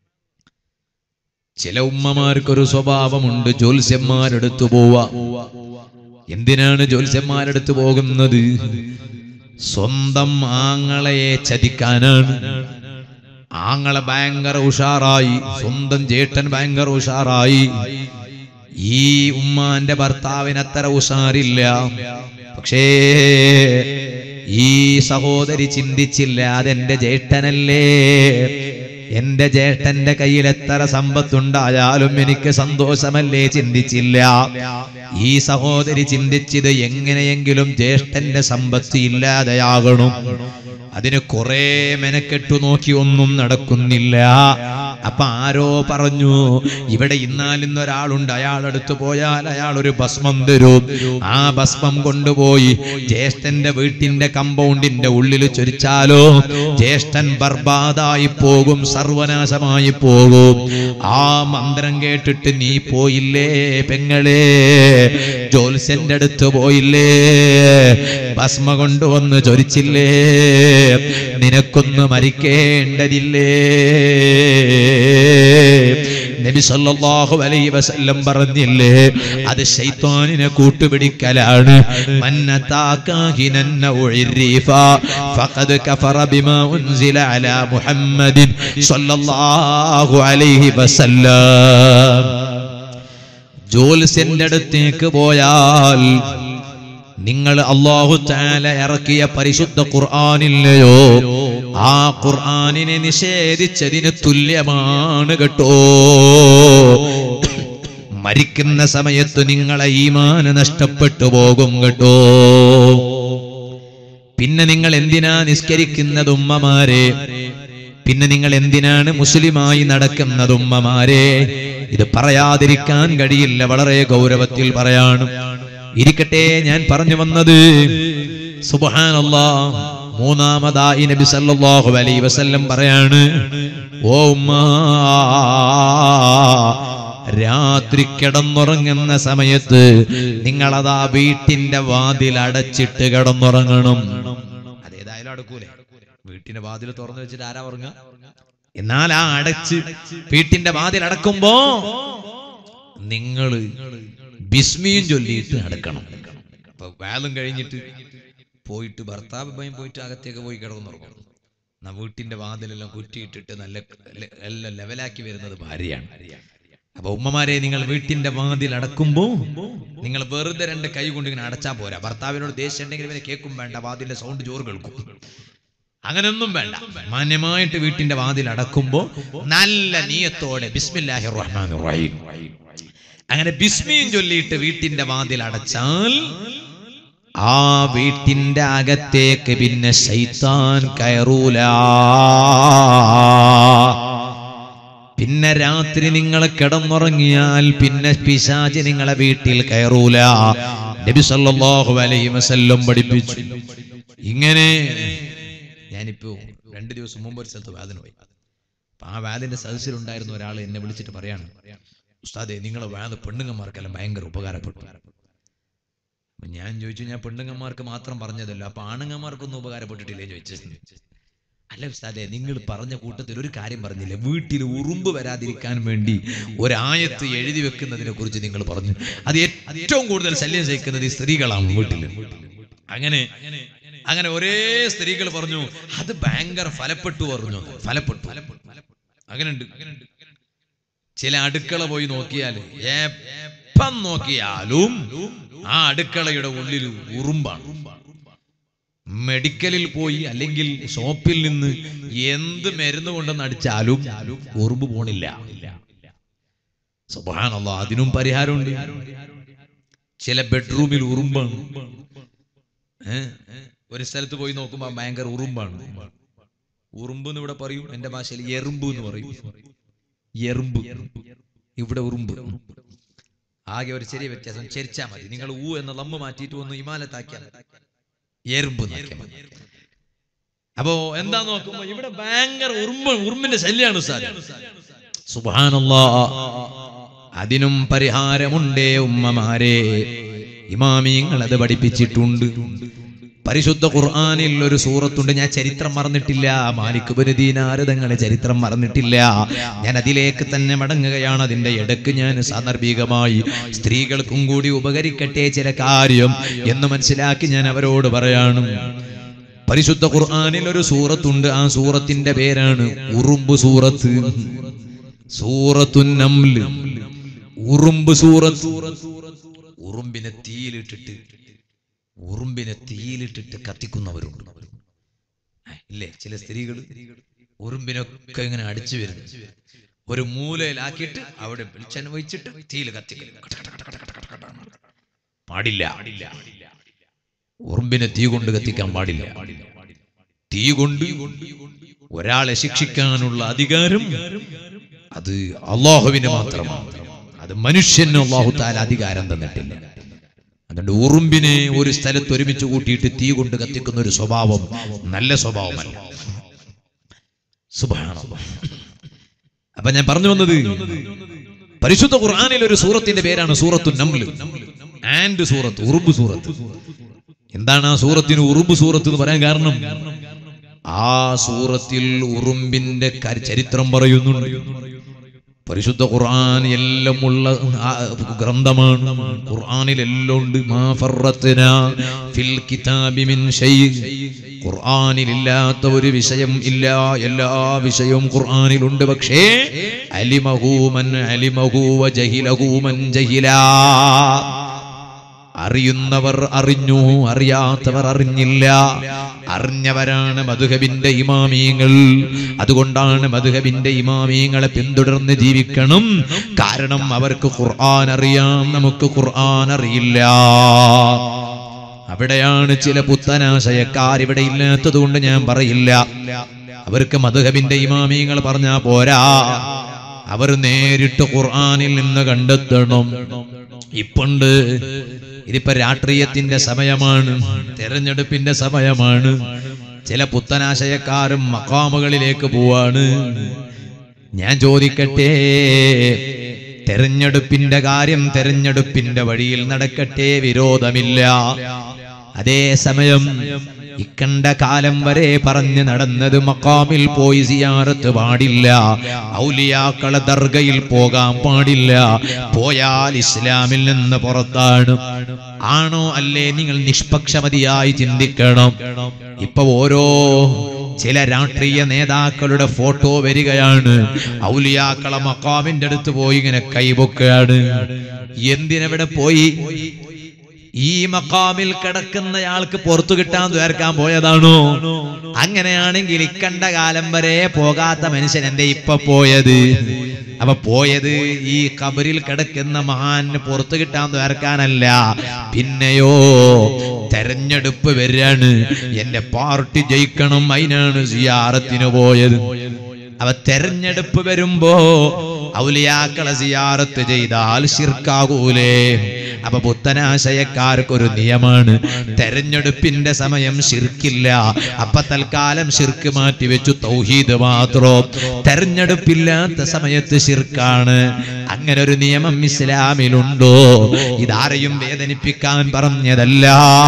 [SPEAKER 1] ചില ഉമ്മമാർക്കൊരു സ്വഭാവമുണ്ട് ജ്യോത്സ്യന്മാരെടുത്തു പോവാ എന്തിനാണ് ജ്യോത്സ്യന്മാരെടുത്ത് പോകുന്നത് സ്വന്തം ആങ്ങളയെ ചതിക്കാനാണ് ആങ്ങളെ ഭയങ്കര ഉഷാറായി സ്വന്തം ജേട്ടൻ ഭയങ്കര ഉഷാറായി ഈ ഉമ്മാന്റെ ഭർത്താവിന് അത്ര ഉഷാറില്ല പക്ഷേ ഈ സഹോദരി ചിന്തിച്ചില്ല അതെന്റെ ജ്യേഷ്ഠനല്ലേ എന്റെ ജ്യേഷ്ഠന്റെ കയ്യിൽ എത്ര സമ്പത്തുണ്ടായാലും എനിക്ക് സന്തോഷമല്ലേ ചിന്തിച്ചില്ല ഈ സഹോദരി ചിന്തിച്ചത് എങ്ങനെയെങ്കിലും ജ്യേഷ്ഠന്റെ സമ്പത്ത് ഇല്ലാതെയാകണം അതിന് കുറെ മെനക്കെട്ടു നോക്കി ഒന്നും നടക്കുന്നില്ല അപ്പൊ ആരോ പറഞ്ഞു ഇവിടെ ഇന്നാലിന്നൊരാളുണ്ട് അയാൾ അടുത്ത് പോയാൽ അയാൾ ഒരു ഭസ്മം തരും ആ ഭസ്മം കൊണ്ടുപോയി ജ്യേഷ്ഠന്റെ വീട്ടിന്റെ കമ്പൗണ്ടിന്റെ ഉള്ളിൽ ചൊരിച്ചാലോ ജ്യേഷ്ഠൻ ബർബാദായി പോകും സർവനാശമായി പോകും ആ മന്ത്രം കേട്ടിട്ട് നീ പോയില്ലേ പെങ്ങളെ ജോത്സ്യന്റെ അടുത്ത് പോയില്ലേ ഭസ്മ കൊണ്ടുവന്ന് ചൊരിച്ചില്ലേ നിനക്കൊന്ന് മരിക്കേണ്ടതില്ലേ നബി സല്ലല്ലാഹു അലൈഹി വസല്ലം പറഞ്ഞില്ലേ അത് ശൈത്താനിനെ കൂട്ടുപിടിക്കലാണ് മന്നതാകാഹിനൻ ഉഇരിഫ ഫഖദ് കഫറ ബിമാ ഉൻസില അലാ മുഹമ്മദിൻ സല്ലല്ലാഹു അലൈഹി വസല്ലം ജോൽസ്യന്റെ അടുത്തേക്ക് പോയാൽ നിങ്ങൾ അള്ളാഹു താല ഇറക്കിയ പരിശുദ്ധ ഖുർആാനില്ലയോ ആ ഖുർആാനിനെ നിഷേധിച്ചതിന് തുല്യമാണ് കേട്ടോ മരിക്കുന്ന സമയത്ത് നിങ്ങളെ ഈമാന് നഷ്ടപ്പെട്ടു പോകും കേട്ടോ പിന്നെ നിങ്ങൾ എന്തിനാ നിസ്കരിക്കുന്നത് ഉമ്മമാരെ പിന്നെ നിങ്ങൾ എന്തിനാണ് മുസ്ലിമായി നടക്കുന്നത് ഉമ്മമാരെ ഇത് പറയാതിരിക്കാൻ കഴിയില്ല വളരെ ഗൗരവത്തിൽ പറയാണ് ഇരിക്കട്ടെ ഞാൻ പറഞ്ഞു വന്നത് സുബഹാനല്ലാ മൂന്നാമതായി നബി സല്ലല്ലാഹു അലൈഹി വസല്ലം പറയാണ് ഓ ഉമ്മ രാത്രി കിടന്നുറങ്ങുന്ന സമയത്ത് നിങ്ങളതാ വീട്ടിന്റെ വാതിൽ അടച്ചിട്ട് കിടന്നുറങ്ങണം അതേതായാലും അടക്കൂലേ വീട്ടിന്റെ വാതിൽ തുറന്നു വെച്ചിട്ട് ആരാ ഉറങ്ങുക എന്നാൽ ആ അടച്ച് വീട്ടിന്റെ വാതിൽ അടക്കുമ്പോ നിങ്ങള് ബിസ്മിയും ചൊല്ലിയിട്ട് അടക്കണം അപ്പൊ വേലം കഴിഞ്ഞിട്ട് പോയിട്ട് ഭർത്താവ് ഭയം പോയിട്ട് അകത്തേക്ക് പോയി കിടന്നുറങ്ങും എന്നാ വീട്ടിന്റെ വാതിലെല്ലാം കുറ്റിയിട്ടിട്ട് നല്ല ല- എല്ലാം ലെവലാക്കി വരുന്നത് ഭാര്യയാണ് അപ്പൊ ഉമ്മമാരെ നിങ്ങൾ വീട്ടിന്റെ വാതിൽ അടക്കുമ്പോ നിങ്ങൾ വെറുതെ രണ്ട് കൈ കൊണ്ട് ഇങ്ങനെ അടച്ചാ പോരാ ഭർത്താവിനോട് ദേഷ്യം ഉണ്ടെങ്കിൽ ഇവനെ കേൾക്കും വേണ്ട വാതിലിന്റെ സൗണ്ട് ചോറ് കേൾക്കും അങ്ങനൊന്നും വേണ്ട മാന്യമായിട്ട് വീട്ടിന്റെ വാതിൽ അടക്കുമ്പോ നല്ല നീയത്തോടെ ബിസ്മില്ലാഹി റഹ്മാൻ റഹീം അങ്ങനെ ബിസ്മിയും ചൊല്ലിയിട്ട് വീട്ടിന്റെ വാതിൽ അടച്ചാൽ ആ വീട്ടിന്റെ അകത്തേക്ക് പിന്നെ ശൈത്താൻ കയറൂല പിന്നെ രാത്രി നിങ്ങൾ കിടന്നുറങ്ങിയാൽ പിന്നെ പിശാച് നിങ്ങളെ വീട്ടിൽ കയറൂല നബി സല്ലല്ലാഹു അലൈഹി വസല്ലം പഠിപ്പിച്ചു ഇങ്ങനെ ഞാനിപ്പോ രണ്ടു ദിവസം മുമ്പ് ഒരു സ്ഥലത്ത് വാതിന് പോയി അപ്പൊ ആ വാതിന്റെ സദസ്സിലുണ്ടായിരുന്ന ഒരാൾ എന്നെ വിളിച്ചിട്ട് പറയാണ് ഉസ്താദെ നിങ്ങളെ വാത് പെണ്ണുങ്ങന്മാർക്കെല്ലാം ഭയങ്കര ഉപകാരപ്പെട്ടു അപ്പൊ ഞാൻ ചോദിച്ചു ഞാൻ പെണ്ണുങ്ങന്മാർക്ക് മാത്രം പറഞ്ഞതല്ല അപ്പൊ ആണുങ്ങന്മാർക്കൊന്നും ഉപകാരപ്പെട്ടിട്ടില്ലേ ചോദിച്ചു അല്ല ഉസ്താദെ നിങ്ങൾ പറഞ്ഞ കൂട്ടത്തിൽ ഒരു കാര്യം പറഞ്ഞില്ലേ വീട്ടിൽ ഉറുമ്പ് വരാതിരിക്കാൻ വേണ്ടി ഒരായത്ത് എഴുതി വെക്കുന്നതിനെ കുറിച്ച് നിങ്ങൾ പറഞ്ഞു അത് ഏറ്റവും കൂടുതൽ ശല്യം സഹിക്കുന്നത് ഈ സ്ത്രീകളാണ് വീട്ടിൽ അങ്ങനെ അങ്ങനെ ഒരേ സ്ത്രീകൾ പറഞ്ഞു അത് ഭയങ്കര ഫലപ്പെട്ടു പറഞ്ഞു ഫലപ്പെട്ടു അങ്ങനെയുണ്ട് ചില അടുക്കള പോയി നോക്കിയാൽ എപ്പം നോക്കിയാലും ആ അടുക്കളയുടെ ഉള്ളിൽ ഉറുമ്പാണ് മെഡിക്കലിൽ പോയി അല്ലെങ്കിൽ ഷോപ്പിൽ നിന്ന് എന്ത് മരുന്ന് കൊണ്ടെന്ന് അടിച്ചാലും ഉറുമ്പ് പോണില്ല സുബാനല്ല അതിനും പരിഹാരമുണ്ട് ചില ബെഡ്റൂമിൽ ഉറുമ്പാണ് ഏ? ഒരു സ്ഥലത്ത് പോയി നോക്കുമ്പോ ഭയങ്കര ഉറുമ്പാണ് ഉറുമ്പ് എന്ന് ഇവിടെ പറയും എന്റെ ഭാഷയിൽ എറുമ്പ് എന്ന് പറയും എറുമ്പ് ഇവിടെ ഉറുമ്പ് ആകെ ഒരു ചെറിയ വ്യത്യാസം ചെരിച്ചാ മതി നിങ്ങൾ ഊ എന്ന ലമ്മ് മാറ്റിയിട്ട് ഒന്ന് ഇമാലത്താക്കിയാൽ മതി. എറുമ്പ് എന്നാക്കിയാൽ മതി. അപ്പോ എന്താ നോക്കുമ്പോ ഇവിടെ ഭയങ്കര ഉറുമ്പ് ഉറുമ്പിന്റെ ശല്യാണ് സാർ സുബാനല്ലാ അതിനും പരിഹാരമുണ്ടേ ഉമ്മമാരെ ഇമാമിയങ്ങൾ അത് പഠിപ്പിച്ചിട്ടുണ്ട് പരിശുദ്ധ ഖുർആനിൽ ഒരു സൂറത്തുണ്ട് ഞാൻ ചരിത്രം മറന്നിട്ടില്ല മാലിക് ബിൻ ദീനാർ തങ്ങളെ ചരിത്രം മറന്നിട്ടില്ല ഞാൻ അതിലേക്ക് തന്നെ മടങ്ങുകയാണ് അതിന്റെ ഇടക്ക് ഞാൻ സാന്ദർഭികമായി സ്ത്രീകൾക്കും കൂടി ഉപകരിക്കട്ടെ ചില കാര്യം എന്ന് മനസ്സിലാക്കി ഞാൻ അവരോട് പറയാണ് പരിശുദ്ധ ഖുർആനിൽ ഒരു സൂറത്തുണ്ട് ആ സൂറത്തിന്റെ പേരാണ് ഉറുമ്പ് സൂറത്ത് സൂറത്തു നംല് ഉറുമ്പ് സൂറത്ത് ഉറുമ്പിനെ തീയിലിട്ടിട്ട് ഉറുമ്പിനെ തീയിലിട്ടിട്ട് കത്തിക്കുന്നവരുണ്ട് ഇല്ലേ ചില സ്ത്രീകൾ ഉറുമ്പിനൊക്കെ ഇങ്ങനെ അടിച്ചു വരുന്നു ഒരു മൂലയിലാക്കിയിട്ട് അവിടെ വെളിച്ചെണ്ണ ഒഴിച്ചിട്ട് തീയിൽ കത്തിക്കും പാടില്ല ഉറുമ്പിനെ തീ കൊണ്ട് കത്തിക്കാൻ പാടില്ല തീ കൊണ്ട് ഒരാളെ ശിക്ഷിക്കാനുള്ള അധികാരം അത് അള്ളാഹുവിന് മാത്രമാണ് അത് മനുഷ്യന് അള്ളാഹു താല അധികാരം തന്നിട്ടില്ല അതുകൊണ്ട് ഉറുമ്പിനെ ഒരു സ്ഥലത്ത് ഒരുമിച്ച് കൂട്ടിയിട്ട് തീ കൊണ്ട് കത്തിക്കുന്ന ഒരു സ്വഭാവം നല്ല സ്വഭാവമല്ല സുബ്ഹാനല്ലാഹ്. അപ്പൊ ഞാൻ പറഞ്ഞു വന്നത് പരിശുദ്ധ ഖുർആനിൽ ഒരു സൂറത്തിന്റെ പേരാണ് സൂറത്തു നംല് ആൻഡ് സൂറത്ത് ഉറുമ്പ് സൂറത്ത് എന്താണ് ആ സൂറത്തിന് ഉറുമ്പ് സൂറത്ത് എന്ന് പറയാൻ കാരണം ആ സൂറത്തിൽ ഉറുമ്പിന്റെ കരി- ചരിത്രം പറയുന്നുണ്ട് പരിശുദ്ധ ഖുർആൻ എല്ലാം ഉള്ള ആ ഗ്രന്ഥമാണ് ഖുർആനിൽ എല്ലാം ഉണ്ട് മാ ഫറത്ന ഫിൽ കിതാബി മിൻ ഷൈ ഖുർആനിൽ ഇല്ലാത്ത ഒരു വിഷയം ഇല്ല എല്ലാ വിഷയവും ഖുർആനിലുണ്ട് പക്ഷേ അലിമഹു മൻ അലിമഹു വ ജഹിലഹു മൻ ജഹിലാ അറിയുന്നവർ അറിഞ്ഞു അറിയാത്തവർ അറിഞ്ഞില്ല അറിഞ്ഞവരാണ് മധുഹബിന്റെ ഇമാമീങ്ങൾ അതുകൊണ്ടാണ് മധുഹബിന്റെ ഇമാമീങ്ങളെ പിന്തുടർന്ന് ജീവിക്കണം കാരണം അവർക്ക് ഖുർആൻ അറിയാം നമുക്ക് ഖുർആൻ അറിയില്ല അവിടെയാണ് ചില പുത്തനാശയക്കാർ ഇവിടെ ഇല്ലാത്തത് കൊണ്ട് ഞാൻ പറയില്ല അവർക്ക് മധുഹബിന്റെ ഇമാമീങ്ങൾ പറഞ്ഞാ പോരാ അവർ നേരിട്ട് ഖുർആനിൽ നിന്ന് കണ്ടെത്തണം ഇപ്പുണ്ട് ഇതിപ്പോ രാഷ്ട്രീയത്തിന്റെ സമയമാണ് തെരഞ്ഞെടുപ്പിന്റെ സമയമാണ് ചില പുത്തനാശയക്കാരും മക്കാമുകളിലേക്ക് പോവാണ് ഞാൻ ചോദിക്കട്ടെ തെരഞ്ഞെടുപ്പിന്റെ കാര്യം തെരഞ്ഞെടുപ്പിന്റെ വഴിയിൽ നടക്കട്ടെ വിരോധമില്ല അതേ സമയം ഇക്കണ്ട കാലം വരെ പറഞ്ഞ് നടന്നത് മക്കാമിൽ പോയി സിയാറത്ത് പാടില്ല ഔലിയാക്കളെ ദർഗയിൽ പോകാൻ പാടില്ല പോയാൽ ഇസ്ലാമിൽ നിന്ന് പുറത്താണ് ആണോ അല്ലേ നിങ്ങൾ നിഷ്പക്ഷമതിയായി ചിന്തിക്കണം ഇപ്പൊ ഓരോ ചില രാഷ്ട്രീയ നേതാക്കളുടെ ഫോട്ടോ വരികയാണ് ഔലിയാക്കളെ മക്കാമിന്റെ അടുത്ത് പോയി ഇങ്ങനെ കൈപൊക്കുകയാണ് എന്തിനെവിടെ പോയി ഈ മക്കാമിൽ കിടക്കുന്നയാൾക്ക് പുറത്തു കിട്ടാൻ ദ്വേർക്കാൻ പോയതാണോ അങ്ങനെയാണെങ്കിൽ ഇക്കണ്ട കാലം വരെ പോകാത്ത മനുഷ്യൻ എന്റെ ഇപ്പൊ പോയത് അപ്പൊ പോയത് ഈ കബറിൽ കിടക്കുന്ന മഹാന് പുറത്തു കിട്ടാൻ ദ്വേർക്കാനല്ല പിന്നെയോ തെരഞ്ഞെടുപ്പ് വരികയാണ് എന്റെ പാർട്ടി ജയിക്കണം അതിനാണ് സിയാറത്തിന് പോയത് അവ തെരഞ്ഞെടുപ്പ് വരുമ്പോ ഔലിയാക്കളെ സിയാറത്ത് ചെയ്താൽ ശിർക്കാകൂലേ അപ്പൊ പുത്തനാശയക്കാർക്ക് ഒരു നിയമമാണ് തെരഞ്ഞെടുപ്പിന്റെ സമയം ശിർക്കില്ല അപ്പൊ തൽക്കാലം ശിർക്ക് മാറ്റി വെച്ചു തൗഹീദ് മാത്രം തെരഞ്ഞെടുപ്പില്ലാത്ത സമയത്ത് ശിർക്കാണ് അങ്ങനെ ഒരു നിയമം ഇസ്ലാമിലുണ്ടോ ഇതാരെയും വേദനിപ്പിക്കാൻ പറഞ്ഞതല്ല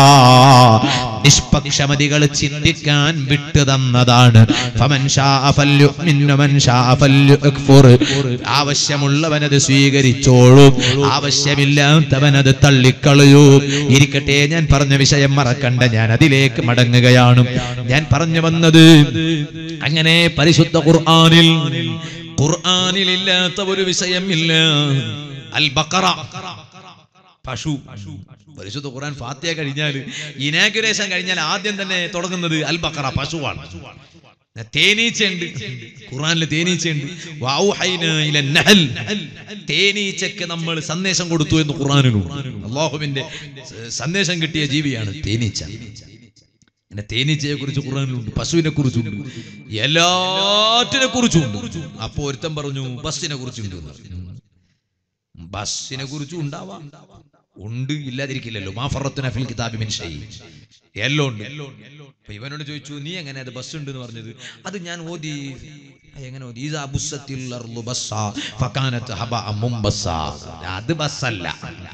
[SPEAKER 1] നിഷ്പക്ഷമതികൾ ചിന്തിക്കാൻ വിട്ടു തന്നതാണ് ഫമൻ ശാഅ ഫല്യുഅ്മിൻ വമൻ ശാഅ ഫല്യുക്ഫുർ. ആവശ്യമുള്ളവനത് സ്വീകരിച്ചോളും ആവശ്യമില്ലാത്തവനത് തള്ളിക്കളയൂ ഇരിക്കട്ടെ ഞാൻ പറഞ്ഞ വിഷയം മറക്കണ്ട ഞാൻ അതിലേക്ക് മടങ്ങുകയാണ് ഞാൻ പറഞ്ഞു വന്നത് അങ്ങനെ പരിശുദ്ധ ഖുർആനിൽ ഖുർആനിൽ ഇല്ലാത്ത ഒരു വിഷയമില്ല അൽ ബക്കറ പശു പരിശുദ്ധ ഖുർആൻ ഫാത്തിയ കഴിഞ്ഞാൽ ഇനാഗുറേഷൻ കഴിഞ്ഞാൽ ആദ്യം തന്നെ തുടങ്ങുന്നത് അൽ ബക്കറ പശുവാണ് തേനീച്ചയുണ്ട് ഖുറാനിൽ തേനീച്ചയുണ്ട് വഔഹൈന ഇല നഹൽ. തേനീച്ചക്ക് നമ്മൾ സന്ദേശം കൊടുത്തു എന്ന് ഖുറാനിലുണ്ട് അള്ളാഹുവിന്റെ സന്ദേശം കിട്ടിയ ജീവിയാണ് തേനീച്ച പിന്നെ തേനീച്ചയെ കുറിച്ച് ഖുറാനിലുണ്ട് പശുവിനെ കുറിച്ചുണ്ട് എല്ലാറ്റിനെ കുറിച്ചുണ്ട് അപ്പൊ ഒരുത്തൻ പറഞ്ഞു ബസ്സിനെ കുറിച്ചുണ്ട് എന്ന് പറഞ്ഞു. ബസ്സിനെ കുറിച്ചും ഉണ്ടാവാം ഉണ്ട് ഇല്ലാതിരിക്കില്ലല്ലോ മാഫറത്തുന ഫിൽ കിതാബി മിൻ ഷൈ എല്ലാം ഉണ്ട് അപ്പൊ ഇവനോട് ചോദിച്ചു നീ എങ്ങനെ അത് ബസ് ഉണ്ട് എന്ന് പറഞ്ഞത് അത് ഞാൻ ഓതി ആ, എങ്ങനെ ഓതി ഇദാ ബുസ്സത്തിൽ അർളു ബസ്സാ ഫകാനത്ത് ഹബഅ മുംബസ്സാ അത് ബസ്സല്ല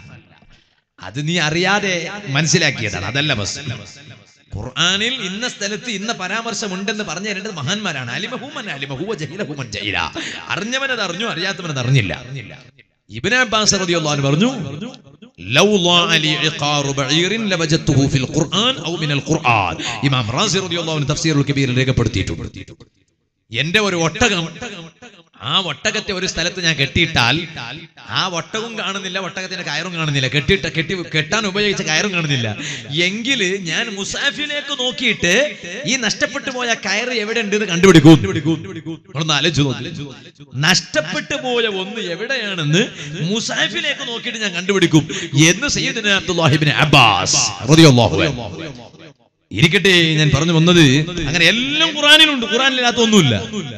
[SPEAKER 1] അത് നീ അറിയാതെ മനസ്സിലാക്കിയതാണ് അതല്ല ബസ് ഖുർആനിൽ ഇന്ന സ്ഥലത്ത് ഇന്ന പരാമർശം ഉണ്ടെന്ന് പറഞ്ഞു തരേണ്ടത് മഹാന്മാരാണ് അലിമഹൂമൻ അലിമഹൂവ ജഹിലഹൂമൻ ജഹില അറിഞ്ഞവനത് അറിഞ്ഞു അറിയാത്തവനത് അറിഞ്ഞില്ല ഇബ്നു അബ്ബാസ് റളിയല്ലാഹു അൻഹു പറഞ്ഞു ലൗ ളാഅ ലി ഇഖാറു ബഈറിൻ ലവജത്തുഹു ഫിൽ ഖുർആൻ ഔ മിനൽ ഖുർആൻ ഇമാം റാസി റളിയല്ലാഹു അൻഹു തഫ്സീറുൽ കബീറിൽ രേഖപ്പെടുത്തിയിട്ടുണ്ട് എന്റെ ഒരു ഒട്ടകം ആ ഒട്ടകത്തെ ഒരു സ്ഥലത്ത് ഞാൻ കെട്ടിയിട്ടാൽ ആ ഒട്ടകവും കാണുന്നില്ല ഒട്ടകത്തിന്റെ കയറും കാണുന്നില്ല കെട്ടിട്ട കെട്ടി കെട്ടാൻ ഉപയോഗിച്ച കയറും കാണുന്നില്ല എങ്കിൽ ഞാൻ മുസാഫിലേക്ക് നോക്കിയിട്ട് ഈ നഷ്ടപ്പെട്ടു പോയ കയറ് എവിടെ ഉണ്ട് എന്ന് കണ്ടുപിടിക്കും നിങ്ങളൊന്ന് ആലോചിച്ച് നോക്ക് നഷ്ടപ്പെട്ടു പോയ ഒന്ന് എവിടെയാണെന്ന് മുസാഫിലേക്ക് നോക്കിയിട്ട് ഞാൻ കണ്ടുപിടിക്കും എന്ന് സയ്യിദ്ന അബ്ദുല്ലാഹിബിൻ അബ്ബാസ് റളിയല്ലാഹു അൻഹു ഇരിക്കട്ടെ ഞാൻ പറഞ്ഞു വന്നത് അങ്ങനെ എല്ലാം ഖുറാനിലുണ്ട് ഖുറാനില്ലാത്ത ഒന്നുമില്ല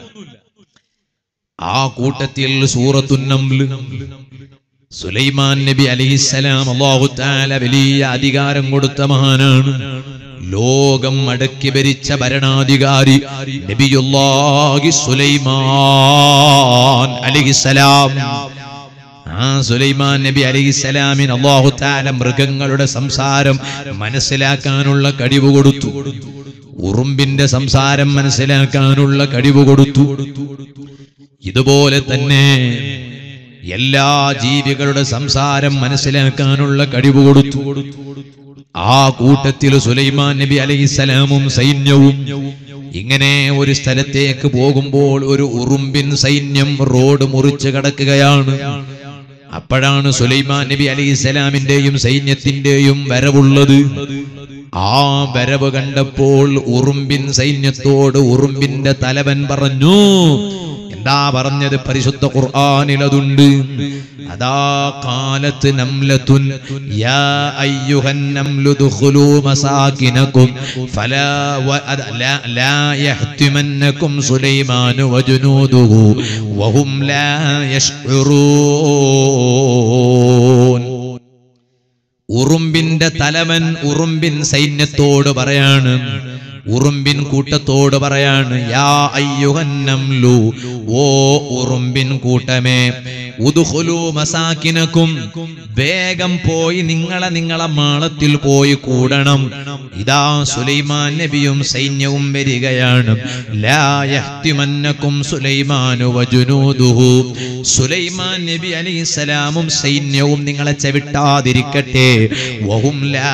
[SPEAKER 1] ആ കൂട്ടത്തിൽ സൂറത്തുന്നംല് സുലൈമാൻ നബി അലൈഹിസ്സലാം അല്ലാഹു തആല വലിയ അധികാരം കൊടുത്ത മഹാനാണ് ലോകം അടക്കി ഭരിച്ച ഭരണാധികാരി നബിയുല്ലാഹി സുലൈമാൻ അലൈഹിസ്സലാം ആ സുലൈമാൻ നബി അലൈഹിസ്സലാമിന് അല്ലാഹു തആല മൃഗങ്ങളുടെ സംസാരം മനസ്സിലാക്കാനുള്ള കഴിവ് കൊടുത്തു ഉറുമ്പിന്റെ സംസാരം മനസ്സിലാക്കാനുള്ള കഴിവ് കൊടുത്തു ഇതുപോലെ തന്നെ എല്ലാ ജീവികളുടെ സംസാരം മനസ്സിലാക്കാനുള്ള കഴിവ് കൊടുത്തു ആ കൂട്ടത്തിൽ സുലൈമാൻ നബി അലൈഹിസ്സലാമും സൈന്യവും ഇങ്ങനെ ഒരു സ്ഥലത്തേക്ക് പോകുമ്പോൾ ഒരു ഉറുമ്പിൻ സൈന്യം റോഡ് മുറിച്ച് കടക്കുകയാണ് അപ്പോഴാണ് സുലൈമാൻ നബി അലൈഹിസ്സലാമിന്റെയും സൈന്യത്തിന്റെയും വരവുള്ളത് ആ വരവ് കണ്ടപ്പോൾ ഉറുമ്പിൻ സൈന്യത്തോട് ഉറുമ്പിന്റെ തലവൻ പറഞ്ഞു എന്താ പറഞ്ഞത് പരിശുദ്ധ ഖുർആനിൽ അതുണ്ട് അതാ കാലത്ത് നംലത്തുൻ യാ അയ്യുഹൻ നംലു ദുഖുലൂ മസാകിനകും ഫലാ വ- അത- ലാ ലാ യഹ്തിമന്നകും സുലൈമാനു വജുനൂദുഹു വഹും ലാ യഷ്ഉറൂൻ ഉറുമ്പിന്റെ തലവൻ ഉറുമ്പിൻ സൈന്യത്തോട് പറയാണ് ഉറുമ്പിൻ കൂട്ടത്തോട് പറയാണ് യാ അയ്യുഹന്നംലു ഓ ഉറുമ്പിൻ കൂട്ടമേ ഉദുഖുലു മസാക്കിനക്കും വേഗം പോയി നിങ്ങളെ നിങ്ങളെ മാളത്തിൽ പോയി കൂടണം ഇതാ സുലൈമാൻ നബിയും സൈന്യവും വരികയാണ് ലാ യഹ്തിമന്നക്കും സുലൈമാനു വജുനൂദുഹു സുലൈമാൻ നബി അലൈഹിസ്സലാമും സൈന്യവും നിങ്ങളെ ചവിട്ടാതിരിക്കട്ടെ വഹും ലാ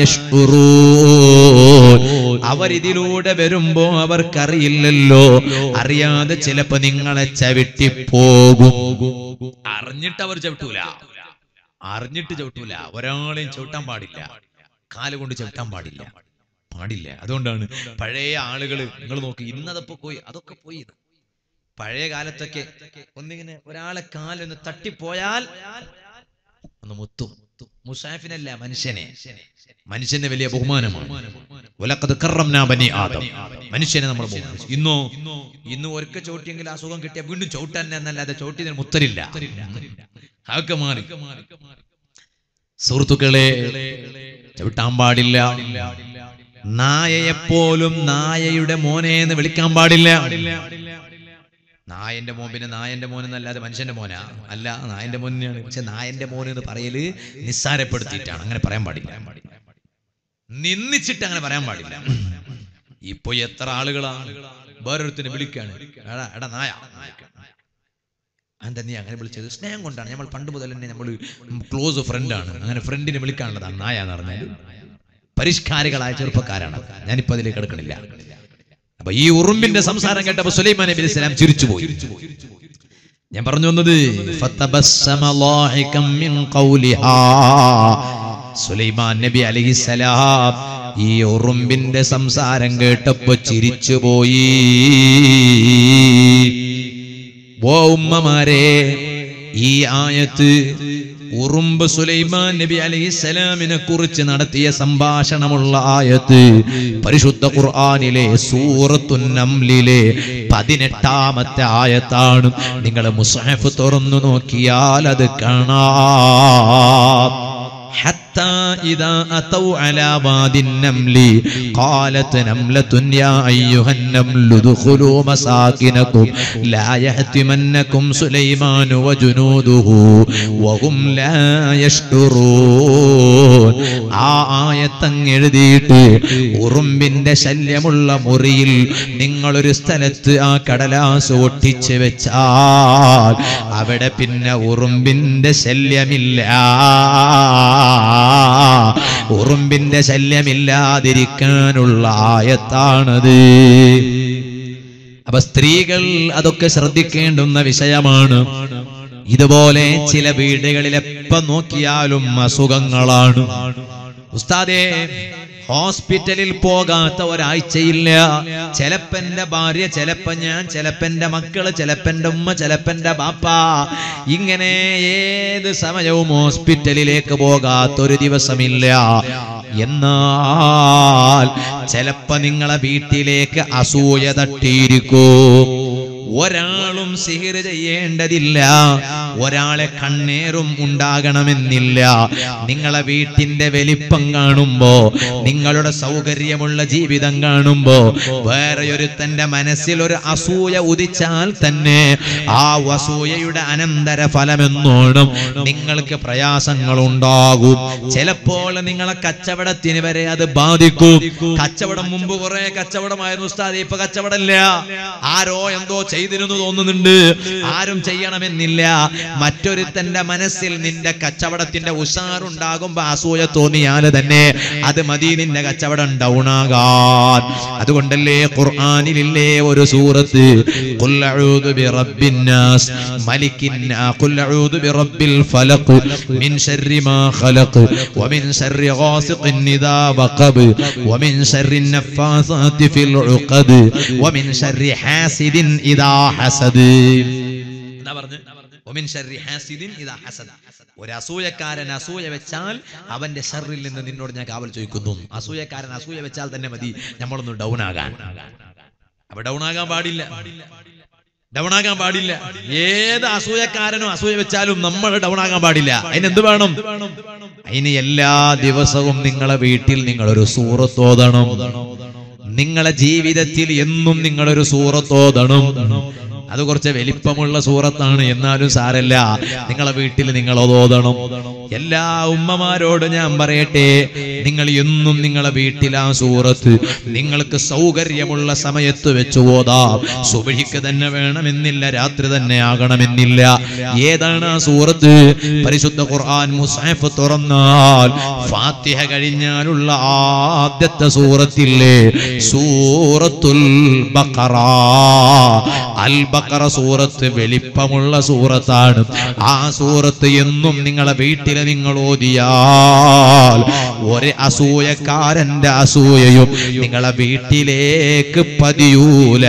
[SPEAKER 1] യഷ്ഉറൂൻ അവരിതിലൂടെ വരുമ്പോ അവർക്കറിയില്ലല്ലോ അറിയാതെ ചിലപ്പോ നിങ്ങളെ ചവിട്ടി പോകും അറിഞ്ഞിട്ട് അവർ ചവിട്ടൂല അറിഞ്ഞിട്ട് ചവിട്ടൂല ഒരാളെയും ചവിട്ടാൻ പാടില്ല കാല് കൊണ്ട് ചവിട്ടാൻ പാടില്ല പാടില്ല അതുകൊണ്ടാണ് പഴയ ആളുകൾ നിങ്ങൾ നോക്കി ഇന്നതപ്പോ പോയി അതൊക്കെ പോയി ഇത്. പഴയ കാലത്തൊക്കെ ഒന്നിങ്ങനെ ഒരാളെ കാലൊന്ന് തട്ടിപ്പോയാൽ ഒന്ന് മുത്തും മുസാഫിനല്ല മനുഷ്യനെ മനുഷ്യന്റെ വലിയ ബഹുമാനമാണ് ഉലക്കത് കറംനാ ബനി ആദം മനുഷ്യനെ നമ്മൾ ബഹുമാനിച്ചു ഇന്നോ ഇന്ന് ഒരിക്കൽ ചോട്ടിയെങ്കിൽ അസുഖം കിട്ടിയ വീണ്ടും ചവിട്ടാൻ എന്നല്ലാതെ ചോട്ടിയതിന് മുത്തരില്ല അതൊക്കെ മാറി സുഹൃത്തുക്കളെ ചവിട്ടാൻ പാടില്ല നായയെപ്പോലും നായയുടെ മോനെ എന്ന് വിളിക്കാൻ പാടില്ല നായന്റെ മോൻ പിന്നെ നായന്റെ മോൻ എന്നല്ലാതെ മനുഷ്യന്റെ മോനാ അല്ല നായന്റെ മോനെയാണ് പക്ഷെ നായന്റെ മോൻ എന്ന് പറയല് നിസ്സാരപ്പെടുത്തിയിട്ടാണ് അങ്ങനെ പറയാൻ പാടില്ല നിന്ദിച്ചിട്ട് അങ്ങനെ പറയാൻ പാടില്ല ഇപ്പൊ എത്ര ആളുകളാണ് വേറൊരുത്തിനെ വിളിക്കാണ് എടാ എടാ നായ എന്താ നീ അങ്ങനെ വിളിച്ചത് സ്നേഹം കൊണ്ടാണ് നമ്മൾ പണ്ട് മുതൽ തന്നെ നമ്മൾ ക്ലോസ് ഫ്രണ്ടാണ് അങ്ങനെ ഫ്രണ്ടിനെ വിളിക്കാനുള്ളതാണ് നായ എന്ന് പറഞ്ഞാൽ പരിഷ്കാരികളായ ചെറുപ്പക്കാരാണ് ഞാനിപ്പോ അതിലേക്ക് കിടക്കണില്ല അപ്പൊ ഈ ഉറുമ്പിന്റെ സംസാരം കേട്ടപ്പോ സുലൈമാൻ നബി അലൈഹി സ്വലാം ചിരിച്ചുപോയി ഞാൻ പറഞ്ഞു വന്നത് ഫതബസ്സമ ളാഹികം മിൻ ഖൗലിഹാ. സുലൈമാൻ നബി അലൈഹിസ്സലാം ഈ ഉറുമ്പിന്റെ സംസാരം കേട്ടപ്പോ ചിരിച്ചുപോയി ഓ ഉമ്മമാരെ ഈ ആയത്ത് ഉറുമ്പ് സുലൈമാൻ നബി അലൈഹിസ്സലാമിനെ കുറിച്ച് നടത്തിയ സംഭാഷണമുള്ള ആയത്ത് പരിശുദ്ധ ഖുർആനിലെ സൂറത്തുൻ നംലിലെ പതിനെട്ടാമത്തെ ആയത്താണ് നിങ്ങൾ മുസ്ഹഫ് തുറന്നു നോക്കിയാൽ അത് കാണാം حتى إذا أتوا على واد النمل قالت نملة يا أيها النمل ادخلوا مساكنكم لا يهتمنكم سليمان وجنوده وهم لا يشعرون ആ ആയത്തങ് എഴുതിയിട്ട് ഉറുമ്പിന്റെ ശല്യമുള്ള മുറിയിൽ നിങ്ങളൊരു സ്ഥലത്ത് ആ കടലാസ് ഒട്ടിച്ച് വെച്ചാൽ അവിടെ പിന്നെ ഉറുമ്പിന്റെ ശല്യമില്ല ഉറുമ്പിന്റെ ശല്യമില്ലാതിരിക്കാനുള്ള ആയത്താണത് അപ്പൊ സ്ത്രീകൾ അതൊക്കെ ശ്രദ്ധിക്കേണ്ടുന്ന വിഷയമാണ് ഇതുപോലെ ചില വീടുകളിൽ എപ്പം നോക്കിയാലും അസുഖങ്ങളാണ് ഉസ്താദേ ഹോസ്പിറ്റലിൽ പോകാത്ത ഒരാഴ്ചയില്ല ചിലപ്പന്റെ ഭാര്യ ചിലപ്പോ ഞാൻ ചിലപ്പന്റെ മക്കള് ചിലപ്പന്റെ ഉമ്മ ചിലപ്പന്റെ ബാപ്പ ഇങ്ങനെ ഏത് സമയവും ഹോസ്പിറ്റലിലേക്ക് പോകാത്തൊരു ദിവസമില്ല എന്നാൽ ചിലപ്പോ നിങ്ങളെ വീട്ടിലേക്ക് അസൂയ തട്ടിയിരിക്കൂ ഒരാളും സിഹിർ ചെയ്യേണ്ടതില്ല ഒരാളെ കണ്ണേറും ഉണ്ടാകണമെന്നില്ല നിങ്ങളെ വീട്ടിന്റെ വലിപ്പം കാണുമ്പോ നിങ്ങളുടെ സൗകര്യമുള്ള ജീവിതം കാണുമ്പോ വേറെ ഒരുത്തന്റെ മനസ്സിൽ ഒരു അസൂയ ഉദിച്ചാൽ തന്നെ ആ അസൂയയുടെ അനന്തര ഫലമെന്നോണം നിങ്ങൾക്ക് പ്രയാസങ്ങൾ ഉണ്ടാകും ചിലപ്പോൾ നിങ്ങളെ കച്ചവടത്തിന് വരെ അത് ബാധിക്കും കച്ചവടം മുമ്പ് കുറെ കച്ചവടമായിരുന്നു ഉസ്താദ് ഇപ്പൊ കച്ചവടമില്ല ആരോ എന്തോ ചെയ്തിരുന്നു തോന്നുന്നുണ്ട് ആരും ചെയ്യണമെന്നില്ല മറ്റൊരുത്തന്റെ മനസ്സിൽ നിന്റെ കച്ചവടത്തിന്റെ ഉഷാറുണ്ടാകുമ്പോ അസൂയ തോന്നിയാൽ തന്നെ അത് മതി നിന്റെ കച്ചവടം ഡൗൺ ആകാൻ അതുകൊണ്ടല്ലേ ഖുർആനിലില്ലേ ഒരു സൂറത്ത് ഖുൽ അഊദു ബിറബ്ബിന്നാസ് മലിക്കിന്നാ ഖുൽ അഊദു ബിറബ്ബിൽ ഫലഖ് മിൻ ശർരി മാ ഖലഖ് വമിൻ ശർരി ഗാസിഖിൻ ഇദാ വഖബ് വമിൻ ശർരി النفاثات في العقد ومن شر حاسد إذا حسد എന്താ പറഞ്ഞു ഒമിൻ ശർരി ഹാസിദിൻ ഇദാ ഹസദ ഒരു അസൂയക്കാരൻ അസൂയ വെച്ചാൽ അവന്റെ ഷർറിൽ നിന്ന് നിന്നോട് ഞാൻ കാവൽ ചോദിക്കുന്നു അസൂയക്കാരൻ അസൂയ വെച്ചാൽ തന്നെ മതി നമ്മളൊന്ന് ഡൗൺ ആകാൻ അപ്പൊ ഡൗൺ ആകാൻ പാടില്ല ഡൗൺ ആകാൻ പാടില്ല ഏത് അസൂയക്കാരനും അസൂയ വെച്ചാലും നമ്മൾ ഡൗൺ ആകാൻ പാടില്ല അതിന് എന്ത് വേണം അതിന് എല്ലാ ദിവസവും നിങ്ങളെ വീട്ടിൽ നിങ്ങളൊരു സൂറത്തോതണം നിങ്ങളെ ജീവിതത്തിൽ എന്നും നിങ്ങളൊരു സൂറത്തോതണം അത് കുറച്ച് വലിപ്പമുള്ള സൂറത്താണ് എന്നാലും സാരല്ല നിങ്ങളെ വീട്ടിൽ നിങ്ങൾ ഓതണം എല്ലാ ഉമ്മമാരോട് ഞാൻ പറയട്ടെ നിങ്ങൾ എന്നും നിങ്ങളെ വീട്ടിൽ ആ സൂറത്ത് നിങ്ങൾക്ക് സൗകര്യമുള്ള സമയത്ത് വെച്ച് ഓതാം സുബഹിക്ക് തന്നെ വേണമെന്നില്ല രാത്രി തന്നെ ആകണമെന്നില്ല ഏതാണ് ആ സൂറത്ത് പരിശുദ്ധ ഖുർആൻ മുസാഫ് തുറന്നാൽ ഫാത്തിഹ കഴിഞ്ഞാലുള്ള ആദ്യത്തെ സൂറത്തില്ലേ സൂറത്തുൽ ബഖറ അൽ ബഖറ സൂറത്ത് വലിപ്പമുള്ള സൂറത്താണ് ആ സൂറത്ത് എന്നും നിങ്ങളെ വീട്ടിൽ നിങ്ങൾ ഓതിയാൽ ഒരു അസൂയക്കാരന്റെ അസൂയയും നിങ്ങളെ വീട്ടിലേക്ക് പതിയൂല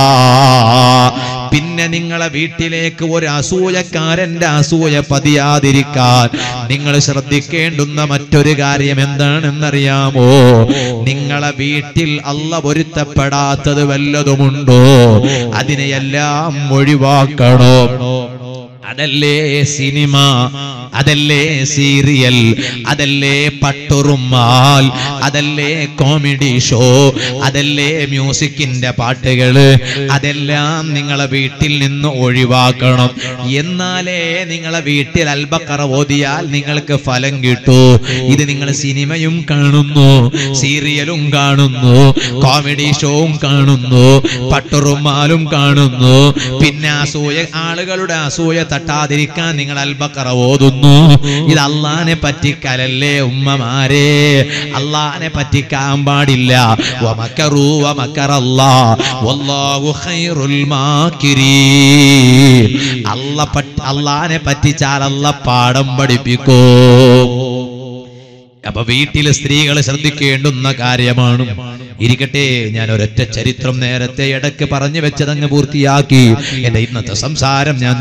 [SPEAKER 1] പിന്നെ നിങ്ങളെ വീട്ടിലേക്ക് ഒരു അസൂയക്കാരന്റെ അസൂയ പതിയാതിരിക്കാൻ നിങ്ങൾ ശ്രദ്ധിക്കേണ്ടുന്ന മറ്റൊരു കാര്യം എന്താണെന്നറിയാമോ നിങ്ങളെ വീട്ടിൽ അല്ല പൊരുത്തപ്പെടാത്തത് വല്ലതുമുണ്ടോ അതിനെയെല്ലാം ഒഴിവാക്കണോ അതല്ലേ സിനിമ അതല്ലേ സീരിയൽ അതല്ലേ പട്ടുറുമാൽ അതല്ലേ കോമഡി ഷോ അതല്ലേ മ്യൂസിക്കിന്റെ പാട്ടുകള് അതെല്ലാം നിങ്ങളെ വീട്ടിൽ നിന്ന് ഒഴിവാക്കണം എന്നാലേ നിങ്ങളെ വീട്ടിൽ അൽബക്കറ ഓതിയാൽ നിങ്ങൾക്ക് ഫലം കിട്ടൂ ഇത് നിങ്ങൾ സിനിമയും കാണുന്നു സീരിയലും കാണുന്നു കോമഡി ഷോവും കാണുന്നു പട്ടുറുമാലും കാണുന്നു പിന്നെ അസൂയ ആളുകളുടെ അസൂയ തട്ടാതിരിക്കാൻ നിങ്ങൾ അൽബക്കറ ഓതുന്നു ഇത് അള്ളാനെ പറ്റിക്കലല്ലേ ഉമ്മമാരെ അള്ളാനെ പറ്റിക്കാൻ പാടില്ല വമക്കറൂ വമക്കറല്ലാ വല്ലാഹു ഖൈറുൽ മാക്കിരീൻ അല്ല പറ്റി അള്ളാനെ പറ്റിച്ചാൽ അല്ല പാഠം പഠിപ്പിക്കൂ അപ്പൊ വീട്ടിലെ സ്ത്രീകൾ ശ്രദ്ധിക്കേണ്ടുന്ന കാര്യമാണ് ഇരിക്കട്ടെ ഞാൻ ഒരൊറ്റ ചരിത്രം നേരത്തെ ഇടയ്ക്ക് പറഞ്ഞു വെച്ചതങ്ങ് പൂർത്തിയാക്കി എന്റെ ഇന്നത്തെ സംസാരം ഞാൻ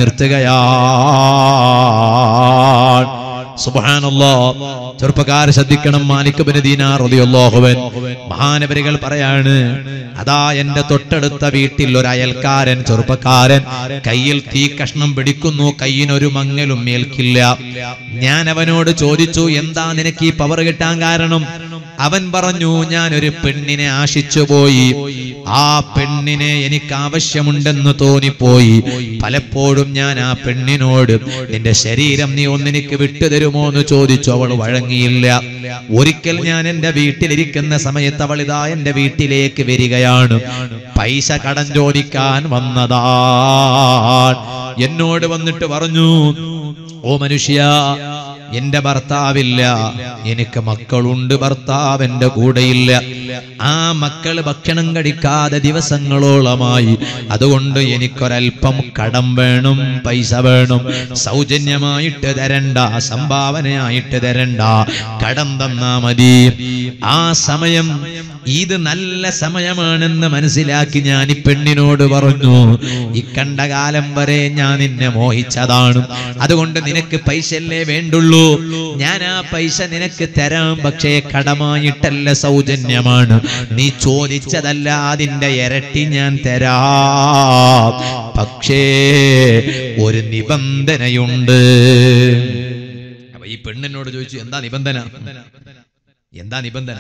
[SPEAKER 1] നിർത്തുകയാണ് സുബ്ഹാനല്ലാ ചെറുപ്പക്കാർ ശ്രദ്ധിക്കണം മാലിക് ബിൻ ദീനാർ റളിയല്ലാഹുവൻ മഹാനവരികൾ പറയാണ് അതാ എന്റെ തൊട്ടടുത്ത വീട്ടിൽ ഒരു അയൽക്കാരൻ ചെറുപ്പക്കാരൻ കയ്യിൽ തീ കഷ്ണം പിടിക്കുന്നു കയ്യിനൊരു മങ്ങലും ഏൽക്കില്ല ഞാൻ അവനോട് ചോദിച്ചു എന്താ നിനക്ക് ഈ പവർ കിട്ടാൻ കാരണം അവൻ പറഞ്ഞു ഞാൻ ഒരു പെണ്ണിനെ ആശിച്ചു പോയി ആ പെണ്ണിനെ എനിക്ക് ആവശ്യമുണ്ടെന്ന് തോന്നിപ്പോയി പലപ്പോഴും ഞാൻ ആ പെണ്ണിനോട് നിന്റെ ശരീരം നീ ഒന്നെനിക്ക് വിട്ടുതരുമോ എന്ന് ചോദിച്ചു അവൾ വഴങ്ങിയില്ല ഒരിക്കൽ ഞാൻ എന്റെ വീട്ടിലിരിക്കുന്ന സമയത്ത് അവൾ ഇതാ എന്റെ വീട്ടിലേക്ക് വരികയാണ് പൈസ കടം ചോദിക്കാൻ വന്നതാണ് എന്നോട് വന്നിട്ട് പറഞ്ഞു ഓ മനുഷ്യ എന്റെ ഭർത്താവില്ല എനിക്ക് മക്കളുണ്ട് ഭർത്താവ് എന്റെ കൂടെയില്ല ആ മക്കള് ഭക്ഷണം കഴിക്കാതെ ദിവസങ്ങളോളമായി അതുകൊണ്ട് എനിക്കൊരൽപ്പം കടം വേണം പൈസ വേണം സൗജന്യമായിട്ട് തരണ്ട സംഭാവനയായിട്ട് തരണ്ട കടം തന്നാ മതി ആ സമയം ഇത് നല്ല സമയമാണെന്ന് മനസ്സിലാക്കി ഞാൻ ഈ പെണ്ണിനോട് പറഞ്ഞു ഈ കണ്ട കാലം വരെ ഞാൻ നിന്നെ മോഹിച്ചതാണ് അതുകൊണ്ട് നിനക്ക് പൈസയല്ലേ വേണ്ടുള്ളൂ ഞാൻ ആ പൈസ നിനക്ക് തരാം പക്ഷേ കടമായിട്ടല്ല സൗജന്യമാണ് നീ ചോദിച്ചതല്ല അതിന്റെ ഇരട്ടി ഞാൻ തരാം പക്ഷേ ഒരു നിബന്ധനയുണ്ട് അപ്പൊ ഈ പെണ്ണിനോട് ചോദിച്ചു എന്താ നിബന്ധന എന്താ നിബന്ധന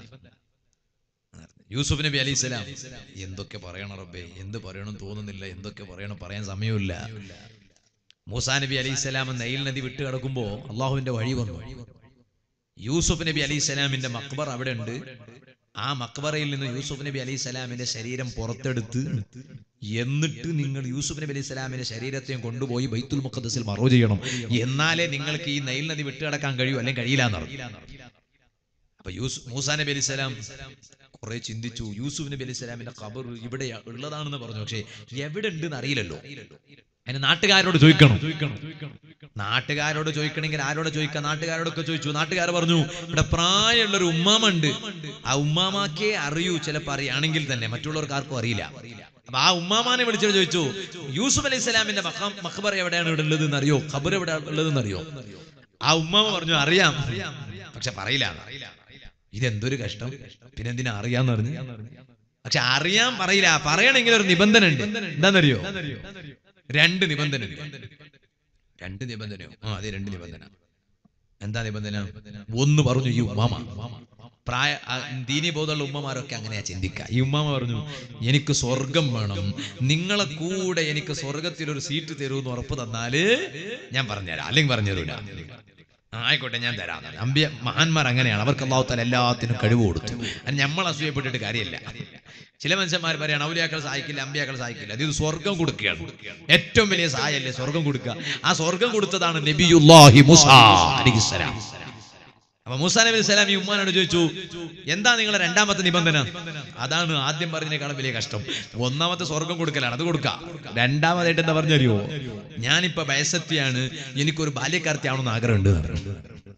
[SPEAKER 1] യൂസുഫ് നബി അലൈഹി സ്വലാം എന്തൊക്കെ പറയണം റബ്ബേ എന്ത് പറയണം തോന്നുന്നില്ല എന്തൊക്കെ പറയണം പറയാൻ സമയമില്ല മൂസാ നബി അലൈഹി സ്വലാം നൈൽ നദി വിട്ട് കിടക്കുമ്പോ അള്ളാഹുവിന്റെ വഴി വന്നു യൂസുഫ് നബി അലൈഹി സ്വലാമിന്റെ മക്ബർ അവിടെ ഉണ്ട് ആ മക്ബറയിൽ നിന്ന് യൂസുഫ് നബി അലൈഹി സ്വലാമിന്റെ ശരീരം പുറത്തെടുത്ത് എന്നിട്ട് നിങ്ങൾ യൂസുഫ് നബി അലൈഹി സ്വലാമിന്റെ ശരീരത്തെയും കൊണ്ടുപോയി ബൈത്തുൽ മുഖദ്സിൽ മറവ് ചെയ്യണം എന്നാലേ നിങ്ങൾക്ക് ഈ നൈൽ നദി വിട്ട് കിടക്കാൻ കഴിയൂ അല്ലെങ്കിൽ കഴിയില്ല എന്നറിയും അപ്പൊ യൂസ് മൂസാ നബി അലൈഹി സ്വലാം കുറെ ചിന്തിച്ചു യൂസുഫ് നബി അലൈഹി സ്വലാമിന്റെ ഖബർ ഇവിടെ ഉള്ളതാണെന്ന് പറഞ്ഞു പക്ഷേ എവിടെ ഉണ്ടെന്ന് അറിയില്ലല്ലോ അതിന് നാട്ടുകാരോട് ചോദിക്കണം നാട്ടുകാരോട് ചോദിക്കണമെങ്കിൽ ആരോട് ചോദിക്കാം നാട്ടുകാരോടൊക്കെ ചോദിച്ചു നാട്ടുകാർ പറഞ്ഞു ഇവിടെ പ്രായമുള്ള ഒരു ഉമ്മാമ ഉണ്ട് ആ ഉമ്മാമാക്കേ അറിയൂ ചിലപ്പോൾ അറിയാണെങ്കിൽ തന്നെ മറ്റുള്ളവർക്ക് ആർക്കും അറിയില്ല അപ്പൊ ആ ഉമ്മാമാനെ വിളിച്ചിട്ട് ചോദിച്ചു യൂസുഫ് അലൈഹി സ്വലാമിന്റെ മഖബർ എവിടെയാണ് ഇവിടെ ഉള്ളതെന്ന് അറിയോ ഖബർ എവിടെ ഉള്ളതെന്ന് അറിയോ ആ ഉമ്മാമ പറഞ്ഞു അറിയാം പക്ഷെ പറയില്ല ഇതെന്തൊരു കഷ്ടം പിന്നെ എന്തിനാ അറിയാന്ന് പറഞ്ഞു പക്ഷെ അറിയാൻ പറയില്ല പറയണമെങ്കിൽ ഒരു നിബന്ധന ഉണ്ട് എന്താണെന്നറിയോ രണ്ട് നിബന്ധന ഉണ്ട് രണ്ട് നിബന്ധനയോ ആ അതെ രണ്ട് നിബന്ധന എന്താ നിബന്ധന ഒന്ന് പറഞ്ഞു ഈ ഉമ്മാമ പ്രായ ആ, ദീനി ബോധമുള്ള ഉമ്മമാരൊക്കെ അങ്ങനെയാ ചിന്തിക്കുക ഈ ഉമ്മാമ പറഞ്ഞു എനിക്ക് സ്വർഗം വേണം നിങ്ങളെ കൂടെ എനിക്ക് സ്വർഗത്തിൽ ഒരു സീറ്റ് തരുമെന്ന് ഉറപ്പ് തന്നാല് ഞാൻ പറഞ്ഞുതരാം അല്ലെങ്കിൽ പറഞ്ഞു തരൂല ആ, ആയിക്കോട്ടെ ഞാൻ തരാം അമ്പിയ മഹാന്മാർ അങ്ങനെയാണ് അവർക്ക് അള്ളാഹുത്താൽ എല്ലാത്തിനും കഴിവ് കൊടുത്തു അത് നമ്മൾ അസൂയപ്പെട്ടിട്ട് കാര്യമില്ല ചില മനുഷ്യന്മാർ പറയാണ് ഔലിയാക്കൾ സഹായിക്കില്ല അമ്പിയാക്കൾ സഹായിക്കില്ല അത് ഇത് സ്വർഗം കൊടുക്കുകയാണ് ഏറ്റവും വലിയ സഹായമല്ലേ സ്വർഗം കൊടുക്കുക ആ സ്വർഗം കൊടുത്തതാണ് നബിയുല്ലാഹി മുസാ അലൈഹിസ്സലാം അപ്പൊ മൂസാ നബി അലൈഹി സ്വലാം ഈ ഉമ്മാനോട് ചോദിച്ചു എന്താ നിങ്ങളെ രണ്ടാമത്തെ നിബന്ധന അതാണ് ആദ്യം പറഞ്ഞതിനേക്കാളും വലിയ കഷ്ടം ഒന്നാമത്തെ സ്വർഗം കൊടുക്കലാണ് അത് കൊടുക്കാം രണ്ടാമതായിട്ട് എന്താ പറഞ്ഞറിയോ ഞാനിപ്പോ വയസ്സെത്തിയാണ് എനിക്കൊരു ബാല്യക്കാർത്തിയാവണമെന്ന് ആഗ്രഹമുണ്ട് എന്ന് പറഞ്ഞു.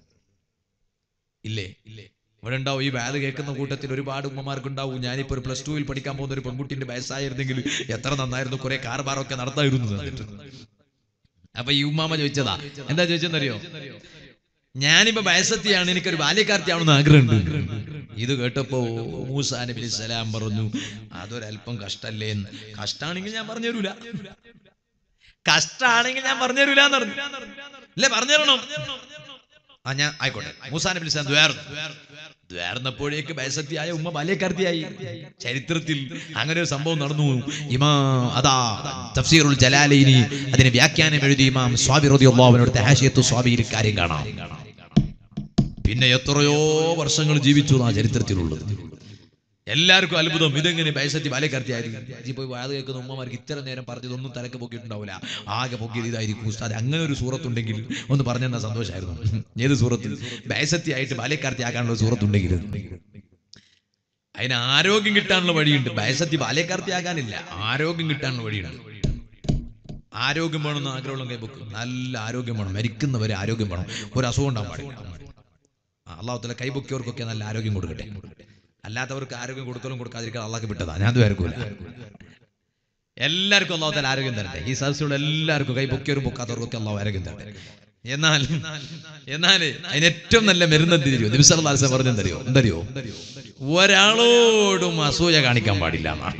[SPEAKER 1] ഇല്ലേ ഇവിടെ ഉണ്ടാവും ഈ വാത് കേൾക്കുന്ന കൂട്ടത്തിൽ ഒരുപാട് ഉമ്മമാർക്കുണ്ടാവും ഞാനിപ്പോ ഒരു പ്ലസ് ടുവിൽ പഠിക്കാൻ പോകുന്ന ഒരു പെൺകുട്ടിന്റെ വയസ്സായിരുന്നെങ്കിൽ എത്ര നന്നായിരുന്നു കുറെ കാർബാറൊക്കെ നടത്തായിരുന്നു എന്ന് പറഞ്ഞിട്ട്. അപ്പൊ ഈ ഉമ്മാമ ചോദിച്ചതാ എന്താ ചോദിച്ചെന്നറിയോ ഞാനിപ്പോ വയസ്സെത്തിയാണ് എനിക്കൊരു ബാല്യക്കാർത്തിയാവണമെന്ന് ആഗ്രഹമുണ്ട് ഇത് കേട്ടപ്പോ മൂസാ നബി അലൈഹി സ്വലാം പറഞ്ഞു അതൊരല്പം കഷ്ടല്ലേ എന്ന് കഷ്ടാണെങ്കിൽ ഞാൻ പറഞ്ഞു തരൂല കഷ്ടാണെങ്കിൽ ഞാൻ പറഞ്ഞു തരൂല എന്ന് പറഞ്ഞു അല്ലേ പറഞ്ഞു തരണം ആ ഞാൻ ആയിക്കോട്ടെ മൂസാ നബി അലൈഹി സ്വലാം ദ്വാർന്നു ദ്വാർന്നപ്പോഴേക്ക് വയസ്സത്തിയായ ഉമ്മ ബാല്യക്കാർത്തിയായി ചരിത്രത്തിൽ അങ്ങനെ ഒരു സംഭവം നടന്നു ഇമാ അതാ തഫ്സീറുൽ ജലാലൈനി അതിന് വ്യാഖ്യാനം എഴുതി ഇമാം സ്വാബി റളിയല്ലാഹുവിനോട് ഹാഷിയത്തു സ്വാബിയിൽ കാര്യം കാണാം പിന്നെ എത്രയോ വർഷങ്ങൾ ജീവിച്ചു ആ ചരിത്രത്തിലുള്ളത് എല്ലാവർക്കും അത്ഭുതം ഇതെങ്ങനെ വയസ്സത്തി ബാല്യക്കാർത്തിയായിരിക്കും ഈ പോയി വാത് കേൾക്കുന്ന ഉമ്മമാർക്ക് ഇത്ര നേരം പറഞ്ഞതൊന്നും തലക്ക് പൊക്കിയിട്ടുണ്ടാവില്ല ആകെ പൊക്കിയത് ഇതായിരിക്കും ഉസ്താദ് അങ്ങനെ ഒരു സൂറത്തുണ്ടെങ്കിൽ ഒന്ന് പറഞ്ഞെന്നാ സന്തോഷമായിരുന്നു ഏത് സൂറത്തിൽ വയസ്സത്തി ആയിട്ട് ബാല്യക്കാർത്തി ആക്കാനുള്ള സൂറത്തുണ്ടെങ്കിൽ അതിന് ആരോഗ്യം കിട്ടാനുള്ള വഴിയുണ്ട് വയസ്സത്തി ബാല്യക്കാർത്തി ആകാനില്ല ആരോഗ്യം കിട്ടാനുള്ള വഴിയുണ്ട് ആരോഗ്യം വേണമെന്ന് ആഗ്രഹമുള്ള കൈബുക്ക് നല്ല ആരോഗ്യം വേണം മരിക്കുന്നവരെ ആരോഗ്യം വേണം ഒരു അസുഖം ഉണ്ടാകാൻ പാടില്ല അള്ളാഹുത്തല കൈബുക്കിയവർക്കൊക്കെ നല്ല ആരോഗ്യം കൊടുക്കട്ടെ അല്ലാത്തവർക്ക് ആരോഗ്യം കൊടുക്കലും കൊടുക്കാതിരിക്കാൻ അള്ളാഹ് വിട്ടതാ ഞാൻ വരക്കൂല എല്ലാവർക്കും അള്ളാഹുത്തല ആരോഗ്യം തരട്ടെ ഈ സദസ്സിലുള്ള എല്ലാവർക്കും കൈ പൊക്കിയവരും പൊക്കാത്തവർക്കൊക്കെ അള്ളാഹു ആരോഗ്യം തരട്ടെ എന്നാൽ എന്നാൽ അതിന് ഏറ്റവും നല്ല മരുന്ന് എന്ത് തരുമോ നിമിഷം പറഞ്ഞു എന്തറിയോ എന്തറിയോ ഒരാളോടും അസൂയ കാണിക്കാൻ പാടില്ല എന്നാണ്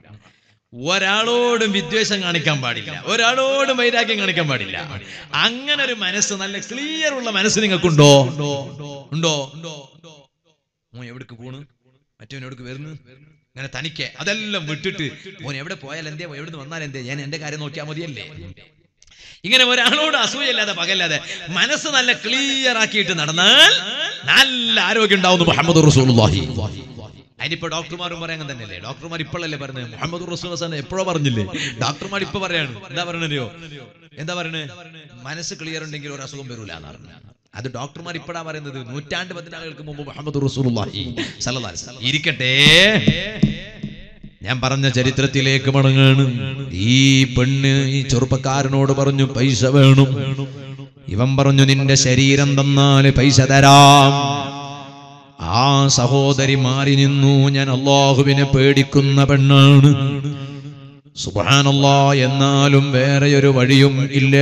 [SPEAKER 1] ഒരാളോടും വിദ്വേഷം കാണിക്കാൻ പാടില്ല ഒരാളോടും വൈരാഗ്യം കാണിക്കാൻ പാടില്ല അങ്ങനെ ഒരു മനസ്സ് നല്ല ക്ലിയർ ഉള്ള മനസ്സ് നിങ്ങൾക്കുണ്ടോ ഉണ്ടോ മോൻ എവിടേക്ക് പോണ് മറ്റവൻ എവിടേക്ക് വരുന്നു അങ്ങനെ തനിക്ക് അതെല്ലാം വിട്ടിട്ട് മോൻ എവിടെ പോയാൽ എന്തേ എവിടെ വന്നാൽ എന്തേ ഞാൻ എന്റെ കാര്യം നോക്കിയാൽ മതിയല്ലേ ഇങ്ങനെ ഒരാളോട് അസൂയല്ലാതെ പകല്ലാതെ മനസ്സ് നല്ല ക്ലിയർ ആക്കിയിട്ട് നടന്നാൽ നല്ല ആരോഗ്യം ഉണ്ടാവുന്നു മുഹമ്മദ് റസൂലുള്ളാഹി അതിനിപ്പോ ഡോക്ടർമാരും പറയാൻ തന്നെയല്ലേ ഡോക്ടർമാർ ഇപ്പോഴല്ലേ പറഞ്ഞത് മുഹമ്മദ് റസൂൽ എപ്പോഴോ പറഞ്ഞില്ലേ ഡോക്ടർമാർ ഇപ്പൊ പറയാണ് എന്താ പറയണോ എന്താ പറയണേ മനസ്സ് ക്ലിയർ ഉണ്ടെങ്കിൽ ഒരു അസുഖം വരൂല എന്ന് പറഞ്ഞു അത് ഡോക്ടർമാർ ഇപ്പോഴാ പറയുന്നത് നൂറ്റാണ്ട് പതിനാളുകൾക്ക് മുമ്പ് മുഹമ്മദ് റസൂലുള്ളാഹി സല്ലല്ലാഹു അലൈഹി വസല്ലം. ഇരിക്കട്ടെ ഞാൻ പറഞ്ഞ ചരിത്രത്തിലേക്ക് മടങ്ങാണ് ഈ പെണ്ണ് ഈ ചെറുപ്പക്കാരനോട് പറഞ്ഞു പൈസ വേണം ഇവൻ പറഞ്ഞു നിന്റെ ശരീരം തന്നാല് പൈസ തരാം ആ സഹോദരി മാറി നിന്നു ഞാൻ അള്ളാഹുവിനെ പേടിക്കുന്ന പെണ്ണാണ് സുബാനല്ലാ എന്നാലും വേറെ ഒരു വഴിയും ഇല്ല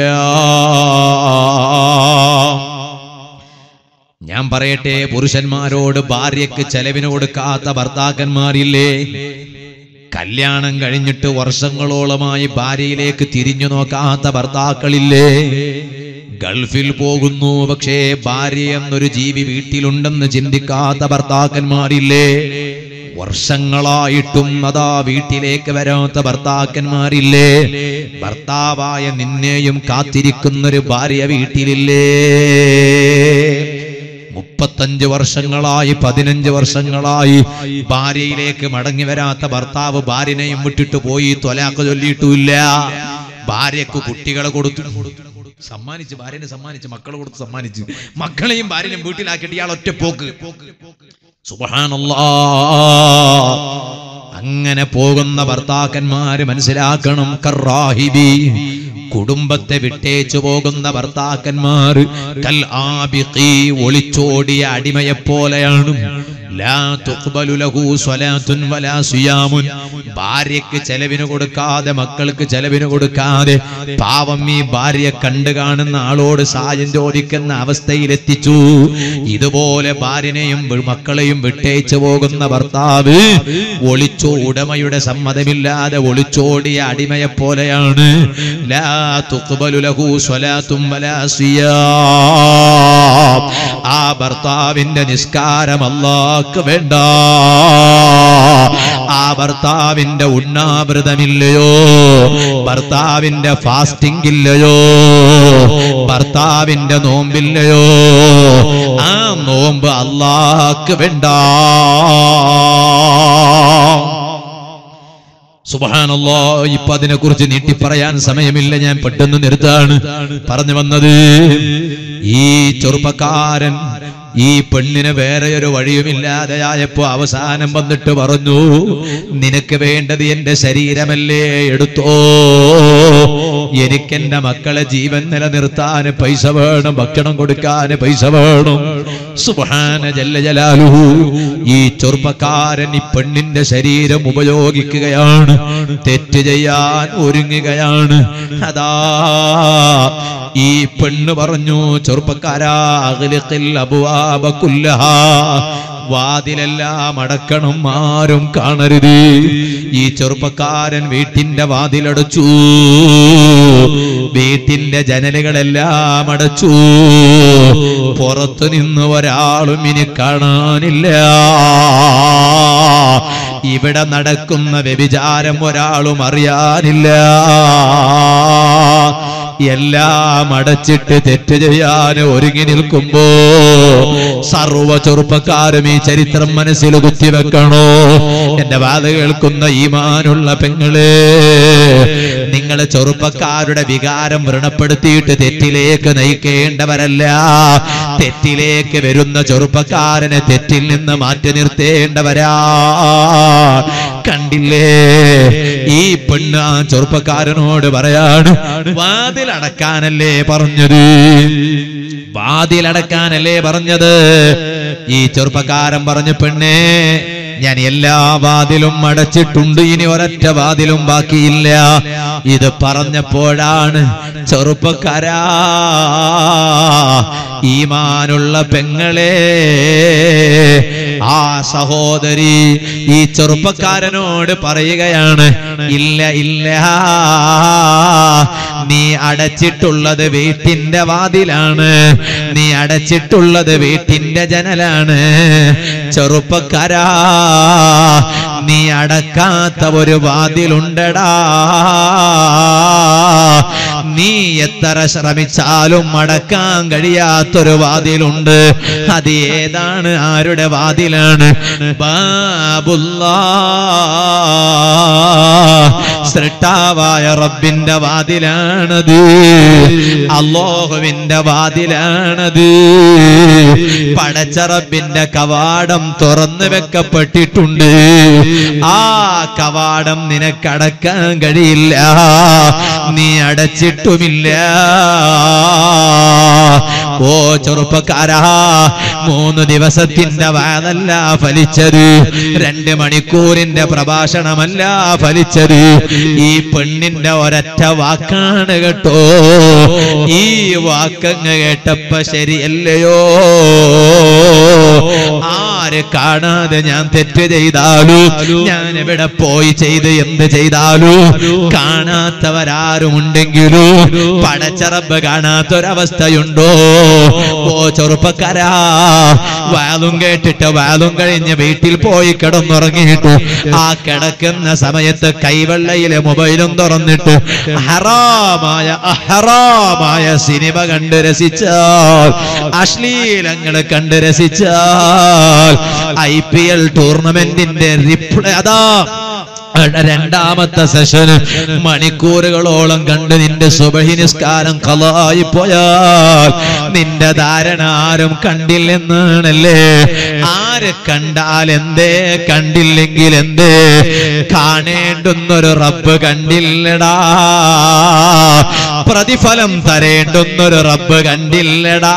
[SPEAKER 1] ഞാൻ പറയട്ടെ പുരുഷന്മാരോട് ഭാര്യയ്ക്ക് ചെലവിന് കൊടുക്കാത്ത ഭർത്താക്കന്മാരില്ലേ കല്യാണം കഴിഞ്ഞിട്ട് വർഷങ്ങളോളമായി ഭാര്യയിലേക്ക് തിരിഞ്ഞു നോക്കാത്ത ഭർത്താക്കളില്ലേ ഗൾഫിൽ പോകുന്നു പക്ഷേ ഭാര്യ എന്നൊരു ജീവി വീട്ടിലുണ്ടെന്ന് ചിന്തിക്കാത്ത ഭർത്താക്കന്മാരില്ലേ വർഷങ്ങളായിട്ടും അതാ വീട്ടിലേക്ക് വരാത്ത ഭർത്താക്കന്മാരില്ലേ ഭർത്താവായ നിന്നെയും കാത്തിരിക്കുന്നൊരു ഭാര്യ വീട്ടിലില്ലേ മുപ്പത്തഞ്ച് വർഷങ്ങളായി പതിനഞ്ച് വർഷങ്ങളായി ഭാര്യയിലേക്ക് മടങ്ങി വരാത്ത ഭർത്താവ് ഭാര്യനെയും വിട്ടിട്ട് പോയി തൊലാക്ക് ചൊല്ലിയിട്ടുമില്ല ഭാര്യക്ക് കുട്ടികളെ കൊടുത്തു സമ്മാനിച്ച് ഭാര്യനെ സമ്മാനിച്ച് മക്കളെ കൊടുത്ത് സമ്മാനിച്ച് മക്കളെയും ഭാര്യനെയും വീട്ടിലാക്കിയിട്ട് ഇയാൾ ഒറ്റ പോക്ക് സുബ്ഹാനല്ലാ അങ്ങനെ പോകുന്ന ഭർത്താക്കന്മാര് മനസ്സിലാക്കണം കറാഹിബി കുടുംബത്തെ വിട്ടേച്ചു പോകുന്ന ഭർത്താക്കന്മാർ കൽ ആബിഖി ഒളിച്ചോടിയ അടിമയെ പോലെയാണ് ലാ തുഖ്ബലു ലഹു സ്വലാത്തുൻ വലാ സിയാമുൻ ഭാര്യയ്ക്ക് ചെലവിന് കൊടുക്കാതെ മക്കൾക്ക് ചെലവിന് കൊടുക്കാതെ പാവം ഈ ഭാര്യയെ കണ്ടു കാണുന്ന ആളോട് സായം ചോദിക്കുന്ന അവസ്ഥയിലെത്തിച്ചു ഇതുപോലെ ഭാര്യനെയും വി- മക്കളെയും വിട്ടേച്ചു പോകുന്ന ഭർത്താവ് ഒളിച്ചോ ഉടമയുടെ സമ്മതമില്ലാതെ ഒളിച്ചോടിയ അടിമയെ പോലെയാണ് ലാ തുഖ്ബലു ലഹു സ്വലാത്തും വലാ സിയാം ആ ഭർത്താവിന്റെ നിസ്കാരം അല്ലാക്ക് വേണ്ട ആ ഭർത്താവിന്റെ ഉണ്ണാവൃതമില്ലയോ ഭർത്താവിന്റെ ഫാസ്റ്റിംഗ് ഇല്ലയോ ഭർത്താവിന്റെ നോമ്പില്ലയോ ആ നോമ്പ് അല്ലാക്ക് വേണ്ട സുബഹാനല്ലോ ഇപ്പൊ അതിനെ കുറിച്ച് നീട്ടി പറയാൻ സമയമില്ല ഞാൻ പെട്ടെന്ന് നിർത്താണ് പറഞ്ഞു വന്നത് ഈ ചെറുപ്പക്കാരൻ ഈ പെണ്ണിന് വേറെ ഒരു വഴിയുമില്ലാതെയായപ്പോ അവസാനം വന്നിട്ട് പറഞ്ഞു നിനക്ക് വേണ്ടത് എന്റെ ശരീരമല്ലേ എടുത്തോ എനിക്കെന്റെ മക്കളെ ജീവൻ നിലനിർത്താൻ പൈസ വേണം ഭക്ഷണം കൊടുക്കാൻ പൈസ വേണം സുബ്ഹാന ജല്ല ജലാലുഹു ഈ ചെറുപ്പക്കാരൻ ഈ പെണ്ണിന്റെ ശരീരം ഉപയോഗിക്കുകയാണ് തെറ്റ് ചെയ്യാൻ ഒരുങ്ങുകയാണ് അതാ ഈ പെണ്ണ് പറഞ്ഞു ചെറുപ്പക്കാരാ അഖ്ലിഖിൽ അബ്വാബ കുല്ലഹാ വാതിലെല്ലാം അടക്കണം ആരും കാണരുത് ഈ ചെറുപ്പക്കാരൻ വീട്ടിന്റെ വാതിലടച്ചു വീട്ടിന്റെ ജനലുകളെല്ലാം അടച്ചു പുറത്തു നിന്ന് ഒരാളും ഇനി കാണാനില്ല ഇവിടെ നടക്കുന്ന വ്യഭിചാരം ഒരാളും അറിയാനില്ല എല്ലാം അടച്ചിട്ട് തെറ്റ് ചെയ്യാൻ ഒരുങ്ങി നിൽക്കുമ്പോ സർവ ചെറുപ്പക്കാരും ഈ ചരിത്രം മനസ്സിൽ കുത്തിവെക്കണോ എന്റെ വാത കേൾക്കുന്ന ഈമാനുള്ള പെങ്ങളെ നിങ്ങളെ ചെറുപ്പക്കാരുടെ വികാരം വ്രണപ്പെടുത്തിയിട്ട് തെറ്റിലേക്ക് നയിക്കേണ്ടവരല്ല തെറ്റിലേക്ക് വരുന്ന ചെറുപ്പക്കാരനെ തെറ്റിൽ നിന്ന് മാറ്റി നിർത്തേണ്ടവരാ കണ്ടില്ലേ ഈ പെണ്ണ് ആ ചെറുപ്പക്കാരനോട് പറയാണ് വാതിലടക്കാനല്ലേ പറഞ്ഞത് വാതിലടക്കാനല്ലേ പറഞ്ഞത് ഈ ചെറുപ്പക്കാരൻ പറഞ്ഞു പെണ്ണേ ഞാൻ എല്ലാ വാതിലും അടച്ചിട്ടുണ്ട് ഇനി ഒരൊറ്റ വാതിലും ബാക്കിയില്ല ഇത് പറഞ്ഞപ്പോഴാണ് ചെറുപ്പക്കാരാ ഈമാനുള്ള പെങ്ങളെ ആ സഹോദരി ഈ ചെറുപ്പക്കാരനോട് പറയുകയാണ് ഇല്ല ഇല്ല നീ അടച്ചിട്ടുള്ളത് വീട്ടിന്റെ വാതിലാണ് നീ അടച്ചിട്ടുള്ളത് വീട്ടിന്റെ ജനലാണ് ചെറുപ്പക്കാരാ നീ അടക്കാത്ത ഒരു വാതിലുണ്ടടാ നീ എത്ര ശ്രമിച്ചാലും അടക്കാൻ കഴിയാത്തൊരു വാതിലുണ്ട് അത് ഏതാണ് ആരുടെ വാതിലാണ് ബാബുല്ലാ സൃഷ്ടാവായ റബ്ബിന്റെ വാതിലാണത് അള്ളാഹുവിന്റെ വാതിലാണത് പടച്ച റബ്ബിന്റെ കവാടം തുറന്നു വെക്കപ്പെട്ടിട്ടുണ്ട് ആ കവാടം നിനക്കടക്കാൻ കഴിയില്ല നീ അടച്ചിട്ടുമില്ല ഓ ചെറുപ്പക്കാരാ മൂന്ന് ദിവസത്തിന്റെ വാതല്ല ഫലിച്ചത് രണ്ട് മണിക്കൂറിന്റെ പ്രഭാഷണമല്ല ഫലിച്ചത് ഈ പെണ്ണിന്റെ ഒരൊറ്റ വാക്കാണ് കേട്ടോ ഈ വാക്കങ്ങ് കേട്ടപ്പ ശരിയല്ലയോ ആര് കാണാതെ ഞാൻ തെറ്റ് ചെയ്താലു ഞാൻ എവിടെ പോയി ചെയ്ത് എന്ത് ചെയ്താലു കാണാത്തവരാരും ഉണ്ടെങ്കിലോ പടച്ചറബ് കാണാത്തൊരവസ്ഥയുണ്ടോ ഓ ചെറുപ്പക്കാരാ വാലും കേട്ടിട്ട് വാലും കഴിഞ്ഞ് വീട്ടിൽ പോയി കിടന്നുറങ്ങിയിട്ട് ആ കിടക്കുന്ന സമയത്ത് കൈവെള്ളയിലെ മൊബൈലും തുറന്നിട്ട് ഹറാമായ അഹറാമായ സിനിമ കണ്ട് രസിച്ചാൽ അശ്ലീലങ്ങൾ കണ്ട് രസിച്ചാൽ ഐ പി എൽ ടൂർണമെന്റിന്റെ റിപ്ലൈ അതാ രണ്ടാമത്തെ സെഷന് മണിക്കൂറുകളോളം കണ്ട് നിന്റെ സുബഹി നിസ്കാരം കളായി പോയാൽ നിന്റെ ധാരണ ആരും കണ്ടില്ലെന്നാണല്ലേ ആര് കണ്ടാൽ എന്തേ കണ്ടില്ലെങ്കിൽ എന്തേ കാണേണ്ടുന്നൊരു റബ്ബ് കണ്ടില്ലടാ പ്രതിഫലം തരേണ്ടുന്നൊരു റബ്ബ് കണ്ടില്ലടാ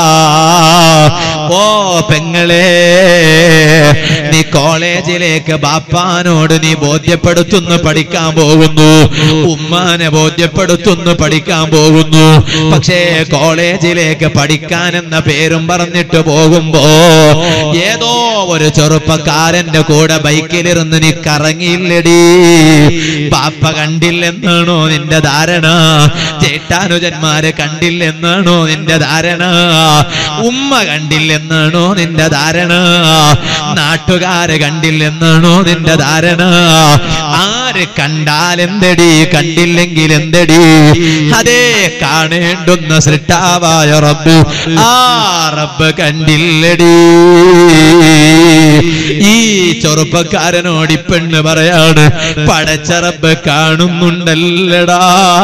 [SPEAKER 1] ഓ പെങ്ങളെ നീ കോളേജിലേക്ക് ബാപ്പാനോട് നീ ബോധ്യപ്പെടുത്തുന്നു പഠിക്കാൻ പോകുന്നു ഉമ്മാനെ ബോധ്യപ്പെടുത്തുന്നു പഠിക്കാൻ പോകുന്നു പക്ഷേ കോളേജിലേക്ക് പഠിക്കാൻ എന്ന പേരും പറഞ്ഞിട്ട് പോകുമ്പോ ഏതോ ഒരു ചെറുപ്പക്കാരന്റെ കൂടെ ബൈക്കിലിരുന്ന് നീ കറങ്ങിയില്ലടി പാപ്പ കണ്ടില്ലെന്നാണോ നിന്റെ ധാരണ ചേട്ടാനുജന്മാരെ കണ്ടില്ലെന്നാണോ നിന്റെ ധാരണ ഉമ്മ കണ്ടില്ലെന്നാണോ നിന്റെ ധാരണ നാട്ടുകാര് കണ്ടില്ലെന്നാണോ നിന്റെ ധാരണ ആര് കണ്ടാൽ എന്തടി കണ്ടില്ലെങ്കിൽ എന്തടി അതേ കാണേണ്ടുന്ന സൃഷ്ടാവായ റബ്ബ് ആ റബ്ബ് കണ്ടില്ലടി ഈ ചെറുപ്പക്കാരനോട് ഈ പെണ്ണ് പറയാണ് പടച്ച റബ്ബ് കാണുന്നുണ്ടല്ലടാ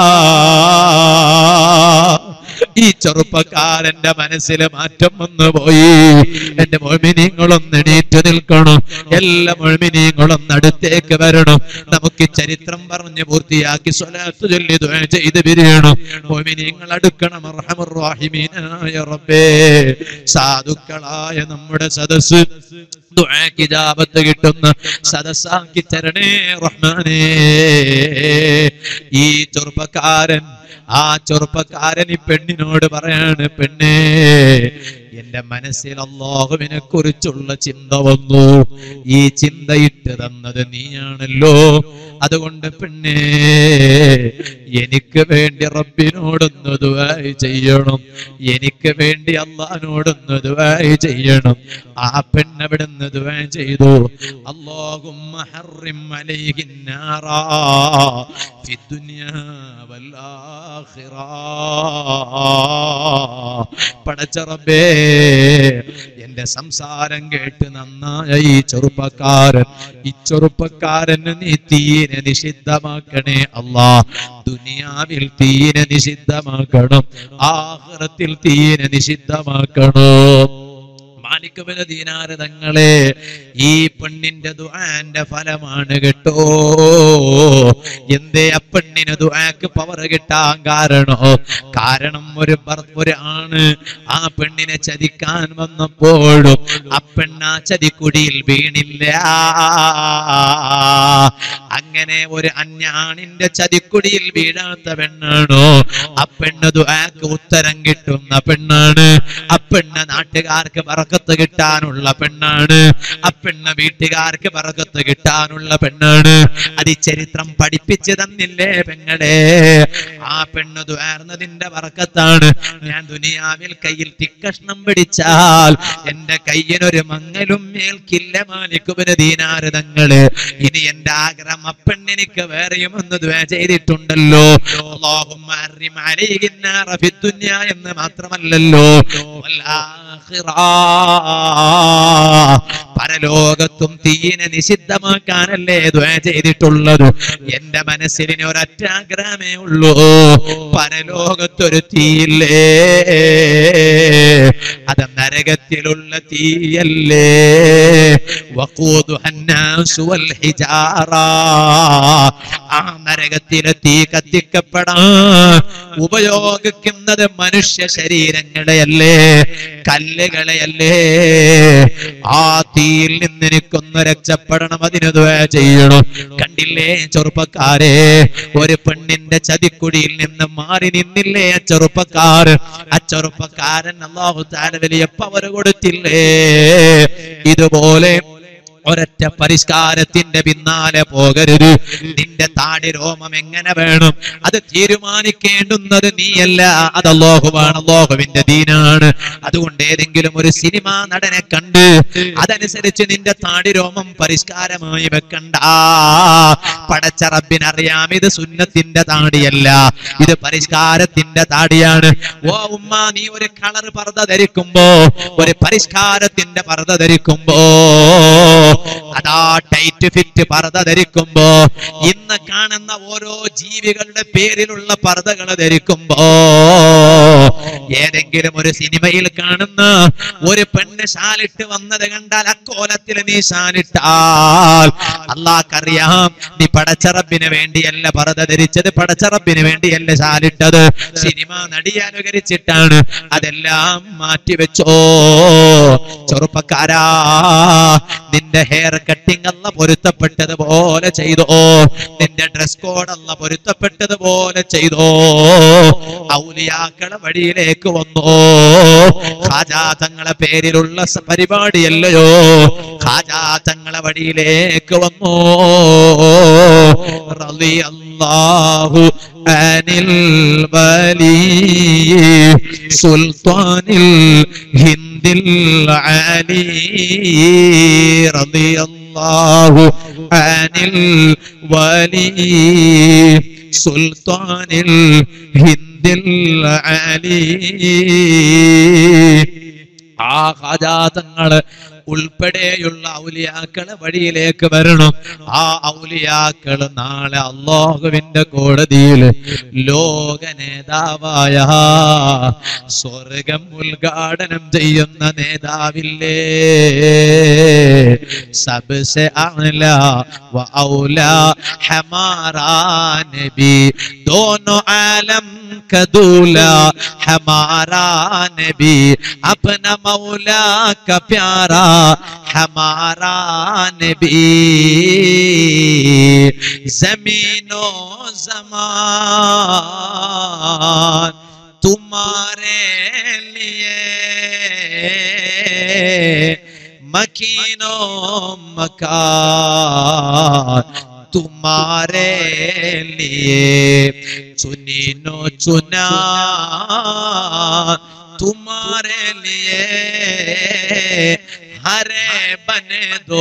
[SPEAKER 1] ഈ ചെറുപ്പക്കാരന്റെ മനസ്സിൽ മാറ്റം വന്നു പോയി എന്റെ മൊഴിമിനിങ്ങളൊന്ന് എണീറ്റ് നിൽക്കണം എല്ലാ മൊഴിമിനിങ്ങളും അടുത്തേക്ക് വരണം നമുക്ക് ചരിത്രം പറഞ്ഞ് പൂർത്തിയാക്കി സ്വലാത്ത് ചൊല്ലി ദുആ ചെയ്ത് പിരിയണം മൊഴിമിനിങ്ങൾ അടുക്കണം റഹമുറാഹിമീനായ റബ്ബേ സാധുക്കളായ നമ്മുടെ സദസ് ദുആക്ക് ഇജാബത്ത് കിട്ടുന്ന സദസ്സാക്കി തരണേ റഹ്മാനേ ഈ ചെറുപ്പക്കാരൻ ആ ചെറുപ്പക്കാരൻ ഈ പെണ്ണിനോട് പറയാണ് പെണ്ണേ എന്റെ മനസ്സിൽ അള്ളാഹുവിനെ കുറിച്ചുള്ള ചിന്ത വന്നു ഈ ചിന്ത ഇട്ട് തന്നത് നീയാണല്ലോ അതുകൊണ്ട് പെണ്ണേ എനിക്ക് വേണ്ടി റബ്ബിനോടൊന്ന് ദുആയി ചെയ്യണം എനിക്ക് വേണ്ടി അള്ളഹാനോടൊന്ന് ദുആയി ചെയ്യണം ആ പെണ്ണവിടുന്ന് ദുആ ചെയ്തു അല്ലാഹുമ്മ ഹർറിം അലൈഹിൻ നാറാ ഫി ദുനിയാ വൽ ആഖിറ പടച്ച റബ്ബേ എന്റെ സംസാരം കേട്ട് നന്നായ ഈ ചെറുപ്പക്കാരൻ ഈ ചെറുപ്പക്കാരന് നീ തീനെ നിഷിദ്ധമാക്കണേ അല്ലാ ദുനിയാവിൽ തീനെ നിഷിദ്ധമാക്കണം ആഹ്റത്തിൽ തീനെ നിഷിദ്ധമാക്കണം മാലിക്കബിന് ദീനാരതങ്ങളെ ഈ പെണ്ണിന്റെ ദുആന്റെ ഫലമാണ് കേട്ടോ എന്തേ ആ പെണ്ണിന് ദുആക്ക് പവർ കിട്ടാൻ കാരണോ കാരണം ഒരു ഭർ- ഒരു ആണ് ആ പെണ്ണിനെ ചതിക്കാൻ വന്നപ്പോഴും ആ പെണ്ണ് ആ ചതിക്കുടിയിൽ വീണില്ല അങ്ങനെ ഒരു അന്യാണിന്റെ ചതിക്കുടിയിൽ വീഴാത്ത പെണ്ണാണോ ആ പെണ്ണ് ദുആക്ക് ഉത്തരം കിട്ടുന്ന പെണ്ണാണ് ആ പെണ്ണ് നാട്ടുകാർക്ക് പറക്കത്ത് കിട്ടാനുള്ള പെണ്ണാണ് ആ പെണ്ണ് വീട്ടുകാർക്ക് പറക്കത്ത് കിട്ടാനുള്ള പെണ്ണാണ് അത് ഈ ചരിത്രം പഠിപ്പിച്ചു തന്നില്ലേ പെങ്ങളെ ആ പെണ്ണ് ദ്വാർന്നതിന്റെ പറക്കത്താണ് ഞാൻ ദുനിയാവിൽ കയ്യിൽ തിക്കഷ്ണം പിടിച്ചാൽ എന്റെ കയ്യിനൊരു മങ്ങലും മേൽക്കില്ല മാലിക്കുബന് ദീനാരതങ്ങള് ഇനി എന്റെ ആഗ്രഹം അപ്പെണ്ണിനിക്ക് വേറെയും ഒന്ന് ദ്വേ ചെയ്തിട്ടുണ്ടല്ലോ അല്ലാഹുമ്മ അർരിം അലൈഹിൻ നാറ ഫിദ്ദുനിയ എന്ന് മാത്രമല്ലല്ലോ വൽ ആഖിറ പരലോകത്തും തീയിനെ നിഷിദ്ധമാക്കാനല്ലേ ദ്വയ ചെയ്തിട്ടുള്ളത് എന്റെ മനസ്സിൽ ഇനി ഒരൊറ്റ ആഗ്രഹമേ ഉള്ളൂ പരലോകത്തൊരു തീയില്ലേ അത് നരകത്തിലുള്ള തീയല്ലേ വഖൂദുഹ الناس والحجارة. ആ നരകത്തിലെ തീ കത്തിക്കപ്പെടാൻ ഉപയോഗിക്കുന്നത് മനുഷ്യ ശരീരങ്ങളെയല്ലേ കല്ലുകളെയല്ലേ ആ തീയിൽ നിന്ന് എനിക്കൊന്ന് രക്ഷപ്പെടണം അതിന് ദുആ ചെയ്യണം കണ്ടില്ലേ ചെറുപ്പക്കാരെ ഒരു പെണ്ണിന്റെ ചതിക്കുടിയിൽ നിന്ന് മാറി നിന്നില്ലേ ആ ചെറുപ്പക്കാരൻ ആ ചെറുപ്പക്കാരൻ അള്ളാഹു താല വലിയ പവർ കൊടുത്തില്ലേ ഇതുപോലെ ഒരൊറ്റ പരിഷ്കാരത്തിന്റെ പിന്നാലെ പോകരുത് നിന്റെ താടി രോമം എങ്ങനെ വേണം അത് തീരുമാനിക്കേണ്ടുന്നത് നീയല്ല അത് അള്ളാഹുവാണ് അള്ളാഹുവിന്റെ ദീനാണ് അതുകൊണ്ട് ഏതെങ്കിലും ഒരു സിനിമാ നടനെ കണ്ട് അതനുസരിച്ച് നിന്റെ താടി രോമം പരിഷ്കാരമായി വെക്കണ്ട പടച്ച റബ്ബിനറിയാം ഇത് സുന്നത്തിന്റെ താടിയല്ല ഇത് പരിഷ്കാരത്തിന്റെ താടിയാണ് ഓ ഉമ്മ നീ ഒരു കളർ പർദ്ദ ധരിക്കുമ്പോ ഒരു പരിഷ്കാരത്തിന്റെ പർദ്ദ ധരിക്കുമ്പോ അതാ ടൈറ്റ് ഫിറ്റ് പർദ്ദ ധരിക്കുമ്പോ ഇന്ന് കാണുന്ന ഓരോ ജീവികളുടെ പേരിലുള്ള പർദ്ദകൾ ധരിക്കുമ്പോ ഏതെങ്കിലും ഒരു സിനിമയിൽ കാണുന്ന ഒരു പെണ്ണ് ശാലിട്ട് വന്നത് കണ്ടാൽ അക്കോലത്തിൽ നീ ശാലിട്ടാൽ അള്ളാഹ്ക്കറിയാം നീ പടച്ചറബിന് വേണ്ടിയല്ല പർദ്ദ ധരിച്ചത് പടച്ചറബിന് വേണ്ടിയല്ല ശാലിട്ടത് സിനിമ നടി അനുകരിച്ചിട്ടാണ് അതെല്ലാം മാറ്റിവെച്ചോ ചെറുപ്പക്കാരാ നിന്റെ ഹെയർ കട്ടിംഗ് അല്ല പൊരുത്തപ്പെട്ടതുപോലെ ചെയ്തോ നിന്റെ ഡ്രസ് കോഡ് അല്ല പൊരുത്തപ്പെട്ടതുപോലെ ചെയ്തോ ഔലിയാക്കളെ വഴിയിലേക്ക് വന്നോ ഖാജാ തങ്ങളെ പേരിലുള്ള സ- പരിപാടിയല്ലയോ ഖാജാ തങ്ങളെ വഴിയിലേക്ക് വന്നോ റളിയല്ലാഹു അനിൽ വലി സുൽത്താനിൽ ഹിന്ദിൽ അലി റളിയല്ലാഹു അനിൽ വലി സുൽത്താനിൽ ഹിന്ദിൽ അലി ആ ഖജാതങ്ങള് ഉൾപ്പെടെയുള്ള ഔലിയാക്കള് വഴിയിലേക്ക് വരണം ആ ഔലിയാക്കള് നാളെ അള്ളാഹുവിന്റെ കോടതിയിൽ ലോക നേതാവായ സ്വർഗം ഉദ്ഘാടനം ചെയ്യുന്ന നേതാവില്ലേ സബ്സെ അഅല വ ഔല ഹമാറാ നബി दोनों आलम का दूल्हा हमारा नबी अपना मौला का प्यारा हमारा नबी जमीनो जमान तुम्हारे लिए मकीनो मकान तुम्हारे लिए चुनीनो चुना तुम्हारे लिए हरे बने दो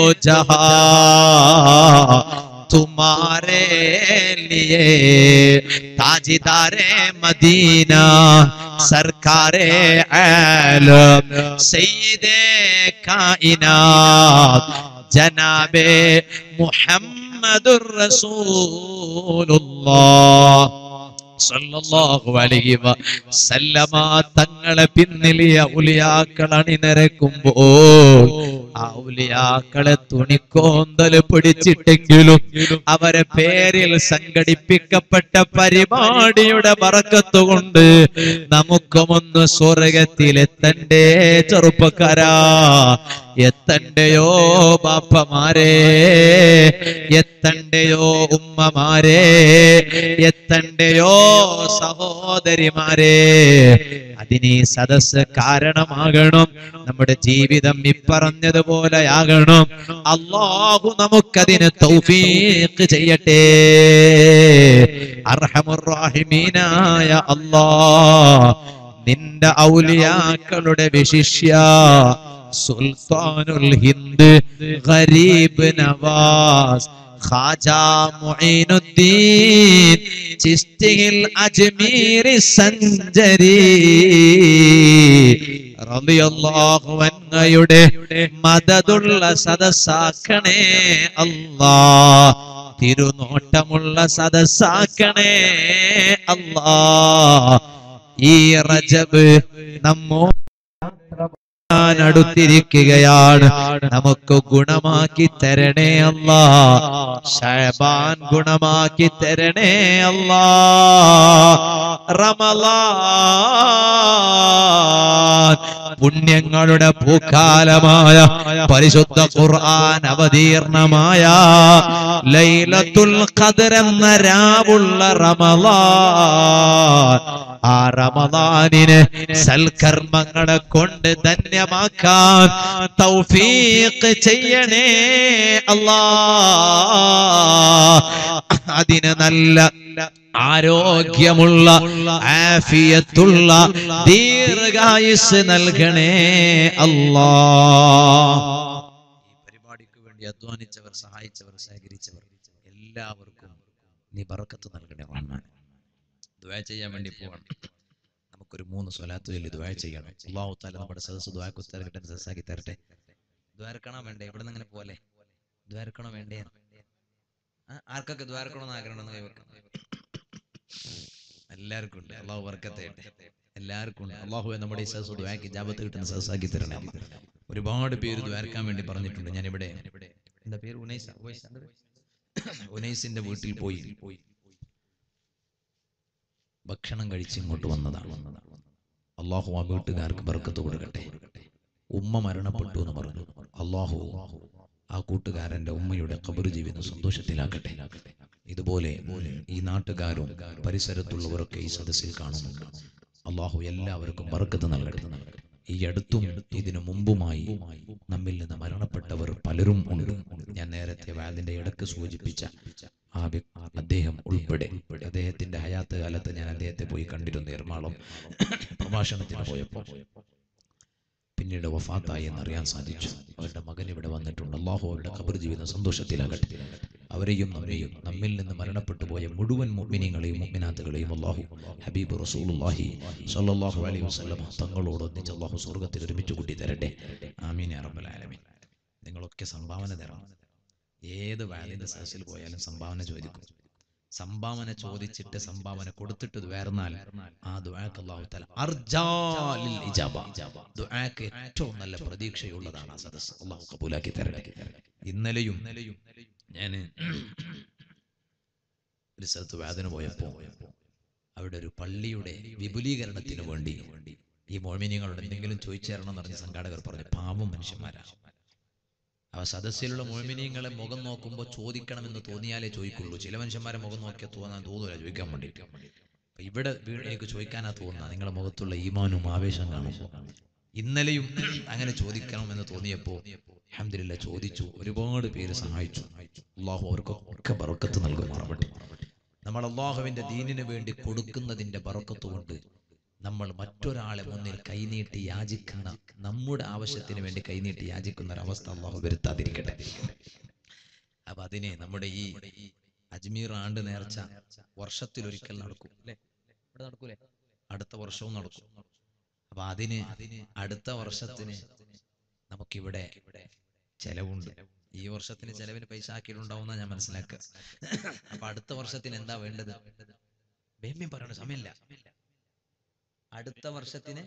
[SPEAKER 1] जहां तुम्हारे लिए ताजदारे मदीना सरकारे आलम सैयदे कायनात जनाबे मुहम्मदुर रसूलुल्लाह സല്ലല്ലാഹു അലൈഹി വസല്ലമ തങ്ങളെ പിന്നിലെ ഔലിയാക്കൾ അണിനിരക്കുമ്പോൾ ആ ഔലിയാക്കളെ തുണിക്കോന്തൽ പിടിച്ചിട്ടെങ്കിലും അവരെ പേരിൽ സംഘടിപ്പിക്കപ്പെട്ട പരിപാടിയുടെ ബറക്കത്തുകൊണ്ട് നമുക്കുമൊന്ന് സ്വർഗത്തിലെത്തണ്ടേ ചെറുപ്പക്കാരാ എത്തണ്ടയോ ബാപ്പമാരെ എത്തണ്ടയോ ഉമ്മമാരെ എത്തണ്ടയോ സഹോദരിമാരെ അതിന് ഈ സദസ് കാരണമാകണം നമ്മുടെ ജീവിതം ഇപ്പറഞ്ഞതുപോലെ ആകണം അള്ളാഹു നമുക്കതിന് തൗഫീഖ് ചെയ്യട്ടെ അർഹമുറാഹിമീനായ അല്ലാ നിന്റെ ഔലിയാക്കളുടെ വിശിഷ്യ സുൽത്താനുൽ ഹിന്ദ് ഗരീബ് നവാസ് ഖാജ മുഈനുദ്ദീൻ ചിസ്തിയിൽ അജ്മീർ സഞ്ചരി റളിയല്ലാഹു അൻഹയുടെ മദതുള്ള സദസ്സാക്കണേ അല്ലാ തിരുനോട്ടമുള്ള സദസ്സാക്കണേ അല്ലാ ഈ റജബ് നമ്മോ ഞാൻ അടുത്തിരിക്കുകയാണ് നമുക്ക് ഗുണമാക്കി തരണേ അല്ലാ ഷഹബാൻ ഗുണമാക്കി തരണേ അല്ലാ റമലാൻ പുണ്യങ്ങളുടെ പൂക്കാലമായ പരിശുദ്ധ ഖുർആൻ അവതീർണമായ ലൈലത്തുൽ ഖദർ എന്ന രാവുള്ള റമലാൻ ആ റമദാനിന് സൽക്കർമ്മങ്ങളെ കൊണ്ട് ധന്യമാക്കാൻ തൗഫീഖ് ചെയ്യണേ അല്ലാ അതിന് നല്ല ആരോഗ്യമുള്ള ആഫിയത്തുള്ള ദീർഘായുസ് നൽകണേ അല്ലാ ഈ പരിപാടിക്ക് വേണ്ടി അധ്വാനിച്ചവർ സഹായിച്ചവർ സഹകരിച്ചവർ എല്ലാവർക്കും നീ ബറക്കത്ത് നൽകണേ റഹ്മാൻ ദ്വാ ചെയ്യാൻ വേണ്ടി പോവാണ് നമുക്കൊരു മൂന്ന് സ്വലാത്ത് ചൊല്ലി ദ്വാ ചെയ്യണം അള്ളാഹു താല നമ്മുടെ സദസ് ദ്വാക്ക് ഉത്തരം കിട്ടാൻ സദസ്സാക്കി തരട്ടെ ദ്വാരക്കണോ വേണ്ടേ ഇവിടെ നിന്ന് അങ്ങനെ പോലെ ദ്വാരക്കണോ വേണ്ടേ ആ, ആർക്കൊക്കെ ദ്വാരക്കണമെന്ന് ആഗ്രഹമുണ്ടെന്ന് കൈവെക്കാം എല്ലാവർക്കും ഉണ്ട് അള്ളാഹു വർക്കത്തെ എല്ലാവർക്കും ഉണ്ട് അള്ളാഹു നമ്മുടെ ഈ സദസ് ദ്വാക്ക് ജാപത്ത് കിട്ടുന്ന സദസ്സാക്കി തരണേ ഒരുപാട് പേര് ദ്വാരക്കാൻ വേണ്ടി പറഞ്ഞിട്ടുണ്ട് ഞാൻ ഇവിടെ എന്താ പേര് ഉനൈസ ഉവൈസ? എന്താ പേര്? ഉനൈസിന്റെ വീട്ടിൽ പോയി പോയി ഭക്ഷണം കഴിച്ച് ഇങ്ങോട്ട് വന്നതാണ് അള്ളാഹു ആ വീട്ടുകാർക്ക് ബർക്കത്ത് കൊടുക്കട്ടെ ഉമ്മ മരണപ്പെട്ടു എന്ന് പറഞ്ഞു അള്ളാഹു ആ കൂട്ടുകാരന്റെ ഉമ്മയുടെ കബറ് ജീവിതം സന്തോഷത്തിലാക്കട്ടെ ഇതുപോലെ ഈ നാട്ടുകാരും പരിസരത്തുള്ളവരൊക്കെ ഈ സദസ്സിൽ കാണുന്നുണ്ട് അള്ളാഹു എല്ലാവർക്കും ബർക്കത്ത് നൽകട്ടെ ഈ അടുത്തും ഇതിനു മുമ്പുമായി നമ്മിൽ നിന്ന് മരണപ്പെട്ടവർ പലരും ഉണ്ട് ഞാൻ നേരത്തെ വാദിന്റെ ഇടക്ക് സൂചിപ്പിച്ച ആ വ്യ- അദ്ദേഹം ഉൾപ്പെടെ അദ്ദേഹത്തിന്റെ ഹയാത്ത് കാലത്ത് ഞാൻ അദ്ദേഹത്തെ പോയി കണ്ടിരുന്നു എറണാകുളം പ്രഭാഷണത്തിന് പോയപ്പോൾ പിന്നീട് വഫാത്തായി എന്നറിയാൻ സാധിച്ചു അവരുടെ മകൻ ഇവിടെ വന്നിട്ടുണ്ട് അള്ളാഹു അവരുടെ ഖബർ ജീവിതം സന്തോഷത്തിലാകട്ടെ അവരെയും നമ്മെയും നമ്മിൽ നിന്ന് മരണപ്പെട്ടു പോയ മുഴുവൻ മുഅ്മിനീങ്ങളെയും മുഅ്മിനാത്തുകളെയും അള്ളാഹു ഹബീബ് റസൂലുള്ളാഹി സ്വല്ലല്ലാഹു അലൈഹി വസല്ലം തങ്ങളോട് ഒന്നിച്ച് അള്ളാഹു സ്വർഗ്ഗത്തിൽ ഒരുമിച്ച് കൂട്ടി തരട്ടെ ആമീൻ യാ റബ്ബൽ ആലമീൻ നിങ്ങളൊക്കെ സംഭാവന തരണം ഏത് വാലിന്റെ സദസ്സിൽ പോയാലും സംഭാവന ചോദിക്കും സംഭാവന ചോദിച്ചിട്ട് സംഭാവന കൊടുത്തിട്ട് വേർന്നാൽ ആ ദുആക്ക് അല്ലാഹു തആല അർജാലിൽ ഇജാബ ദുആക്ക് ഏറ്റവും നല്ല പ്രതീക്ഷയുള്ളതാണ് ആ സദസ്സ് അല്ലാഹു കബൂലാക്കി തരട്ടെ ഇന്നലെയും ഞാൻ ഒരു സ്ഥലത്ത് വേദന പോയപ്പോ അവിടെ ഒരു പള്ളിയുടെ വിപുലീകരണത്തിന് വേണ്ടി ഈ മോമിനിയങ്ങളോട് എന്തെങ്കിലും ചോദിച്ചു തരണം എന്ന് പറഞ്ഞ സംഘാടകർ പറഞ്ഞു പാവം മനുഷ്യന്മാരാണ് അവ സദസ്സിലുള്ള മോമിനിയങ്ങളെ മുഖം നോക്കുമ്പോൾ ചോദിക്കണമെന്ന് തോന്നിയാലേ ചോദിക്കുള്ളൂ ചില മനുഷ്യന്മാരെ മുഖം നോക്കിയാൽ തോന്നാൻ തോന്നൂല ചോദിക്കാൻ വേണ്ടിയിട്ട് അപ്പൊ ഇവിടെ വീ- എനിക്ക് ചോദിക്കാനാ തോന്നുക നിങ്ങളുടെ മുഖത്തുള്ള ഈമാനും ആവേശം കാണുമ്പോൾ ഇന്നലെയും അങ്ങനെ ചോദിക്കണമെന്ന് തോന്നിയപ്പോൾ അഹമ്മദില്ല ചോദിച്ചു ഒരുപാട് പേര് സഹായിച്ചു അള്ളാഹു അവർക്കൊക്കെ ബറക്കത്ത് നൽകുമാറാവട്ടെ നമ്മൾ അള്ളാഹുവിന്റെ ദീനിന് വേണ്ടി കൊടുക്കുന്നതിന്റെ ബറക്കത്ത് കൊണ്ട് നമ്മൾ മറ്റൊരാളെ മുന്നിൽ കൈനീട്ടി യാചിക്കുന്ന നമ്മുടെ ആവശ്യത്തിന് വേണ്ടി കൈനീട്ടി യാചിക്കുന്ന ഒരവസ്ഥ അള്ളാഹു വരുത്താതിരിക്കട്ടെ അപ്പൊ അതിനെ നമ്മുടെ ഈ അജ്മീർ ആണ്ട് നേർച്ച വർഷത്തിലൊരിക്കൽ നടക്കും അല്ലേ ഇവിടെ നടക്കൂലേ അടുത്ത വർഷവും നടക്കും അപ്പൊ അതിന് അടുത്ത വർഷത്തിന് നമുക്കിവിടെ ചെലവുണ്ട് ഈ വർഷത്തിന് ചെലവിന് പൈസ ആക്കിയിട്ടുണ്ടാവുന്ന ഞാൻ മനസ്സിലാക്കുക അപ്പൊ അടുത്ത വർഷത്തിന് എന്താ വേണ്ടത് ബേമ്യം പറയണ സമയമില്ല അടുത്ത വർഷത്തിന്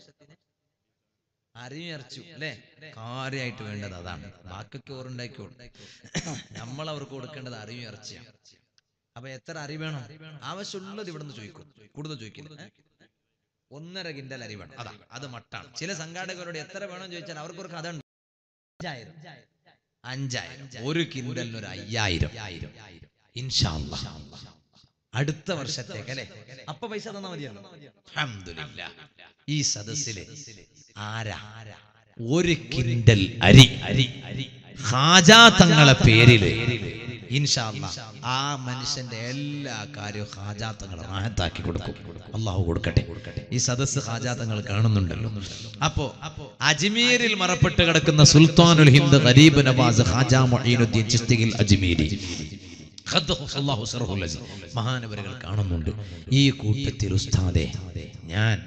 [SPEAKER 1] അരിഞ്ഞരച്ചു അല്ലേ കാര്യമായിട്ട് വേണ്ടത് അതാണ് ബാക്കിയൊക്കെ ഓറുണ്ടാക്കിക്കോളും നമ്മൾ അവർക്ക് കൊടുക്കേണ്ടത് അറിവിറച്ചിയാണ് അപ്പൊ എത്ര അരി വേണം ആവശ്യമുള്ളത് ഇവിടുന്ന് ചോദിക്കും കൂടുതൽ ചോദിക്കില്ല ഏ? ഒന്നര കിൻഡൽ അരി വേണം അതാ അത് മട്ടാണ് ചില സംഘാടകരോട് എത്ര വേണം ചോദിച്ചാൽ അവർക്ക് ഒരു കഥ ഉണ്ട് അഞ്ചായിരം അഞ്ചായിരം ഒരു കിൻഡലിന് ഒരു അയ്യായിരം ഇൻഷാ അല്ലാഹ്. അടുത്ത വർഷത്തേക്ക് അല്ലെ അപ്പൊ പൈസ തന്നാ മതിയല്ലോ അൽഹംദുലില്ലാ. ഈ സദസ്സിലെ ആരാ ഒരു കിൻഡൽ അരി അരി അരി ഹാജാ തങ്ങളെ പേരില് ഇൻഷാ അല്ലാഹ് ആ മനുഷ്യന്റെ എല്ലാ കാര്യവും ഹാജാത്തങ്ങൾ റാഹത്താക്കി കൊടുക്കും അള്ളാഹു കൊടുക്കട്ടെ ഈ സദസ്സ് ഹാജാത്തങ്ങൾ കാണുന്നുണ്ടല്ലോ അപ്പോ അജ്മീരിൽ മറപ്പെട്ട് കിടക്കുന്ന സുൽത്താനുൽ ഹിന്ദ് ഗരീബ് നവാസ് ഹാജാ മൊഹീനുദ്ദീൻ ചിസ്തിയിൽ അജ്മീരി ഖദ്ദഹു സിറഹുൽ അസീം. മഹാനവരുകൾ കാണുന്നുണ്ട് ഈ കൂട്ടത്തിൽ ഉസ്താദെ ഞാൻ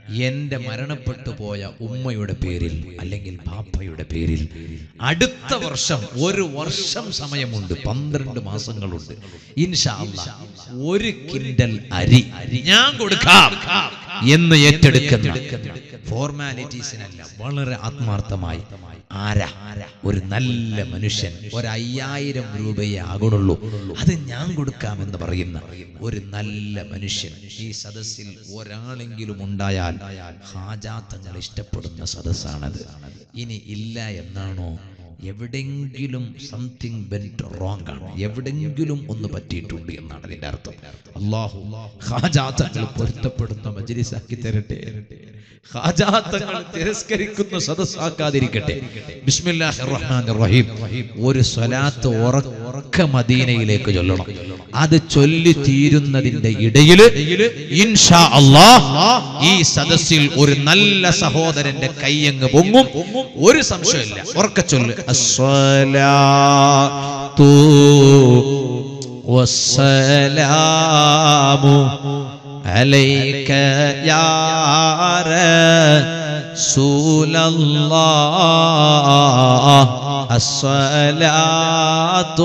[SPEAKER 1] എന്റെ മരണപ്പെട്ടു പോയ ഉമ്മയുടെ പേരിൽ അല്ലെങ്കിൽ പാപ്പയുടെ പേരിൽ അടുത്ത വർഷം ഒരു വർഷം സമയമുണ്ട് പന്ത്രണ്ട് മാസങ്ങളുണ്ട് ഇൻഷാ അല്ലാ ഒരു കിൻഡൽ അരി ഞാൻ കൊടുക്കാം എന്ന് ഏറ്റെടുക്കുന്ന ഫോർമാലിറ്റീസിനല്ല വളരെ ആത്മാർത്ഥമായി ആരാ ഒരു നല്ല മനുഷ്യൻ ഒരു അയ്യായിരം രൂപയെ ആകുന്നുള്ളൂ അത് ഞാൻ കൊടുക്കാമെന്ന് പറയുന്ന ഒരു നല്ല മനുഷ്യൻ ഈ സദസ്സിൽ ഒരാളെങ്കിലും ഉണ്ടായാൽ ഹാജാത്തങ്ങൾ ഇഷ്ടപ്പെടുന്ന സദസ്സാണത് ഇനി ഇല്ല എന്നാണോ എവിടെങ്കിലും സംതിങ് വെന്റ് റോങ് ആണ് എവിടെങ്കിലും ഒന്ന് പറ്റിയിട്ടുണ്ട് എന്നാണ് അതിന്റെ അർത്ഥം അള്ളാഹു ഹാജാത്തങ്ങൾ പൊരുത്തപ്പെടുന്ന മജ്ലിസാക്കി തരട്ടെ ഹാജാത്തങ്ങൾ തിരസ്കരിക്കുന്ന സദസ്സാക്കാതിരിക്കട്ടെ ബിസ്മില്ലാഹിർ റഹ്മാനിർ റഹീം ഒരു സ്വലാത്ത് ഉറക്ക മദീനയിലേക്ക് ചൊല്ലണം അത് ചൊല്ലി തീരുന്നതിന്റെ ഇടയില് ഇൻഷാ അല്ലാഹ് ഈ സദസ്സിൽ ഒരു നല്ല സഹോദരന്റെ കൈയങ്ങ് പൊങ്ങും ഒരു സംശയമില്ല ഉറക്ക ചൊല്ല് അസ്സലാത്തു വസ്സലാമു عليك يا رسول الله الصلاة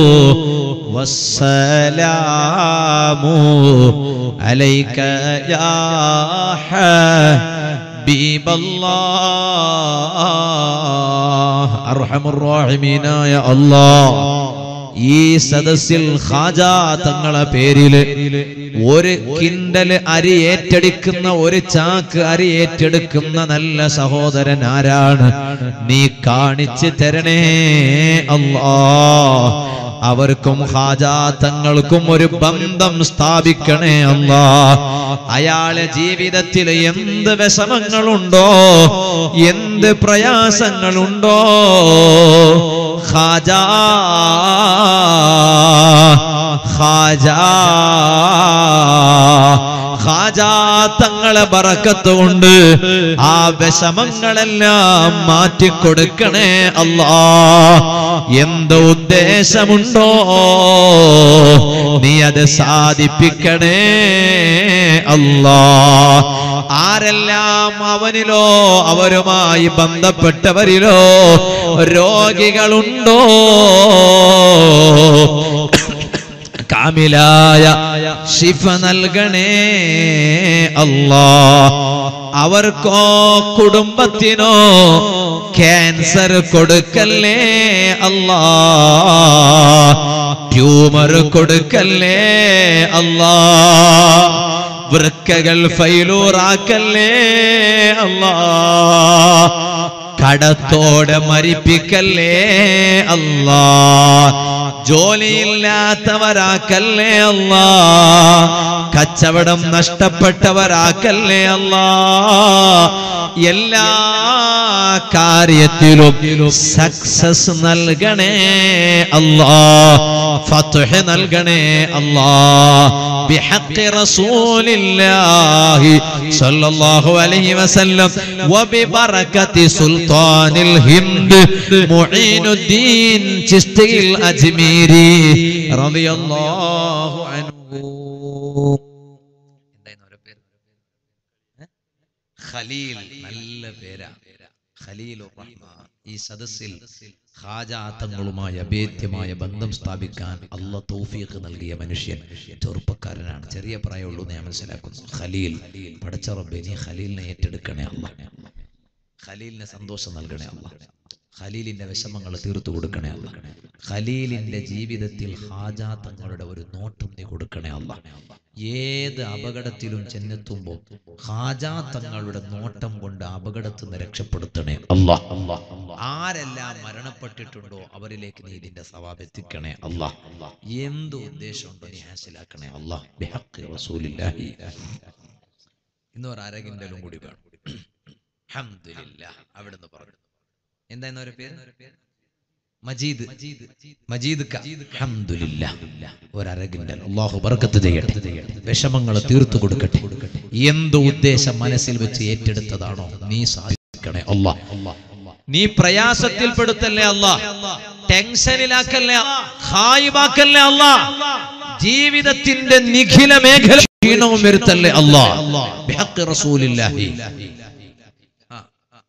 [SPEAKER 1] والسلام عليك يا حبيب الله أرحم الراحمين يا الله ഈ സദസ്സിൽ ഖാജ തങ്ങളെ പേരില് ഒരു കിണ്ടല് അരി ഏറ്റെടുക്കുന്ന ഒരു ചാക്ക് അരി ഏറ്റെടുക്കുന്ന നല്ല സഹോദരൻ ആരാണ് നീ കാണിച്ചു തരണേ അല്ലാ അവർക്കും ഹാജാത്തങ്ങൾക്കും ഒരു ബന്ധം സ്ഥാപിക്കണേ അല്ലാ അയാളെ ജീവിതത്തിൽ എന്ത് വിഷമങ്ങളുണ്ടോ എന്ത് പ്രയാസങ്ങളുണ്ടോ ഖാജ ഖാജ ഖാജ തങ്ങളെ ബറക്കത്ത് കൊണ്ട് ആ വിഷമങ്ങളെല്ലാം മാറ്റിക്കൊടുക്കണേ അല്ലാ എന്ത് ഉദ്ദേശമുണ്ടോ നീ അത് സാധിപ്പിക്കണേ അല്ലാ ആരെല്ലാം അവനിലോ അവരുമായി ബന്ധപ്പെട്ടവരിലോ രോഗികളുണ്ടോ കാമിലായ ശിഫ നൽകണേ അല്ലാ അവർക്കോ കുടുംബത്തിനോ ക്യാൻസർ കൊടുക്കല്ലേ അല്ലാ ട്യൂമർ കൊടുക്കല്ലേ അല്ലാ വൃക്കകൾ ഫൈലൂറാക്കല്ലേ അല്ലാ കടത്തോടെ മരിപ്പിക്കല്ലേ അല്ലാ ജോലിയില്ലാത്തവരാക്കല്ലേ അല്ലാ കച്ചവടം നഷ്ടപ്പെട്ടവരാക്കല്ലേ അല്ലാ എല്ലാ കാര്യത്തിലും സക്സസ് നൽകണേ അല്ലാ ഫത്ഹ് നൽകണേ അല്ലാ بحق رسول الله صلى الله عليه وسلم وببركة سلطان الهند معين الدين چشتي الأجميري رضي الله عنه ഖലീൽ നല്ല പേരാ ഖലീൽ റഹ്മാൻ ഈ സദസ്സിൽ ഹാജാത്തങ്ങളുമായി അഭേദ്യമായ ബന്ധം സ്ഥാപിക്കാൻ അല്ല തൗഫീഖ് നൽകിയ മനുഷ്യൻ ചെറുപ്പക്കാരനാണ് ചെറിയ പ്രായമുള്ളൂ എന്ന് ഞാൻ മനസ്സിലാക്കുന്നു ഖലീൽ പടച്ച റബ്ബേ നീ ഖലീലിനെ ഏറ്റെടുക്കണേ അല്ല ഖലീലിന് സന്തോഷം നൽകണേ അല്ല ഖലീലിന്റെ വിഷമങ്ങൾ തീർത്തു കൊടുക്കണേ അല്ല ഖലീലിന്റെ ജീവിതത്തിൽ ഹാജാത്തങ്ങളുടെ ഒരു നോട്ടം നീ കൊടുക്കണേ അല്ല ഏത് അപകടത്തിലും ചെന്നെത്തുമ്പോൾ ഹാജാത്തങ്ങളുടെ നോട്ടം കൊണ്ട് അപകടത്തിൽ നിന്ന് രക്ഷപ്പെടുത്തണേ അല്ലാ ആരെല്ലാം മരണപ്പെട്ടിട്ടുണ്ടോ അവരിലേക്ക് നീ ഇതിന്റെ സവാബ് എത്തിക്കണേ അല്ലാ എന്ത് ഉദ്ദേശമുണ്ടോ നീ ഹാസിലാക്കണേ അല്ലാ ബിഹഖ് റസൂലില്ലാഹി ഇന്ന് ഒരു അരകിൻ്റെലും കൂടി വേണം ഹംദുലില്ലാ അവിടുന്ന് പറഞ്ഞു എന്തായിരുന്നു അവരുടെ പേര് മജീദ് മജീദ് ക. ഹംദുലില്ലാ ഒരരകിൻ്റെ അള്ളാഹു ബർക്കത്ത് ചെയ്യട്ടെ വിഷമങ്ങൾ തീർത്തു കൊടുക്കട്ടെ എന്ത് ഉദ്ദേശം മനസ്സിൽ വെച്ച് ഏറ്റെടുത്തതാണോ നീ സാധിക്കണേ അല്ലാ നീ പ്രയാസത്തിൽപ്പെടുത്തല്ലേ അല്ല ടെൻഷനിലാക്കല്ലേ ഹായിവാക്കല്ലേ അല്ല ജീവിതത്തിന്റെ നിഖില മേഖല ക്ഷീണവും വരുത്തല്ലേ അല്ലാ ബിഹഖ് റസൂലില്ലാഹി ആ, ആ.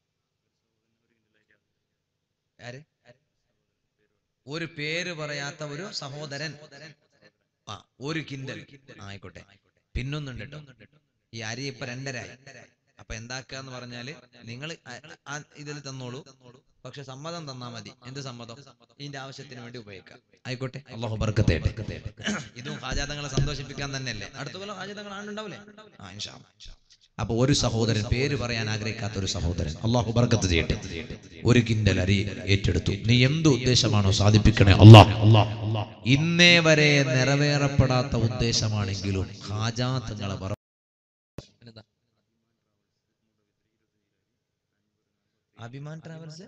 [SPEAKER 1] ആര്? ഒരു പേര് പറയാത്ത ഒരു സഹോദരൻ ആ ഒരു കിൻഡൽ ആയിക്കോട്ടെ പിന്നൊന്നുണ്ട് കേട്ടോ ഈ അരി ഇപ്പൊ രണ്ടരായി അപ്പൊ എന്താക്കാന്ന് പറഞ്ഞാല് നിങ്ങൾ ഇതിൽ തന്നോളൂ പക്ഷെ സമ്മതം തന്നാ മതി എന്ത് സമ്മതം ഇതിന്റെ ആവശ്യത്തിന് വേണ്ടി ഉപയോഗിക്കാം ആയിക്കോട്ടെ അള്ളാഹു ബർക്കത്തെ ഇതും ഹാജാതങ്ങളെ സന്തോഷിപ്പിക്കാൻ തന്നെയല്ലേ അടുത്ത കൊല്ലം ഹാജാതങ്ങൾ ആണ്ടുണ്ടാവില്ലേ ആ ഇൻഷാ അല്ലാ. അപ്പൊ ഒരു സഹോദരൻ പേര് പറയാൻ ആഗ്രഹിക്കാത്ത ഒരു സഹോദരൻ അള്ളാഹു ബർക്കത്ത് ചെയ്യട്ടെ ഒരു കിൻഡൽ അരി ഏറ്റെടുത്തു നീ എന്ത് ഉദ്ദേശമാണോ സാധിപ്പിക്കണേ അള്ളാഹ് ഇന്നേ വരെ നിറവേറപ്പെടാത്ത ഉദ്ദേശമാണെങ്കിലും ഹാജാത്തങ്ങളെ പറ അഭിമാൻ ട്രാവൽസ്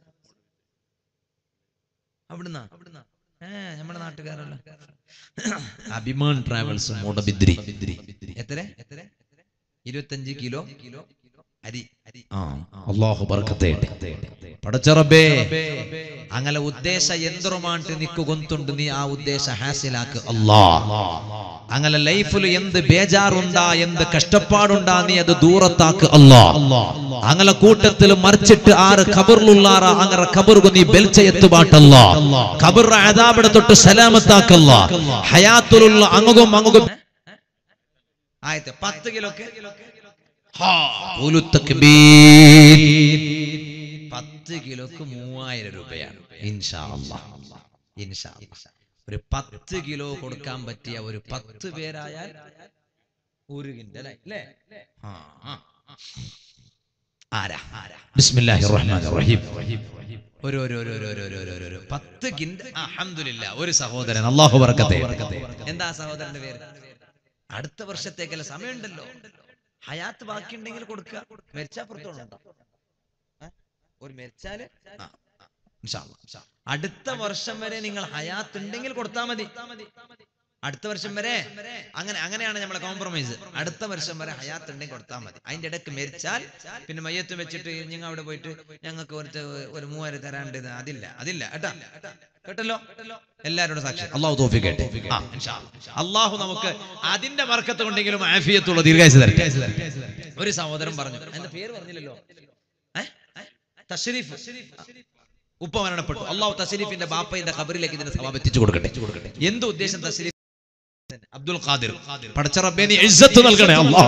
[SPEAKER 1] അവിടുന്ന ഏ നമ്മുടെ നാട്ടുകാരല്ല അഭിമാൻ ട്രാവൽസ് മൂടബിദ്രി എത്ര എത്ര ഇരുപത്തഞ്ച് കിലോ കിലോ അരി അരി ആ അള്ളാഹു ബർക്കത്തെ പടച്ചറബേ അങ്ങനെ ഉദ്ദേശ യന്ത്രമായിട്ട് നിക്ക് ഗൊന്തുണ്ട് നീ ആ ഉദ്ദേശ ഹാസിലാക്ക് അല്ലാ അങ്ങനെ ലൈഫിൽ എന്ത് ബേജാറുണ്ടാ എന്ത് കഷ്ടപ്പാടുണ്ടാ നീ അത് ദൂരത്താക്ക് അല്ലാ അങ്ങനെ കൂട്ടത്തിൽ മറിച്ചിട്ട് ആറ് ഖബറിലുള്ളാറ അങ്ങനെ ഖബറുകു നീ ബെൽച്ചയത്ത് പാട്ടല്ല ഖബർ അതാബിടെ തൊട്ട് സലാമത്താക്കല്ല ഹയാത്തുലുള്ള അങ്ങും അങ്ങും ആയിട്ട് പത്ത് കിലോ പത്ത് കിലോക്ക് മൂവായിരം രൂപയാണ് ഇൻഷാ അല്ലാ. ഇൻഷാ അല്ലാ. ഒരു പത്ത് കിലോ കൊടുക്കാൻ പറ്റിയ ഒരു പത്ത് പേരായാൽ ഒരു കിൻഡൽ അല്ലേ ആ, ആ. ആരാ ബിസ്മില്ലാഹിർ റഹ്മാനിർ റഹീം ഒരു ഒരു ഒരു ഒരു ഒരു ഒരു ഒരു ഒരു ഒരു പത്ത് കിൻഡൽ അൽഹംദുലില്ലാ ഒരു സഹോദരൻ അല്ലാഹു ബർക്കത്തെ എന്താ ആ സഹോദരന്റെ പേര് അടുത്ത വർഷത്തേക്കല്ല സമയമുണ്ടല്ലോ ഹയാത്ത് ബാക്കിയുണ്ടെങ്കിൽ കൊടുക്കുക മരിച്ചാ പുറത്തോളുണ്ടോ ഒരു മരിച്ചാല് ആ, ആ, ഇൻഷാ അല്ലാ, ഇൻഷാ അല്ലാ. അടുത്ത വർഷം വരെ നിങ്ങൾ ഹയാത്ത് ഉണ്ടെങ്കിൽ കൊടുത്താൽ മതി അടുത്ത വർഷം വരെ അങ്ങനെ അങ്ങനെയാണ് നമ്മളെ കോംപ്രമൈസ് അടുത്ത വർഷം വരെ ഹയാത്ത് ഉണ്ടെങ്കിൽ കൊടുത്താൽ മതി അതിന്റെ ഇടയ്ക്ക് മരിച്ചാൽ പിന്നെ മയ്യത്ത് വെച്ചിട്ട് നിങ്ങൾ അവിടെ പോയിട്ട് ഞങ്ങൾക്ക് കുറച്ച് ഒരു മൂവായിരം തരാണ്ട് ഇത് അതില്ല അതില്ല കേട്ടാ കേട്ടല്ലോ എല്ലാവരോടും സാക്ഷി അള്ളാഹു തോഫി കേട്ടെ അള്ളാഹു നമുക്ക് അതിന്റെ വർക്കത്ത് കൊണ്ടെങ്കിലും ആഫിയത്തുള്ള ദീർഘായുസ് തരട്ടെ ഒരു സഹോദരൻ പറഞ്ഞു എന്റെ പേര് പറഞ്ഞില്ലല്ലോ ഏ? തശ്രീഫ് ഉപ്പ മരണപ്പെട്ടു അള്ളാഹു തശ്രീഫിന്റെ ബാപ്പയുടെ ഖബറിലേക്ക് ഇതിനെ സവാബ് എത്തിച്ചു കൊടുക്കട്ടെ എന്ത് ഉദ്ദേശം തശ്രീഫ് അബ്ദുൽ ഖാദിർ പടച്ച റബ്ബേ നീ ഇസ്സത്ത് നൽകണേ അല്ലാ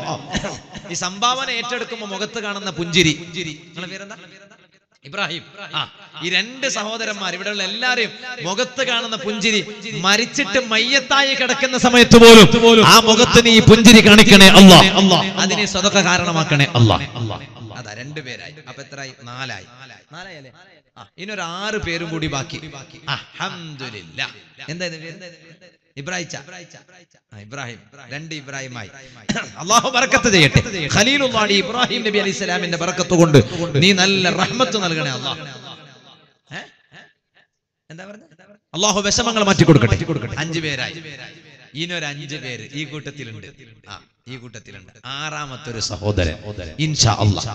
[SPEAKER 1] ഈ സംഭാവന ഏറ്റെടുക്കുമ്പോൾ മുഖത്ത് കാണുന്ന പുഞ്ചിരി നിങ്ങളെ പേരെന്താ ഇബ്രാഹിം ആ ഈ രണ്ട് സഹോദരന്മാർ ഇവിടെയുള്ള എല്ലാരെയും മുഖത്ത് കാണുന്ന പുഞ്ചിരി മരിച്ചിട്ട് മയ്യത്തായി കിടക്കുന്ന സമയത്ത് പോലും ആ മുഖത്ത് നീ ഈ പുഞ്ചിരി കാണിക്കണേ അല്ലാ അതിനെ സ്വതക്ക കാരണമാക്കണേ അല്ലാ അതാ രണ്ടുപേരായി അപ്പൊ എത്രയായി നാലായി നാലായല്ലേ ആ ഇനി ഒരു ആറ് പേരും കൂടി ബാക്കി അൽഹംദുലില്ലാ എന്താ ഇത് പേര് ഇബ്രാഹിച്ച ആ, ഇബ്രാഹിം രണ്ട് ഇബ്രാഹിമായി അള്ളാഹു ബർക്കത്ത് ചെയ്യട്ടെ ഖലീലുള്ളാഹി ഇബ്രാഹിം നബി അലൈഹി സ്വലാമിന്റെ ബർക്കത്ത് കൊണ്ട് നീ നല്ല റഹ്മത്ത് നൽകണേ അള്ളാഹ് ഏ? എന്താ പറഞ്ഞത് അള്ളാഹു വിഷമങ്ങൾ മാറ്റി കൊടുക്കട്ടെ അഞ്ചു പേരായി ഇനി ഒരു അഞ്ചു പേര് ഈ കൂട്ടത്തിലുണ്ട് ആ ഈ കൂട്ടത്തിലുണ്ട് ആറാമത്തെ ഒരു സഹോദരൻ ഇൻഷാ അല്ലാഹ്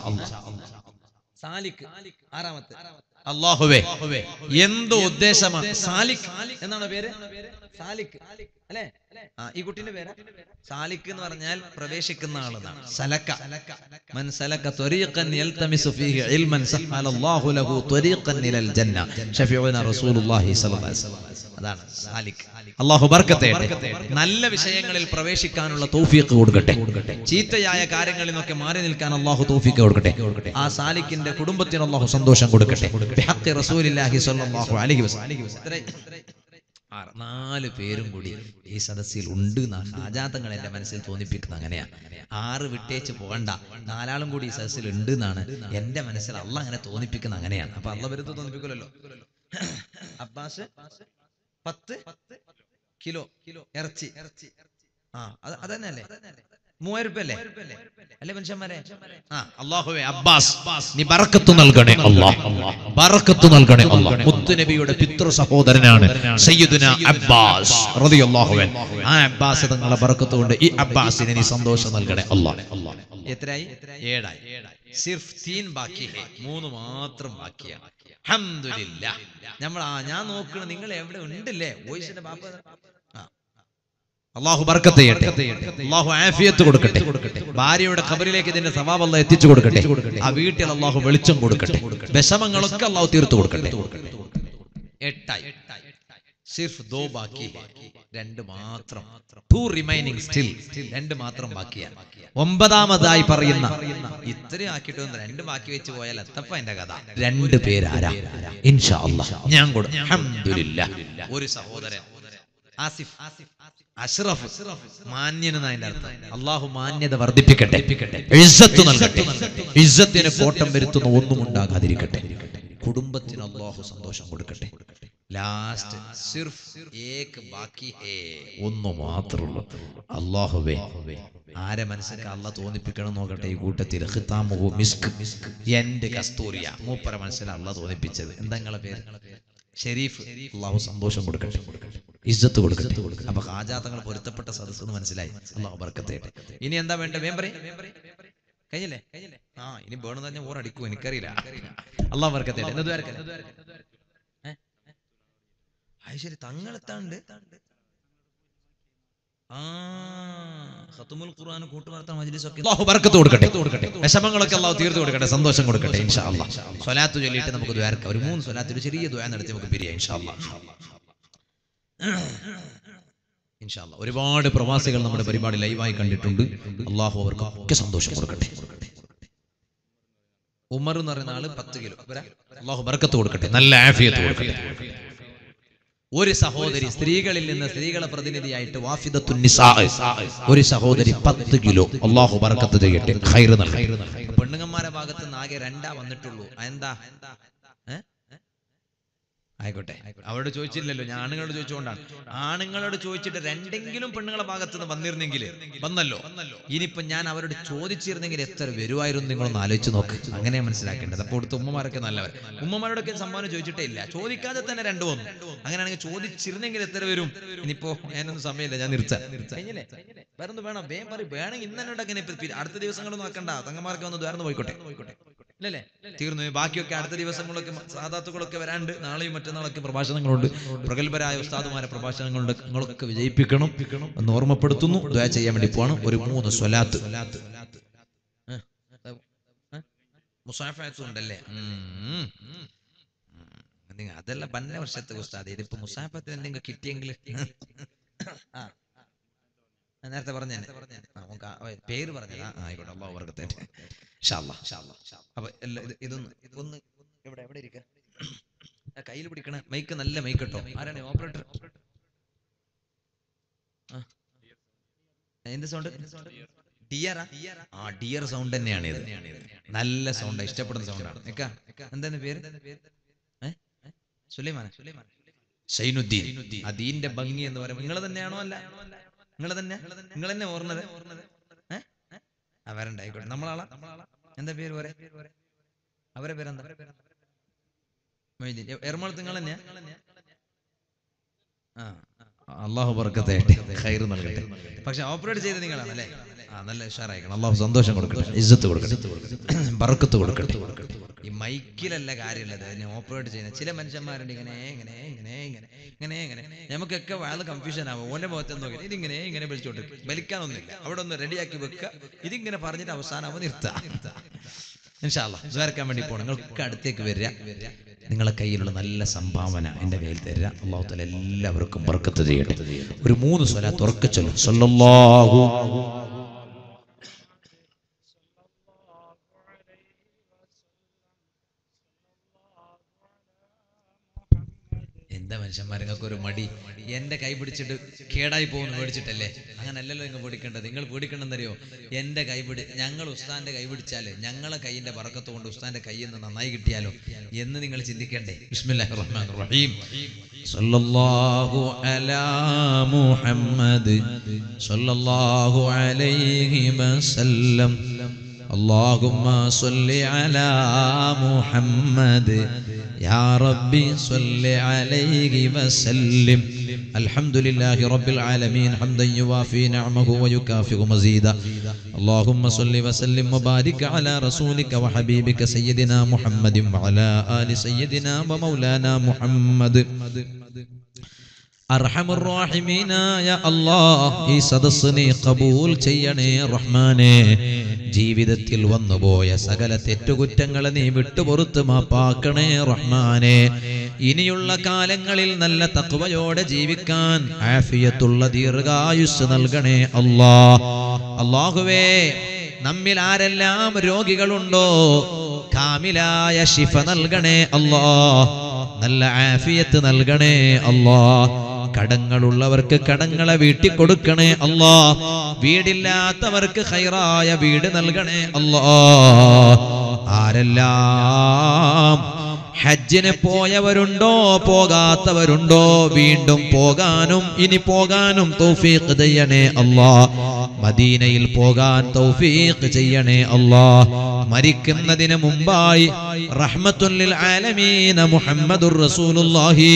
[SPEAKER 1] സാലിക് ആറാമത്തെ അള്ളാഹുവേ എന്തോ ഉദ്ദേശമാണ് സാലിക് എന്നാണ് പേര് സാലിക് അല്ലേ ആ ഈ കുട്ടിന്റെ പേര് സാലിക് എന്ന് പറഞ്ഞാൽ പ്രവേശിക്കുന്ന ആളെന്നാണ് സലക്ക മൻ സലക ത്വരീഖൻ യൽതമിസു ഫീഹി ഇൽമൻ സഹലല്ലാഹു ലഹു ത്വരീഖൻ ഇലൽ ജന്ന ഷഫീഉന റസൂലുള്ളാഹി സ്വല്ലല്ലാഹു അലൈഹി വസല്ലം അതാണ് സാലിക് അള്ളാഹു ബർക്കത്തെ നല്ല വിഷയങ്ങളിൽ പ്രവേശിക്കാനുള്ള തൗഫീഖ് കൊടുക്കട്ടെ ചീത്തയായ കാര്യങ്ങളിൽ നിന്നൊക്കെ മാറി നിൽക്കാൻ അള്ളാഹു തൗഫീഖ് കൊടുക്കട്ടെ ആ സാലിക്കിന്റെ കുടുംബത്തിന് അള്ളാഹു സന്തോഷം കൊടുക്കട്ടെ ബിഹഖി റസൂലില്ലാഹി സ്വല്ലല്ലാഹു അലൈഹി വസല്ലം ഇത്രയും ആറ് നാല് പേരും കൂടി ഈ സദസ്സിൽ ഉണ്ട് എന്നാണ് ആജാതങ്ങൾ എന്റെ മനസ്സിൽ തോന്നിപ്പിക്കുന്ന അങ്ങനെയാ ആറ് വിട്ടേച്ച് പോകണ്ട നാലാളും കൂടി ഈ സദസ്സിൽ ഉണ്ട് എന്നാണ് എന്റെ മനസ്സിൽ അള്ള അങ്ങനെ തോന്നിപ്പിക്കുന്ന അങ്ങനെയാണ് അപ്പൊ അള്ള വരുന്നത് തോന്നിപ്പിക്കില്ലല്ലോ അബ്ബാസ് പത്ത് കിലോ ഇറച്ചി ആ അത് അതന്നെ അല്ലേ മൂവായിരം രൂപ അല്ലേ അല്ലേ മനുഷ്യന്മാരെ ആ അള്ളാഹുവേ അബ്ബാസ് നീ ബറക്കത്ത് നൽകണേ അല്ലാഹ് ബറക്കത്ത് നൽകണേ അല്ലാഹ് മുത്തുനബിയുടെ പിതൃ സഹോദരനാണ് സയ്യിദുന അബ്ബാസ് റളിയല്ലാഹു അൻഹു ആ അബ്ബാസ് തങ്ങളെ ബറക്കത്ത് കൊണ്ട് ഈ അബ്ബാസിന് നീ സന്തോഷം നൽകണേ അല്ലാഹ് എത്രയായി ഏഴായി സിർഫ് തീൻ ബാക്കി ഹേ മൂന്ന് മാത്രം ബാക്കിയാണ് അൽഹംദുലില്ലാ നമ്മൾ ആ ഞാൻ നോക്കണ നിങ്ങൾ എവിടെ ഉണ്ടല്ലേ വോയിസിന്റെ ബാപ്പ ആ അള്ളാഹു ബർക്കത്ത് ചെയ്യട്ടെ അള്ളാഹു ആഫിയത്ത് കൊടുക്കട്ടെ ഭാര്യയുടെ ഖബറിലേക്ക് ഇതിന്റെ സവാബ് അള്ളാഹ് എത്തിച്ചു കൊടുക്കട്ടെ ആ വീട്ടിൽ അള്ളാഹു വെളിച്ചം കൊടുക്കട്ടെ വിഷമങ്ങളൊക്കെ അള്ളാഹു തീർത്തു കൊടുക്കട്ടെ എട്ടായി സിർഫ് ദോ ബാക്കി ഹൈ. രണ്ട് മാത്രം ടു റിമൈനിങ് സ്റ്റിൽ രണ്ട് മാത്രം ബാക്കിയാണ് ഒമ്പതാമതായി പറയുന്ന ഇത്രയും ആക്കിയിട്ട് വന്ന് രണ്ട് ബാക്കി വെച്ച് പോയാൽ എത്തപ്പ എന്റെ കഥ രണ്ട് പേരാരാ ഇൻഷാ അല്ലാഹ് ഞാൻ കൊടുക്കും അൽഹംദുലില്ലാ ഒരു സഹോദരൻ ആസിഫ് അഷ്റഫ് മാന്യൻ എന്നതിന്റെ അർത്ഥം അള്ളാഹു മാന്യത വർദ്ധിപ്പിക്കട്ടെ ഇസ്സത്ത് നൽകട്ടെ ഇസ്സത്തിന് കോട്ടം വരുത്തുന്ന ഒന്നും ഉണ്ടാകാതിരിക്കട്ടെ കുടുംബത്തിന് അള്ളാഹു സന്തോഷം കൊടുക്കട്ടെ ലാസ്റ്റ് സിർഫ് ഏക് ബാക്കി ഹേ ഒന്ന് മാത്രമുള്ളൂ അള്ളാഹുവേ ആരെ മനസ്സിലേക്ക് അള്ള തോന്നിപ്പിക്കണം നോക്കട്ടെ ഈ കൂട്ടത്തിൽ ഖിത്താമുഹു മിസ്ക് എന്റെ കസ്തൂരിയ മൂപ്പര മനസ്സിൽ അള്ള തോന്നിപ്പിച്ചത് എന്താ നിങ്ങളെ പേര് ഷെരീഫ് അള്ളാഹു സന്തോഷം കൊടുക്കട്ടെ ഇജ്ജത്ത് കൊടുക്കട്ടെ അപ്പൊ ഹാജാത്തങ്ങൾ പൊരുത്തപ്പെട്ട സദസ്സ് എന്ന് മനസ്സിലായി അള്ളാഹു ബർക്കത്തെ ഇനി എന്താ വേണ്ട വേം പറയും കഴിഞ്ഞില്ലേ ആ ഇനി വേണം തന്നെ ഓറടിക്കും എനിക്കറിയില്ല അള്ളാഹു ബർക്കത്തെ എന്നത് അത് ശരി തങ്ങളെത്താണ്ട് ആ ഖത്തുമുൽ ഖുർആൻ കൂട്ടുവാർത്ത മജ്ലിസൊക്കെ അല്ലാഹു ബർക്കത്ത് കൊടുക്കട്ടെ വിഷമങ്ങളൊക്കെ അല്ലാഹു തീർത്തു കൊടുക്കട്ടെ സന്തോഷം കൊടുക്കട്ടെ ഇൻഷാ അല്ലാഹ് സ്വലാത്ത് ചൊല്ലിയിട്ട് നമുക്ക് ദ്വാരക്കാം ഒരു മൂന്ന് സ്വലാത്ത് ഒരു ചെറിയ ദ്വാര നടത്തി നമുക്ക് പിരിയാം ഇൻഷാ അല്ലാഹ് ഇൻഷാ അല്ലാഹ് ഒരുപാട് പ്രവാസികൾ നമ്മുടെ പരിപാടി ലൈവായി കണ്ടിട്ടുണ്ട് അള്ളാഹു അവർക്കൊക്കെ സന്തോഷം കൊടുക്കട്ടെ ഉമർ എന്ന് പറയുന്ന ആള് പത്ത് കിലോ ഇവരാ? അള്ളാഹു ബർക്കത്ത് കൊടുക്കട്ടെ നല്ല ആഫിയത്ത് കൊടുക്കട്ടെ ഒരു സഹോദരി സ്ത്രീകളിൽ നിന്ന് സ്ത്രീകളെ പ്രതിനിധിയായിട്ട് വാഫിദത്തുൻ നിസാ ഒരു സഹോദരി പത്ത് കിലോ അള്ളാഹു ബർക്കത്ത് ചെയ്യട്ടെ ഖൈർ നൽകട്ടെ പെണ്ണുങ്ങന്മാരെ ഭാഗത്ത് നിന്ന് ആകെ രണ്ടാ വന്നിട്ടുള്ളൂ എന്താ ആയിക്കോട്ടെ അവരോട് ചോദിച്ചില്ലല്ലോ ഞാൻ ആണുങ്ങളോട് ചോദിച്ചുകൊണ്ടാണ് ആണുങ്ങളോട് ചോദിച്ചിട്ട് രണ്ടെങ്കിലും പെണ്ണുങ്ങളെ ഭാഗത്ത് നിന്ന് വന്നിരുന്നെങ്കിൽ വന്നല്ലോ ഇനിയിപ്പോ ഞാൻ അവരോട് ചോദിച്ചിരുന്നെങ്കിൽ എത്ര വരുമായിരുന്നു നിങ്ങളൊന്ന് ആലോചിച്ച് നോക്ക് അങ്ങനെ മനസ്സിലാക്കേണ്ടത് അപ്പോൾ ഇവിടുത്തെ ഉമ്മമാരൊക്കെ നല്ലവർ ഉമ്മമാരോടൊക്കെ സംഭാവന ചോദിച്ചിട്ടേ ഇല്ല ചോദിക്കാതെ തന്നെ രണ്ട് വന്നു അങ്ങനെയാണെങ്കിൽ ചോദിച്ചിരുന്നെങ്കിൽ എത്ര വരും ഇനിയിപ്പോ ഞാനൊന്നും സമയമില്ല ഞാൻ നിർത്താം കഴിഞ്ഞില്ലേ വേറൊന്നും വേണം വേഗം പറയും വേണമെങ്കിൽ ഇന്ന് തന്നെ അങ്ങനെ ഇപ്പൊ അടുത്ത ദിവസങ്ങളൊന്നും നോക്കണ്ട തങ്ങന്മാർക്ക് വന്ന് വേറെ പോയിക്കോട്ടെ ഇല്ലല്ലേ തീർന്നു ബാക്കിയൊക്കെ അടുത്ത ദിവസങ്ങളൊക്കെ സാധാത്തുകളൊക്കെ വരാണ്ട് നാളെയും മറ്റന്നാളൊക്കെ പ്രഭാഷണങ്ങളുണ്ട് പ്രഗത്ഭരായ ഉസ്താദുമാരെ പ്രഭാഷണങ്ങളുണ്ട് നിങ്ങളൊക്കെ വിജയിപ്പിക്കണം എന്ന് ഓർമ്മപ്പെടുത്തുന്നു ദ്വാ ചെയ്യാൻ വേണ്ടി പോവാണ് ഒരു മൂന്ന് സ്വലാത്ത് മുസാഫാത്തും ഉണ്ടല്ലേ ഉം. ഉം. നിങ്ങൾ അതെല്ലാം പന്ന വർഷത്തെ ഉസ്താദ് ഇതിപ്പോ മുസാഫത്തിന് എന്തെങ്കിലും കിട്ടിയെങ്കിൽ ആ ഞാൻ നേരത്തെ പറഞ്ഞേ പേര് പറഞ്ഞതാ ആ, ആയിക്കോട്ടെ അള്ളാഹു വർക്കത്തെ അപ്പൊ എല്ലാ ഇത് ഇതൊന്ന് ഇതൊന്ന് എവിടെ എവിടെ ഇരിക്ക കയ്യിൽ പിടിക്കണ മൈക്ക് നല്ല മൈക്ക് കേട്ടോ ആരാണ് ഓപ്പറേറ്റർ എന്ത് സൗണ്ട് ഡിയർ ആ ഡിയർ സൗണ്ട് തന്നെയാണ് ഇത് നല്ല സൗണ്ട് ഇഷ്ടപ്പെടുന്ന സൗണ്ടാണ് എക്കാ എന്താണ് പേര് ഏ? സുലൈമാന ഷൈനുദ്ദീൻ ആ ദീന്റെ ഭംഗി എന്ന് പറയുമ്പോൾ നിങ്ങൾ തന്നെയാണോ അല്ല നിങ്ങൾ തന്നെ നിങ്ങൾ തന്നെ ഓർണത് ഏഹ് ആ വരണ്ട ആയിക്കോട്ടെ നമ്മളാളാ എന്താ പേര് പോരെ അവരെ പേരെന്താ മൊയ്തീൻ എ- എറണാകുളത്ത് നിങ്ങൾ തന്നെയാ ആ അള്ളാഹു ബർക്കത്തെ ഖൈർ നൽകട്ടെ പക്ഷെ ഓപ്പറേറ്റ് ചെയ്ത് നിങ്ങളാണ് അല്ലേ ആ നല്ല ഉഷാറായിക്കണം അള്ളാഹു സന്തോഷം കൊടുക്കട്ടെ ഇജ്ജത്ത് കൊടുക്കട്ടെ ബർക്കത്ത് കൊടുക്കട്ടെ ഈ മൈക്കിലല്ല കാര്യമുള്ളത് അതിനെ ഓപ്പറേറ്റ് ചെയ്യുന്ന ചില മനുഷ്യന്മാരുണ്ട് ഇങ്ങനെ ഇങ്ങനെ ഇങ്ങനെ ഇങ്ങനെ ഇങ്ങനെ ഇങ്ങനെ നമുക്കൊക്കെ വളരെ കൺഫ്യൂഷൻ ആവും ഓന്റെ മുഖത്ത് നോക്കി ഇതിങ്ങനെ ഇങ്ങനെ വിളിച്ചോട്ട് വലിക്കാനൊന്നുമില്ല അവിടെ ഒന്ന് റെഡിയാക്കി വെക്കുക ഇതിങ്ങനെ പറഞ്ഞിട്ട് അവസാനം നിർത്താം ഇൻഷാല്ലാ ദ്വാരക്കാൻ വേണ്ടി പോകണം നിങ്ങൾക്ക് അടുത്തേക്ക് വരിക നിങ്ങളെ കയ്യിലുള്ള നല്ല സംഭാവന എൻ്റെ കയ്യിൽ തരിക അള്ളാഹു തല എല്ലാവർക്കും ബർക്കത്ത് ചെയ്യട്ടെ ഒരു മൂന്ന് സ്വലാത്ത് ഉറക്കച്ചൊല്ലും സല്ലല്ലാഹു എന്താ മനുഷ്യന്മാർക്ക് ഒരു മടി എന്റെ കൈ പിടിച്ചിട്ട് കേടായി പോകുന്നു പേടിച്ചിട്ടല്ലേ അങ്ങനല്ലല്ലോ നിങ്ങൾ പേടിക്കേണ്ടത് നിങ്ങൾ പേടിക്കണമെന്നറിയോ എന്റെ കൈ പിടി ഞങ്ങൾ ഉസ്താന്റെ കൈ പിടിച്ചാല് ഞങ്ങളെ കൈയിന്റെ പറക്കത്ത് കൊണ്ട് ഉസ്താന്റെ കയ്യിൽ നിന്ന് നന്നായി കിട്ടിയാലോ എന്ന് നിങ്ങൾ ചിന്തിക്കണ്ടേ ബിസ്മില്ലാഹിർ റഹ്മാനിർ റഹീം സല്ലല്ലാഹു അലാ മുഹമ്മദ് സല്ലല്ലാഹു അലൈഹി വസല്ലം اللهم صل على محمد يا ربي صل عليه وسلم الحمد لله رب العالمين حمدا يوافي نعمه ويكافئ مزيدا اللهم صل وسلم وبارك على رسولك وحبيبك سيدنا محمد وعلى آل سيدنا ومولانا محمد അർഹമുറാഹിമീനായ അല്ലാഹ് ഈ സദസ്സിനെ കബൂൽ ചെയ്യണേ റഹ്മാനെ ജീവിതത്തിൽ വന്നുപോയ സകല തെറ്റുകുറ്റങ്ങളെ നീ വിട്ടുപുറത്ത് മാപ്പാക്കണേ റഹ്മാനെ ഇനിയുള്ള കാലങ്ങളിൽ നല്ല തക്വയോടെ ജീവിക്കാൻ ആഫിയത്തുള്ള ദീർഘായുസ് നൽകണേ അല്ലാ അള്ളാഹുവേ നമ്മിൽ ആരെല്ലാം രോഗികളുണ്ടോ കാമിലായ ശിഫ നൽകണേ അല്ലാ നല്ല ആഫിയത്ത് നൽകണേ അല്ലാ കടങ്ങളുള്ളവർക്ക് കടങ്ങളെ വീട്ടി കൊടുക്കണേ അല്ലാ വീടില്ലാത്തവർക്ക് ഹൈറായ വീട് നൽകണേ അല്ലാ ആരെല്ലാം ഹജ്ജിന് പോയവരുണ്ടോ പോകാത്തവരുണ്ടോ വീണ്ടും പോകാനും ഇനി പോകാനും തൗഫീഖ് ചെയ്യണേ അല്ലാ മദീനയിൽ പോകാൻ തൗഫീഖ് ചെയ്യണേ അല്ലാ മരിക്കുന്നതിന് മുമ്പായി റഹ്മത്തുല്ലിൽ ആലമീന മുഹമ്മദുർ റസൂലുള്ളാഹി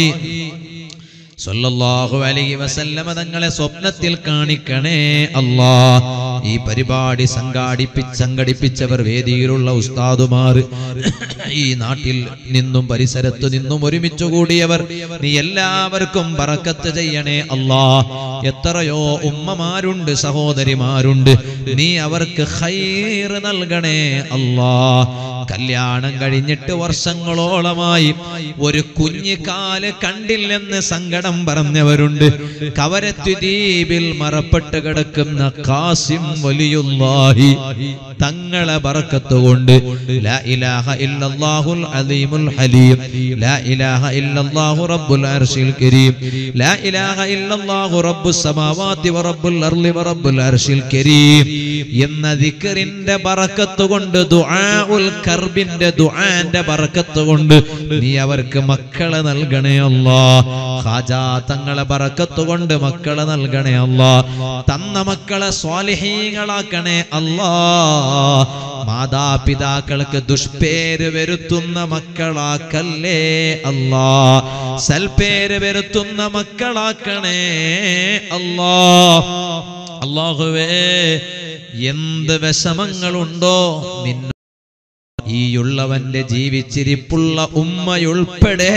[SPEAKER 1] സല്ലല്ലാഹു അലൈഹി വസല്ലമ തങ്ങളെ സ്വപ്നത്തിൽ കാണിക്കണേ അല്ലാ ഈ പരിപാടി സംഘാടിപ്പി സംഘടിപ്പിച്ചവർ വേദിയിലുള്ള ഉസ്താദുമാർ ഈ നാട്ടിൽ നിന്നും പരിസരത്തു നിന്നും ഒരുമിച്ച് കൂടിയവർ നീ എല്ലാവർക്കും ബറക്കത്ത് ചെയ്യണേ അല്ലാ എത്രയോ ഉമ്മമാരുണ്ട് സഹോദരിമാരുണ്ട് നീ അവർക്ക് ഖൈർ നൽകണേ അല്ലാ കല്യാണം കഴിഞ്ഞിട്ട് വർഷങ്ങളോളമായി ഒരു കുഞ്ഞു കാല് കണ്ടില്ലെന്ന് സങ്കടം പറഞ്ഞവരുണ്ട് കവരത്തു ദ്വീപിൽ മറപ്പെട്ട് കിടക്കുന്ന കാസിം വലിയുല്ലാഹി തങ്ങളെ ബറക്കത്ത് കൊണ്ട് ലാ ഇലാഹ ഇല്ലല്ലാഹുൽ അലീമുൽ ഹലീം ലാ ഇലാഹ ഇല്ലല്ലാഹു റബ്ബുൽ അർശിൽ കരീം ലാ ഇലാഹ ഇല്ലല്ലാഹു റബ്ബുസ് സമാവാതി വറബ്ബുൽ അർളി വറബ്ബുൽ അർശിൽ കരീം എന്ന ദിക്റിന്റെ ബറക്കത്ത് കൊണ്ട് ദുആഉൽ കർബിന്റെ ദുആന്റെ ബറക്കത്ത് കൊണ്ട് നീ അവർക്ക് മക്കളെ നൽകണേ അല്ലാ ഖാജാ തങ്ങളെ ബറക്കത്ത് കൊണ്ട് മക്കളെ നൽകണേ അല്ലാ തന്ന മക്കളെ സ്വാലിഹീങ്ങളാക്കണേ അല്ലാ മാതാപിതാക്കൾക്ക് ദുഷ്പേര് വരുത്തുന്ന മക്കളാക്കല്ലേ അല്ലാ സൽപേര് വരുത്തുന്ന മക്കളാക്കണേ അല്ലാ അള്ളാഹുവേ എന്ത് വിഷമങ്ങളുണ്ടോ നിന്ന ഈയുള്ളവന്റെ ജീവിച്ചിരിപ്പുള്ള ഉമ്മയുൾപ്പെടെ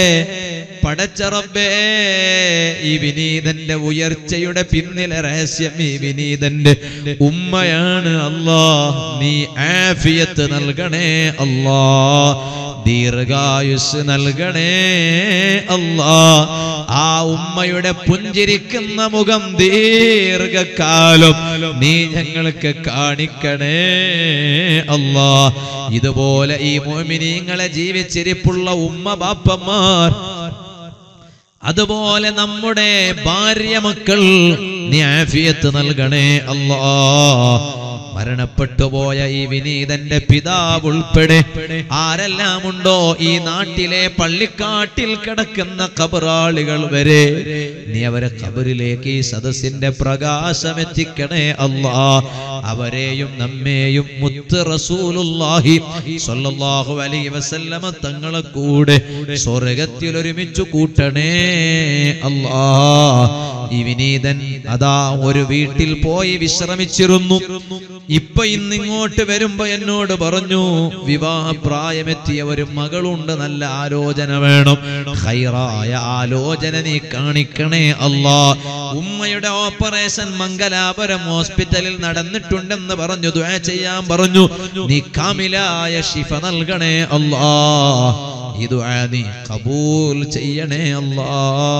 [SPEAKER 1] പടച്ചറബേ ഈ വിനീതന്റെ ഉയർച്ചയുടെ പിന്നിലെ രഹസ്യം ഈ വിനീതന്റെ ഉമ്മയാണ് അല്ലാ നീ ആഫിയത്ത് നൽകണേ അല്ലാ ദീർഘായുസ് നൽകണേ അല്ലാ ആ ഉമ്മയുടെ പുഞ്ചിരിക്കുന്ന മുഖം ദീർഘകാലം നീ ഞങ്ങൾക്ക് കാണിക്കണേ അല്ലാ ഇതുപോലെ ഈ മോമിനിങ്ങളെ ജീവിച്ചിരിപ്പുള്ള ഉമ്മ ബാപ്പന്മാർ അതുപോലെ നമ്മുടെ ഭാര്യ മക്കൾ നീ ആഫിയത്ത് നൽകണേ അല്ലാ മരണപ്പെട്ടു പോയ ഈ വിനീതന്റെ പിതാവ് ഉൾപ്പെടെ ആരെല്ലാം ഉണ്ടോ ഈ നാട്ടിലെ പള്ളിക്കാട്ടിൽ കിടക്കുന്ന കബറാളികൾ വരെ നീ അവരെ കബറിലേക്ക് ഈ സദസ്സിന്റെ പ്രകാശം എത്തിക്കണേ അല്ലാ അവരെയും നമ്മെയും മുത്ത് റസൂലുള്ളാഹി സ്വല്ലല്ലാഹു അലൈഹി വസല്ലമ തങ്ങളെ കൂടെ സ്വർഗത്തിൽ ഒരുമിച്ച് കൂട്ടണേ അല്ലാ ഈ വിനീതൻ അതാ ഒരു വീട്ടിൽ പോയി വിശ്രമിച്ചിരുന്നു ഇപ്പൊ ഇന്നിങ്ങോട്ട് വരുമ്പോ എന്നോട് പറഞ്ഞു വിവാഹ പ്രായമെത്തിയ ഒരു മകളുണ്ട് നല്ല ആലോചന വേണം ഹൈറായ ആലോചന നീ കാണിക്കണേ അല്ലാ ഉമ്മയുടെ ഓപ്പറേഷൻ മംഗലാപുരം ഹോസ്പിറ്റലിൽ നടന്നിട്ടുണ്ടെന്ന് പറഞ്ഞു ദുആ ചെയ്യാൻ പറഞ്ഞു നീ കാമിലായ ശിഫ നൽകണേ അല്ലാ ഈ ദുആ നീ കബൂൽ ചെയ്യണേ അല്ലാ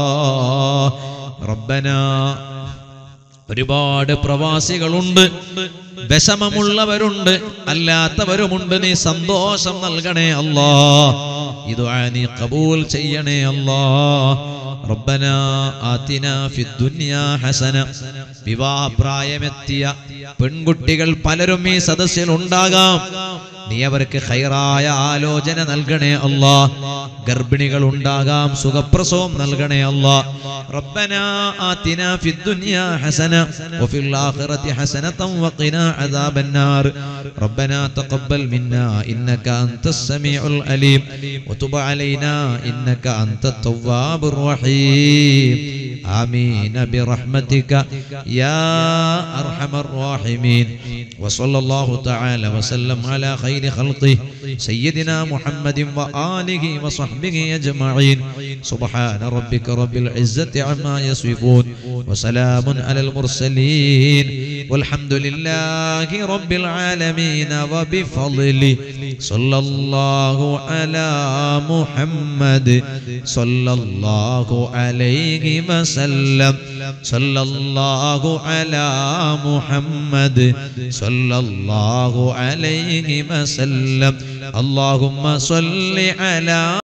[SPEAKER 1] റബ്ബന ഒരുപാട് പ്രവാസികളുണ്ട് വിഷമമുള്ളവരുണ്ട് അല്ലാത്തവരുമുണ്ട് നീ സന്തോഷം നൽകണേ അല്ലാ ഇത് നീ കബൂൽ ചെയ്യണേ അല്ലാ റബ്ബന ആതിന ഫിദ്ദുനിയാ ഹസന വിവാഹപ്രായമെത്തിയ പെൺകുട്ടികൾ പലരും ഈ സദസ്സിൽ ഉണ്ടാകാം നീ അവർക്ക് ഹൈറായ ആലോചന നൽകണേ അല്ലാ ഗർഭിണികൾ ഉണ്ടാകാം സുഖപ്രസവം നൽകണേ അല്ലാ റബ്ബന ആതിന ഫിദ്ദുനിയാ ഹസന വഫിൽ ആഖിറതി ഹസനതൻ വഖിനാ അദാബന്നാർ റബ്ബന തഖബ്ബൽ മിന്നാ ഇന്നക അൻതസ് സമീഉൽ അലീം വതുബ് അലൈനാ ഇന്നക അൻതത് തവ്വാബുർ റഹീം آمين برحمتك يا أرحم الراحمين وصلى الله تعالى وسلم على خير خلقه سيدنا محمد وآله وصحبه أجمعين سبحان ربك رب العزة عما يصفون وسلام على المرسلين والحمد لله رب العالمين وبفضله صلى الله على محمد صلى الله عليه وسلم صلى الله على محمد صلى الله عليه وسلم اللهم صل على